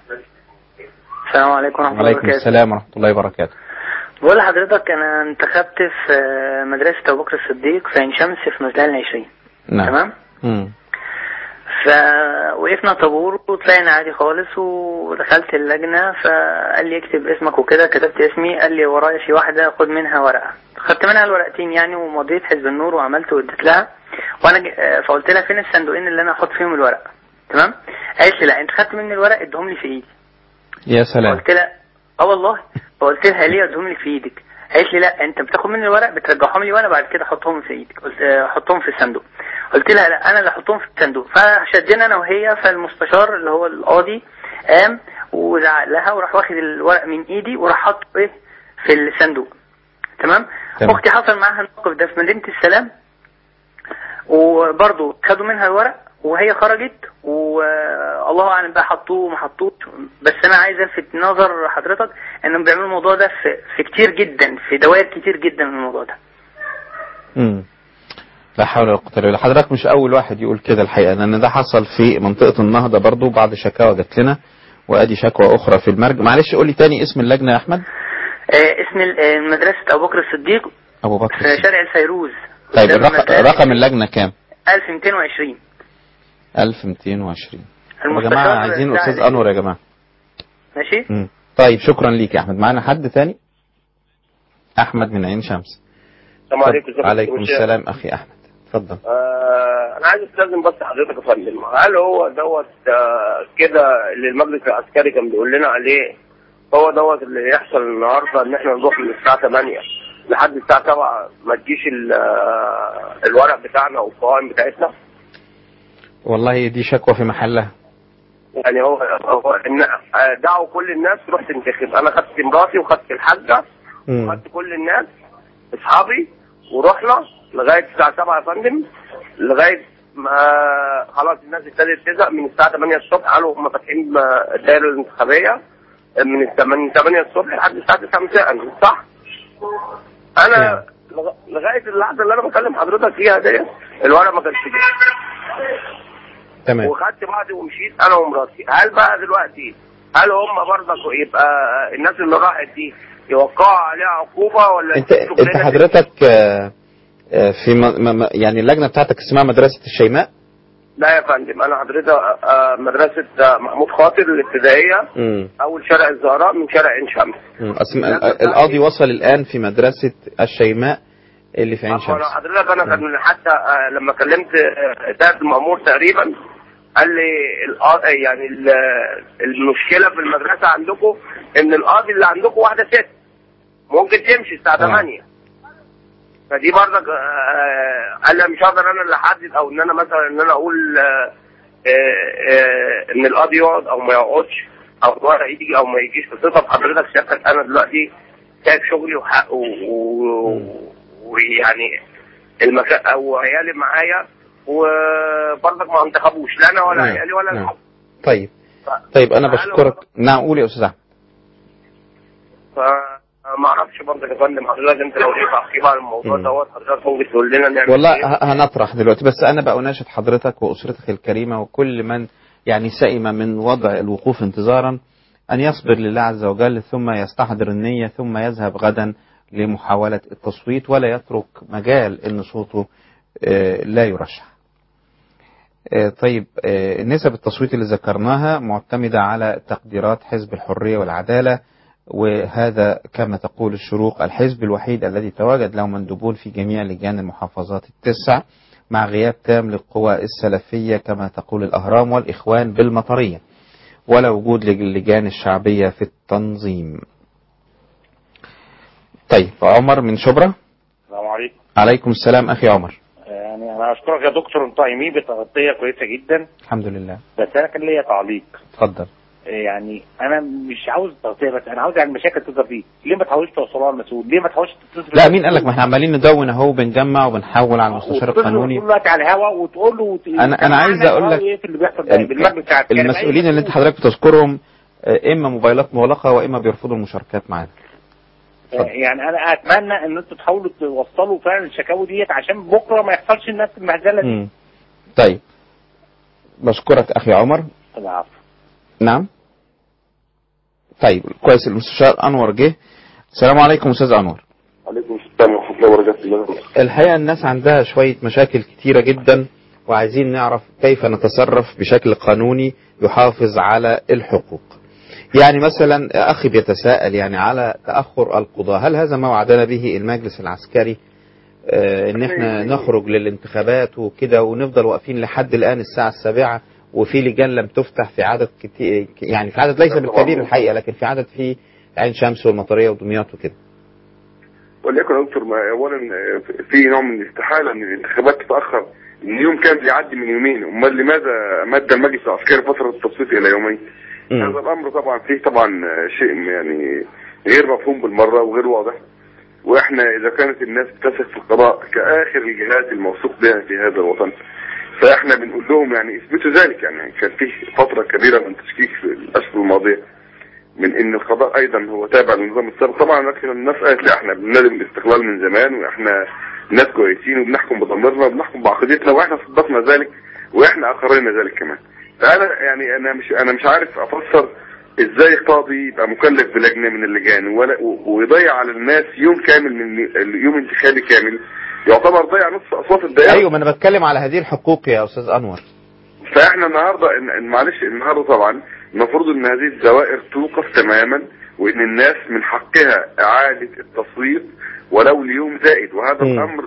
السلام عليكم ورحمة الله
وعليكم
وبركاته
السلام ورحمة الله وبركاته
بقول لحضرتك أنا انتخبت في مدرسة أبو بكر الصديق في عين شمس في مزلال العشرين
نعم
تمام
مم.
فوقفنا طابور وطلعنا عادي خالص ودخلت اللجنة فقال لي اكتب اسمك وكده كتبت اسمي قال لي ورايا في واحدة خد منها ورقة خدت منها الورقتين يعني ومضيت حزب النور وعملت واديت لها وانا ج- آه، فقلت لها فين الصندوقين اللي انا احط فيهم الورق تمام قالت لي لا انت خدت مني الورق ادهم لي في ايدي
يا سلام
قلت لها اه والله فقلت لها ليه ادهم لك في ايدك قالت لي لا انت بتاخد مني الورق بترجعهم لي وانا بعد كده احطهم في ايدك قلت آه، احطهم في الصندوق قلت لها لا انا اللي احطهم في الصندوق فشدنا انا وهي فالمستشار اللي هو القاضي قام وزعق لها وراح واخد الورق من ايدي وراح حاطه ايه في الصندوق تمام
تمام.
اختي حصل معاها الموقف ده في مدينه السلام وبرضه خدوا منها الورق وهي خرجت والله اعلم بقى حطوه ما حطوش بس انا عايز الفت نظر حضرتك انهم بيعملوا الموضوع ده في, في كتير جدا في دوائر كتير جدا من الموضوع ده
مم. لا حول ولا قوة الا بالله حضرتك مش أول واحد يقول كده الحقيقة لأن ده حصل في منطقة النهضة برضو بعض شكاوى جات لنا وأدي شكوى أخرى في المرج معلش قول لي تاني اسم اللجنة يا أحمد
آه، اسم ال- آه، مدرسة أبو بكر الصديق
أبو بكر
في شارع الفيروز
طيب
قدام
الرقم,
المدرسة
رقم اللجنة كام
1220
1220 يا
المستشار
جماعة عايزين
بتاع
أستاذ
ال-
أنور يا جماعة
ماشي
مم. طيب شكرا ليك يا أحمد معانا حد تاني أحمد من عين شمس
السلام عليكم
اتفضل. عليكم السلام أخي أحمد اتفضل
آه انا عايز استاذن بس حضرتك يا فندم هل هو دوت آه كده اللي المجلس العسكري كان بيقول لنا عليه هو دوت اللي يحصل النهارده ان احنا نروح من الساعه 8 لحد الساعه 7 ما تجيش ال- آه، الورق بتاعنا والقوائم بتاعتنا
والله دي شكوى في محلها
يعني هو هو إن آه، دعوا كل الناس تروح تنتخب انا خدت مراتي وخدت الحاجه
مم.
خدت كل الناس اصحابي ورحنا لغايه الساعه 7 يا فندم لغايه ما خلاص الناس ابتدت تزهق من الساعه 8 الصبح قالوا هم فاتحين الدائره الانتخابيه من 8 8 الصبح لحد الساعه 9 مساء صح؟ انا لغ- لغايه اللحظه اللي انا بكلم حضرتك فيها ديت الورق ما كانش جه
تمام
وخدت بعضي ومشيت انا ومراتي هل بقى دلوقتي هل هم برضك يبقى الناس اللي راحت دي يوقعوا عليها عقوبه ولا
انت
يشوفوا
انت
لنا
حضرتك آه، آه، في م... م... م- يعني اللجنة بتاعتك اسمها مدرسة الشيماء
لا يا فندم انا حضرتك آه، مدرسه آه، محمود خاطر الابتدائيه
مم.
اول شارع الزهراء من شارع عين شمس
مم. أسم... القاضي وصل الآن في مدرسة الشيماء اللي في عين
انا
شمس
حضرتك انا كان حتى آه، لما كلمت آه، ده المأمور تقريبا قال لي القا- يعني ال- المشكله في المدرسه عندكم ان القاضي اللي عندكم واحده ست ممكن تمشي الساعه 8 فدي برضك آه، قال لي مش هقدر انا اللي احدد او ان انا مثلا ان انا اقول آه، آه، آه، ان القاضي يقعد او ما يقعدش او الورق يجي او ما يجيش بصفه حضرتك سيادتك انا دلوقتي سايب شغلي وحق و- و- ويعني المكان او عيالي معايا وبرضك ما انتخبوش لا انا ولا
نعم.
عيالي ولا
نعم.
الحق
طيب طيب أنا بشكرك نعم قول يا أستاذ أحمد
فما اعرفش برضك يا فندم حضرتك انت لو ليك تعقيب على الموضوع دوت حضرتك ممكن تقول لنا نعمل
والله
ايه
ه- هنطرح دلوقتي بس أنا بقى أناشد حضرتك وأسرتك الكريمة وكل من يعني سئم من وضع الوقوف انتظارا أن يصبر لله عز وجل ثم يستحضر النية ثم يذهب غدا لمحاولة التصويت ولا يترك مجال أن صوته آه، لا يرشح آه، طيب آه، نسب التصويت اللي ذكرناها معتمدة على تقديرات حزب الحرية والعدالة وهذا كما تقول الشروق الحزب الوحيد الذي تواجد له مندوبون في جميع لجان المحافظات التسع مع غياب تام للقوى السلفية كما تقول الأهرام والإخوان بالمطرية ولا وجود للجان الشعبية في التنظيم طيب عمر من شبرا
السلام عليكم
عليكم السلام أخي عمر
يعني انا اشكرك يا دكتور انت قايمين بتغطيه كويسه جدا
الحمد لله
بس انا كان ليا تعليق
اتفضل
يعني انا مش عاوز تغطيه بس انا عاوز يعني المشاكل تظهر فيه ليه ما تحاولش توصلوها للمسؤول ليه ما تحاولش تتصل
لا مين قال لك ما احنا عمالين ندون اهو بنجمع وبنحول على المستشار القانوني
طول الوقت على الهوا وتقول له وت...
انا انا عايز اقول لك
ايه في اللي بيحصل ده بالمجلس العسكري
المسؤولين اللي انت حضرتك بتذكرهم آه، اما موبايلات مغلقه واما بيرفضوا المشاركات معانا
يعني انا اتمنى ان انتوا تحاولوا توصلوا فعلا الشكاوي ديت عشان بكره ما يحصلش الناس المهزله دي
مم. طيب بشكرك اخي عمر
العفو
نعم طيب كويس المستشار انور جه السلام عليكم استاذ انور
عليكم السلام ورحمه الله وبركاته
الحقيقه الناس عندها شويه مشاكل كتيره جدا وعايزين نعرف كيف نتصرف بشكل قانوني يحافظ على الحقوق يعني مثلا أخي بيتساءل يعني على تأخر القضاء هل هذا ما وعدنا به المجلس العسكري آه، ان احنا نخرج للانتخابات وكده ونفضل واقفين لحد الان الساعة السابعة وفي لجان لم تفتح في عدد كتير يعني في عدد ليس بالكبير الحقيقة لكن في عدد في عين شمس والمطرية ودمياط وكده
وليكن يا دكتور ما اولا في نوع من الاستحاله ان الانتخابات تتاخر ان يوم كان بيعدي من يومين امال لماذا مد المجلس العسكري فتره التصويت الى يومين؟ هذا الامر طبعا فيه طبعا شيء يعني غير مفهوم بالمره وغير واضح واحنا اذا كانت الناس بتثق في القضاء كاخر الجهات الموثوق بها في هذا الوطن فاحنا بنقول لهم يعني اثبتوا ذلك يعني كان فيه فتره كبيره من تشكيك في الاشهر الماضيه من ان القضاء ايضا هو تابع للنظام السابق طبعا لكن الناس قالت لا احنا بننادي بالاستقلال من زمان واحنا ناس كويسين وبنحكم بضميرنا وبنحكم بعقيدتنا واحنا صدقنا ذلك واحنا اقرينا ذلك كمان فانا يعني انا مش انا مش عارف افسر ازاي قاضي يبقى مكلف بلجنه من اللجان ولا و- ويضيع على الناس يوم كامل من اليوم انتخابي كامل يعتبر ضيع نصف اصوات الدائره
ايوه ما انا بتكلم على هذه الحقوق يا استاذ انور
فاحنا النهارده إن- إن معلش النهارده طبعا المفروض ان هذه الزوائر توقف تماما وان الناس من حقها اعاده التصويت ولو ليوم زائد وهذا
مم.
الامر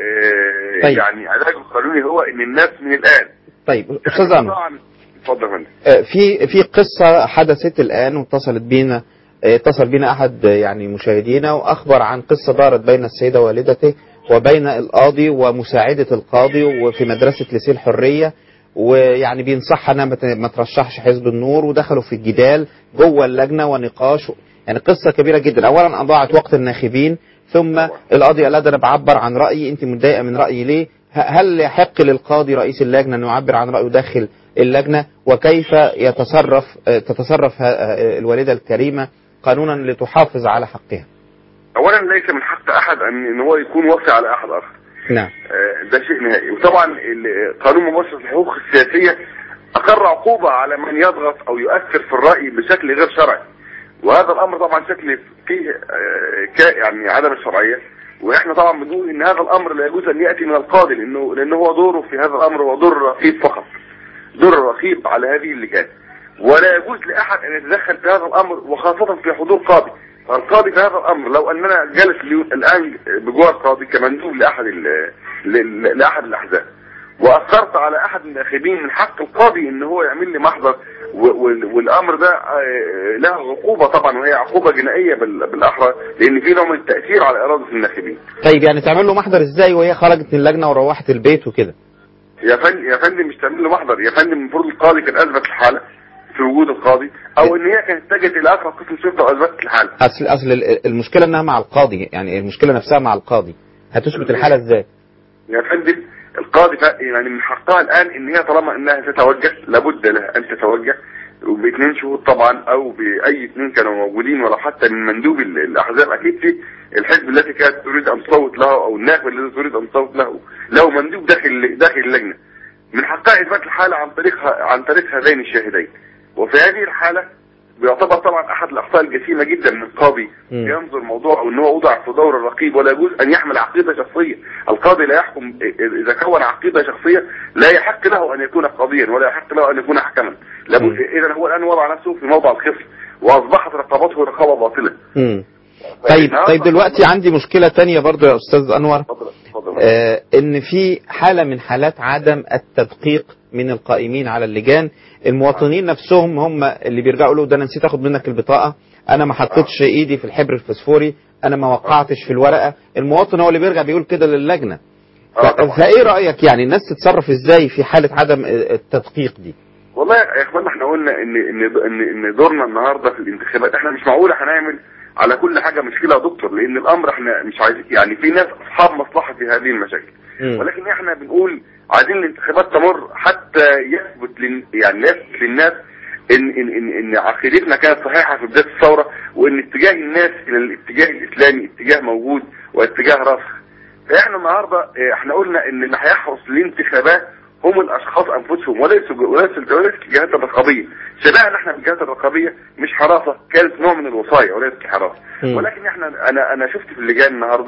آه
طيب.
يعني علاجه القانوني هو ان الناس من الان
طيب استاذ انور
طبعا اتفضل يا فندم
آه، في في قصة حدثت الآن واتصلت بينا آه، اتصل بينا أحد آه، يعني مشاهدينا وأخبر عن قصة دارت بين السيدة والدته وبين القاضي ومساعدة القاضي وفي مدرسة لسيه الحرية ويعني بينصحها انها ما ت- ما ترشحش حزب النور ودخلوا في الجدال جوه اللجنه ونقاش يعني قصه كبيره جدا اولا اضاعت وقت الناخبين ثم القاضي قال لها ده انا بعبر عن رايي انت متضايقه من رايي ليه ه- هل يحق للقاضي رئيس اللجنه انه يعبر عن رايه داخل اللجنه وكيف يتصرف آه، تتصرف ه- آه، الوالده الكريمه قانونا لتحافظ على حقها
اولا ليس من حق احد ان إن هو يكون وصي على احد اخر
نعم
آه، ده شيء نهائي وطبعا ال- قانون ممارسه الحقوق السياسيه اقر عقوبه على من يضغط او يؤثر في الراي بشكل غير شرعي وهذا الامر طبعا شكل فيه آه، كا- يعني عدم الشرعيه واحنا طبعا بنقول ان هذا الامر لا يجوز ان ياتي من القاضي لانه لانه هو دوره في هذا الامر هو دور رقيب فقط دور رقيب على هذه اللجان ولا يجوز لاحد ان يتدخل في هذا الامر وخاصه في حضور قاضي فالقاضي في هذا الامر لو اننا جالس اليوم- الان بجوار قاضي كمندوب لاحد ال- ل- لاحد الاحزاب واثرت على احد الناخبين من حق القاضي ان هو يعمل لي محضر و- وال- والامر ده آه، له عقوبه طبعا وهي عقوبه جنائيه بال- بالاحرى لان في نوع من التاثير على اراده الناخبين
طيب يعني تعمل له محضر ازاي وهي خرجت من اللجنه وروحت البيت وكده
يا فندم يا فندم مش تعمل له محضر يا فندم المفروض القاضي كان اثبت الحاله في وجود القاضي او ان هي كانت اتجهت الى اقرب قسم شرطه واثبتت الحاله
اصل اصل ال- المشكله انها مع القاضي يعني المشكله نفسها مع القاضي هتثبت الحاله ازاي
يا فندم القاضي فا- يعني من حقها الان ان هي طالما انها تتوجه لابد لها ان تتوجه وباثنين شهود طبعا او باي اثنين كانوا موجودين ولا حتى من مندوب ال- الاحزاب اكيد في الحزب التي كانت تريد ان تصوت له او الناخب الذي تريد ان تصوت له له مندوب داخل داخل اللجنه من حقها اثبات الحاله عن طريق عن طريق هذين الشاهدين وفي هذه الحاله بيعتبر طبعا احد الاخطاء الجسيمه جدا من القاضي ينظر موضوع او ان هو وضع في دور الرقيب ولا يجوز ان يحمل عقيده شخصيه، القاضي لا يحكم اذا كون عقيده شخصيه لا يحق له ان يكون قاضيا ولا يحق له ان يكون حكما، لابد اذا هو الان وضع نفسه في موضع الخصم واصبحت رقابته رقابه باطله.
مم. طيب طيب دلوقتي عندي مشكله تانية برضو يا استاذ انور آه ان في حاله من حالات عدم التدقيق من القائمين على اللجان المواطنين نفسهم هم اللي بيرجعوا له ده انا نسيت اخد منك البطاقه انا ما حطيتش ايدي في الحبر الفسفوري انا ما وقعتش في الورقه المواطن هو اللي بيرجع بيقول كده للجنه ف- فايه رايك يعني الناس تتصرف ازاي في حاله عدم التدقيق دي
والله يا اخوانا احنا قلنا ان ان ان ان دورنا النهارده في الانتخابات احنا مش معقول هنعمل على كل حاجه مشكله يا دكتور لان الامر احنا مش عايزين يعني في ناس اصحاب مصلحه في هذه المشاكل ولكن احنا بنقول عايزين الانتخابات تمر حتى يثبت لن يعني يثبت للناس ان ان ان, إن عقيدتنا كانت صحيحه في بدايه الثوره وان اتجاه الناس الى الاتجاه الاسلامي اتجاه موجود واتجاه راسخ فاحنا النهارده اه، احنا قلنا ان اللي هيحرص الانتخابات هم الاشخاص انفسهم وليس وليس وليس الجهات الرقابيه شبهنا احنا بالجهات الرقابيه مش حراسه كانت نوع من الوصايه وليس حراسه
مم.
ولكن احنا انا انا شفت في اللجان النهارده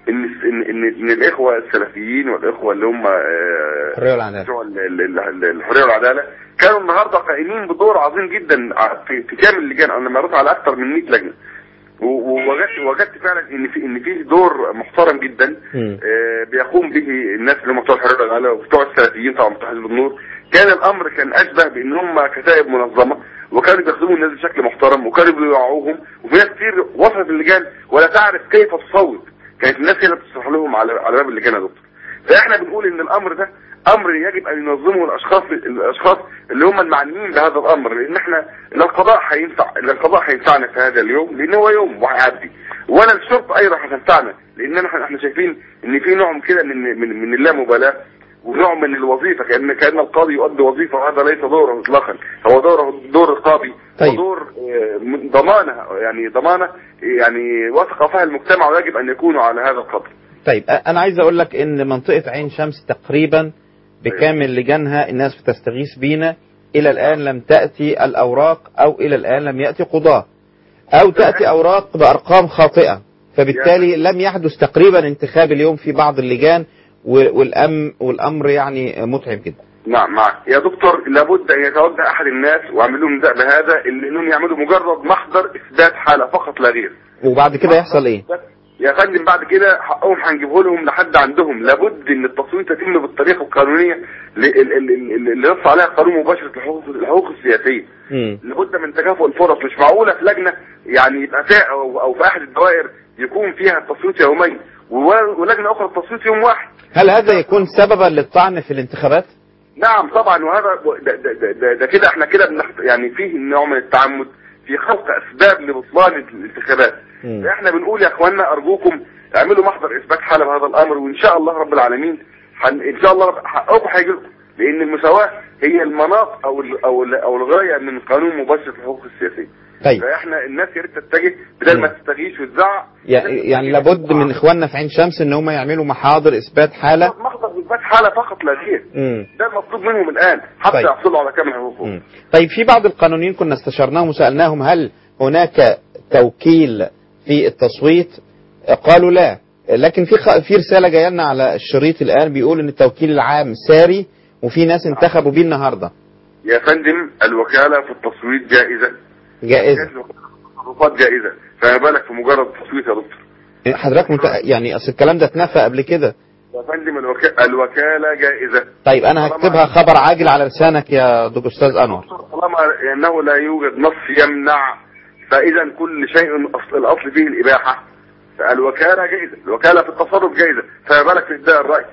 ان ان ان, إن الاخوه السلفيين والاخوه اللي هم آه،
الحرية والعدالة.
بتوع ال- ال- ال- الحريه والعداله كانوا النهارده قائمين بدور عظيم جدا ع- في في كامل اللجان انا مريت على اكثر من 100 لجنه و- ووجدت وجدت فعلا ان في ان في دور محترم جدا آه، بيقوم به الناس اللي هم بتوع الحريه والعداله وبتوع السلفيين طبعا بتوع حزب النور كان الامر كان اشبه بان هم كتائب منظمه وكانوا بيخدموا الناس بشكل محترم وكانوا بيوعوهم وفي ناس كتير وصلت اللجان ولا تعرف كيف تصوت كانت الناس هي اللي بتشرح لهم على على باب اللجان يا دكتور فاحنا بنقول ان الامر ده امر يجب ان ينظمه الاشخاص الاشخاص اللي هم المعنيين بهذا الامر لان احنا لا القضاء هينفع لا القضاء هينفعنا في هذا اليوم لان هو يوم وهيعدي ولا الشرطه ايضا هتنفعنا لان احنا احنا شايفين ان في نوع من كده من من من اللامبالاه ونوع من الوظيفه كان كان القاضي يؤدي وظيفه وهذا ليس دوره اطلاقا هو دوره دور القاضي
طيب.
ودور آه، من- ضمانه يعني ضمانه يعني وثق فيها المجتمع ويجب ان يكونوا على هذا القدر
طيب أ- انا عايز اقول لك ان منطقة عين شمس تقريبا بكامل لجانها الناس بتستغيث بينا الى الان لم تأتي الاوراق او الى الان لم يأتي قضاة او تأتي اوراق بارقام خاطئة فبالتالي لم يحدث تقريبا انتخاب اليوم في بعض اللجان و- والأم والامر يعني متعب جدا
نعم معك يا دكتور لابد ان يتوجه احد الناس واعمل لهم نداء بهذا اللي انهم يعملوا مجرد محضر اثبات حاله فقط لا غير
وبعد كده يحصل ايه
يا فندم بعد كده حقهم هنجيبه لهم لحد عندهم لابد ان التصويت يتم بالطريقه القانونيه اللي, اللي, اللي ينص عليها قانون مباشره الحقوق الحقوق السياسيه لابد من تكافؤ الفرص مش معقوله في لجنه يعني يبقى فيها او, أو في احد الدوائر يكون فيها التصويت يومين و- ولجنه اخرى التصويت يوم واحد
هل هذا يكون سببا للطعن في الانتخابات
نعم طبعا وهذا ده, ده, ده, ده, ده كده احنا كده بنخت... يعني فيه نوع من التعمد في خلق اسباب لبطلان الانتخابات احنا بنقول يا اخواننا ارجوكم اعملوا محضر اثبات حاله بهذا الامر وان شاء الله رب العالمين حن... ان شاء الله رب- حقكم هيجي لكم لان المساواه هي المناط او ال... او ال... او الغايه من قانون مباشره الحقوق السياسيه
طيب.
فاحنا الناس يا ريت تتجه بدل ما تستغيث وتزعق
يع- يعني لابد من اخواننا في عين شمس ان هم يعملوا محاضر اثبات حالة
محضر اثبات حاله فقط لا غير
مم.
ده المطلوب منهم الان حتى
طيب.
يحصلوا على كامل حقوقهم
طيب في بعض القانونيين كنا استشرناهم وسألناهم هل هناك توكيل في التصويت قالوا لا لكن في خ- في رسالة جايه لنا على الشريط الآن بيقول ان التوكيل العام ساري وفي ناس انتخبوا بيه النهارده
يا فندم الوكالة في التصويت جائزة
جائزة
التصرفات جائزة فما بالك في مجرد تصويت يا دكتور
حضرتك مت... يعني اصل الكلام ده اتنفى قبل كده
يا فندم الوكا... الوكالة جائزة
طيب انا هكتبها خبر عاجل على لسانك يا دكتور استاذ انور
طالما انه لا يوجد نص يمنع فاذا كل شيء أصل الاصل فيه الاباحة فالوكالة جائزة الوكالة في التصرف جائزة فما بالك في ابداء الرأي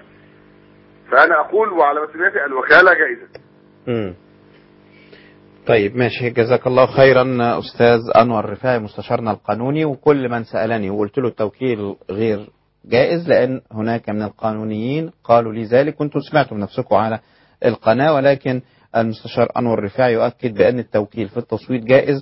فانا اقول وعلى مسؤوليتي الوكالة جائزة
مم. طيب ماشي جزاك الله خيرا أستاذ أنور رفاعي مستشارنا القانوني وكل من سألني وقلت له التوكيل غير جائز لأن هناك من القانونيين قالوا لي ذلك كنتم سمعتم نفسكم على القناة ولكن المستشار أنور رفاعي يؤكد بأن التوكيل في التصويت جائز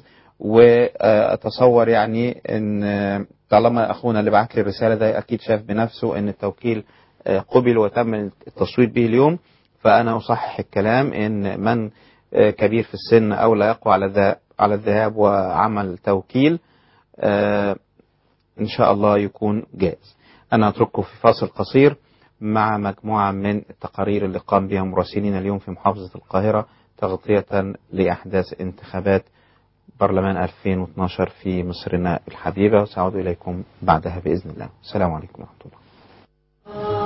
وأتصور يعني أن طالما أخونا اللي بعت لي الرسالة ده أكيد شاف بنفسه أن التوكيل آه، قبل وتم التصويت به اليوم فأنا أصحح الكلام أن من آه، كبير في السن أو لا يقوى على الذهاب على الذهاب وعمل توكيل آه، إن شاء الله يكون جائز أنا أترككم في فاصل قصير مع مجموعة من التقارير اللي قام بها مراسلين اليوم في محافظة القاهرة تغطية لأحداث انتخابات برلمان 2012 في مصرنا الحبيبة وسأعود إليكم بعدها بإذن الله السلام عليكم ورحمة الله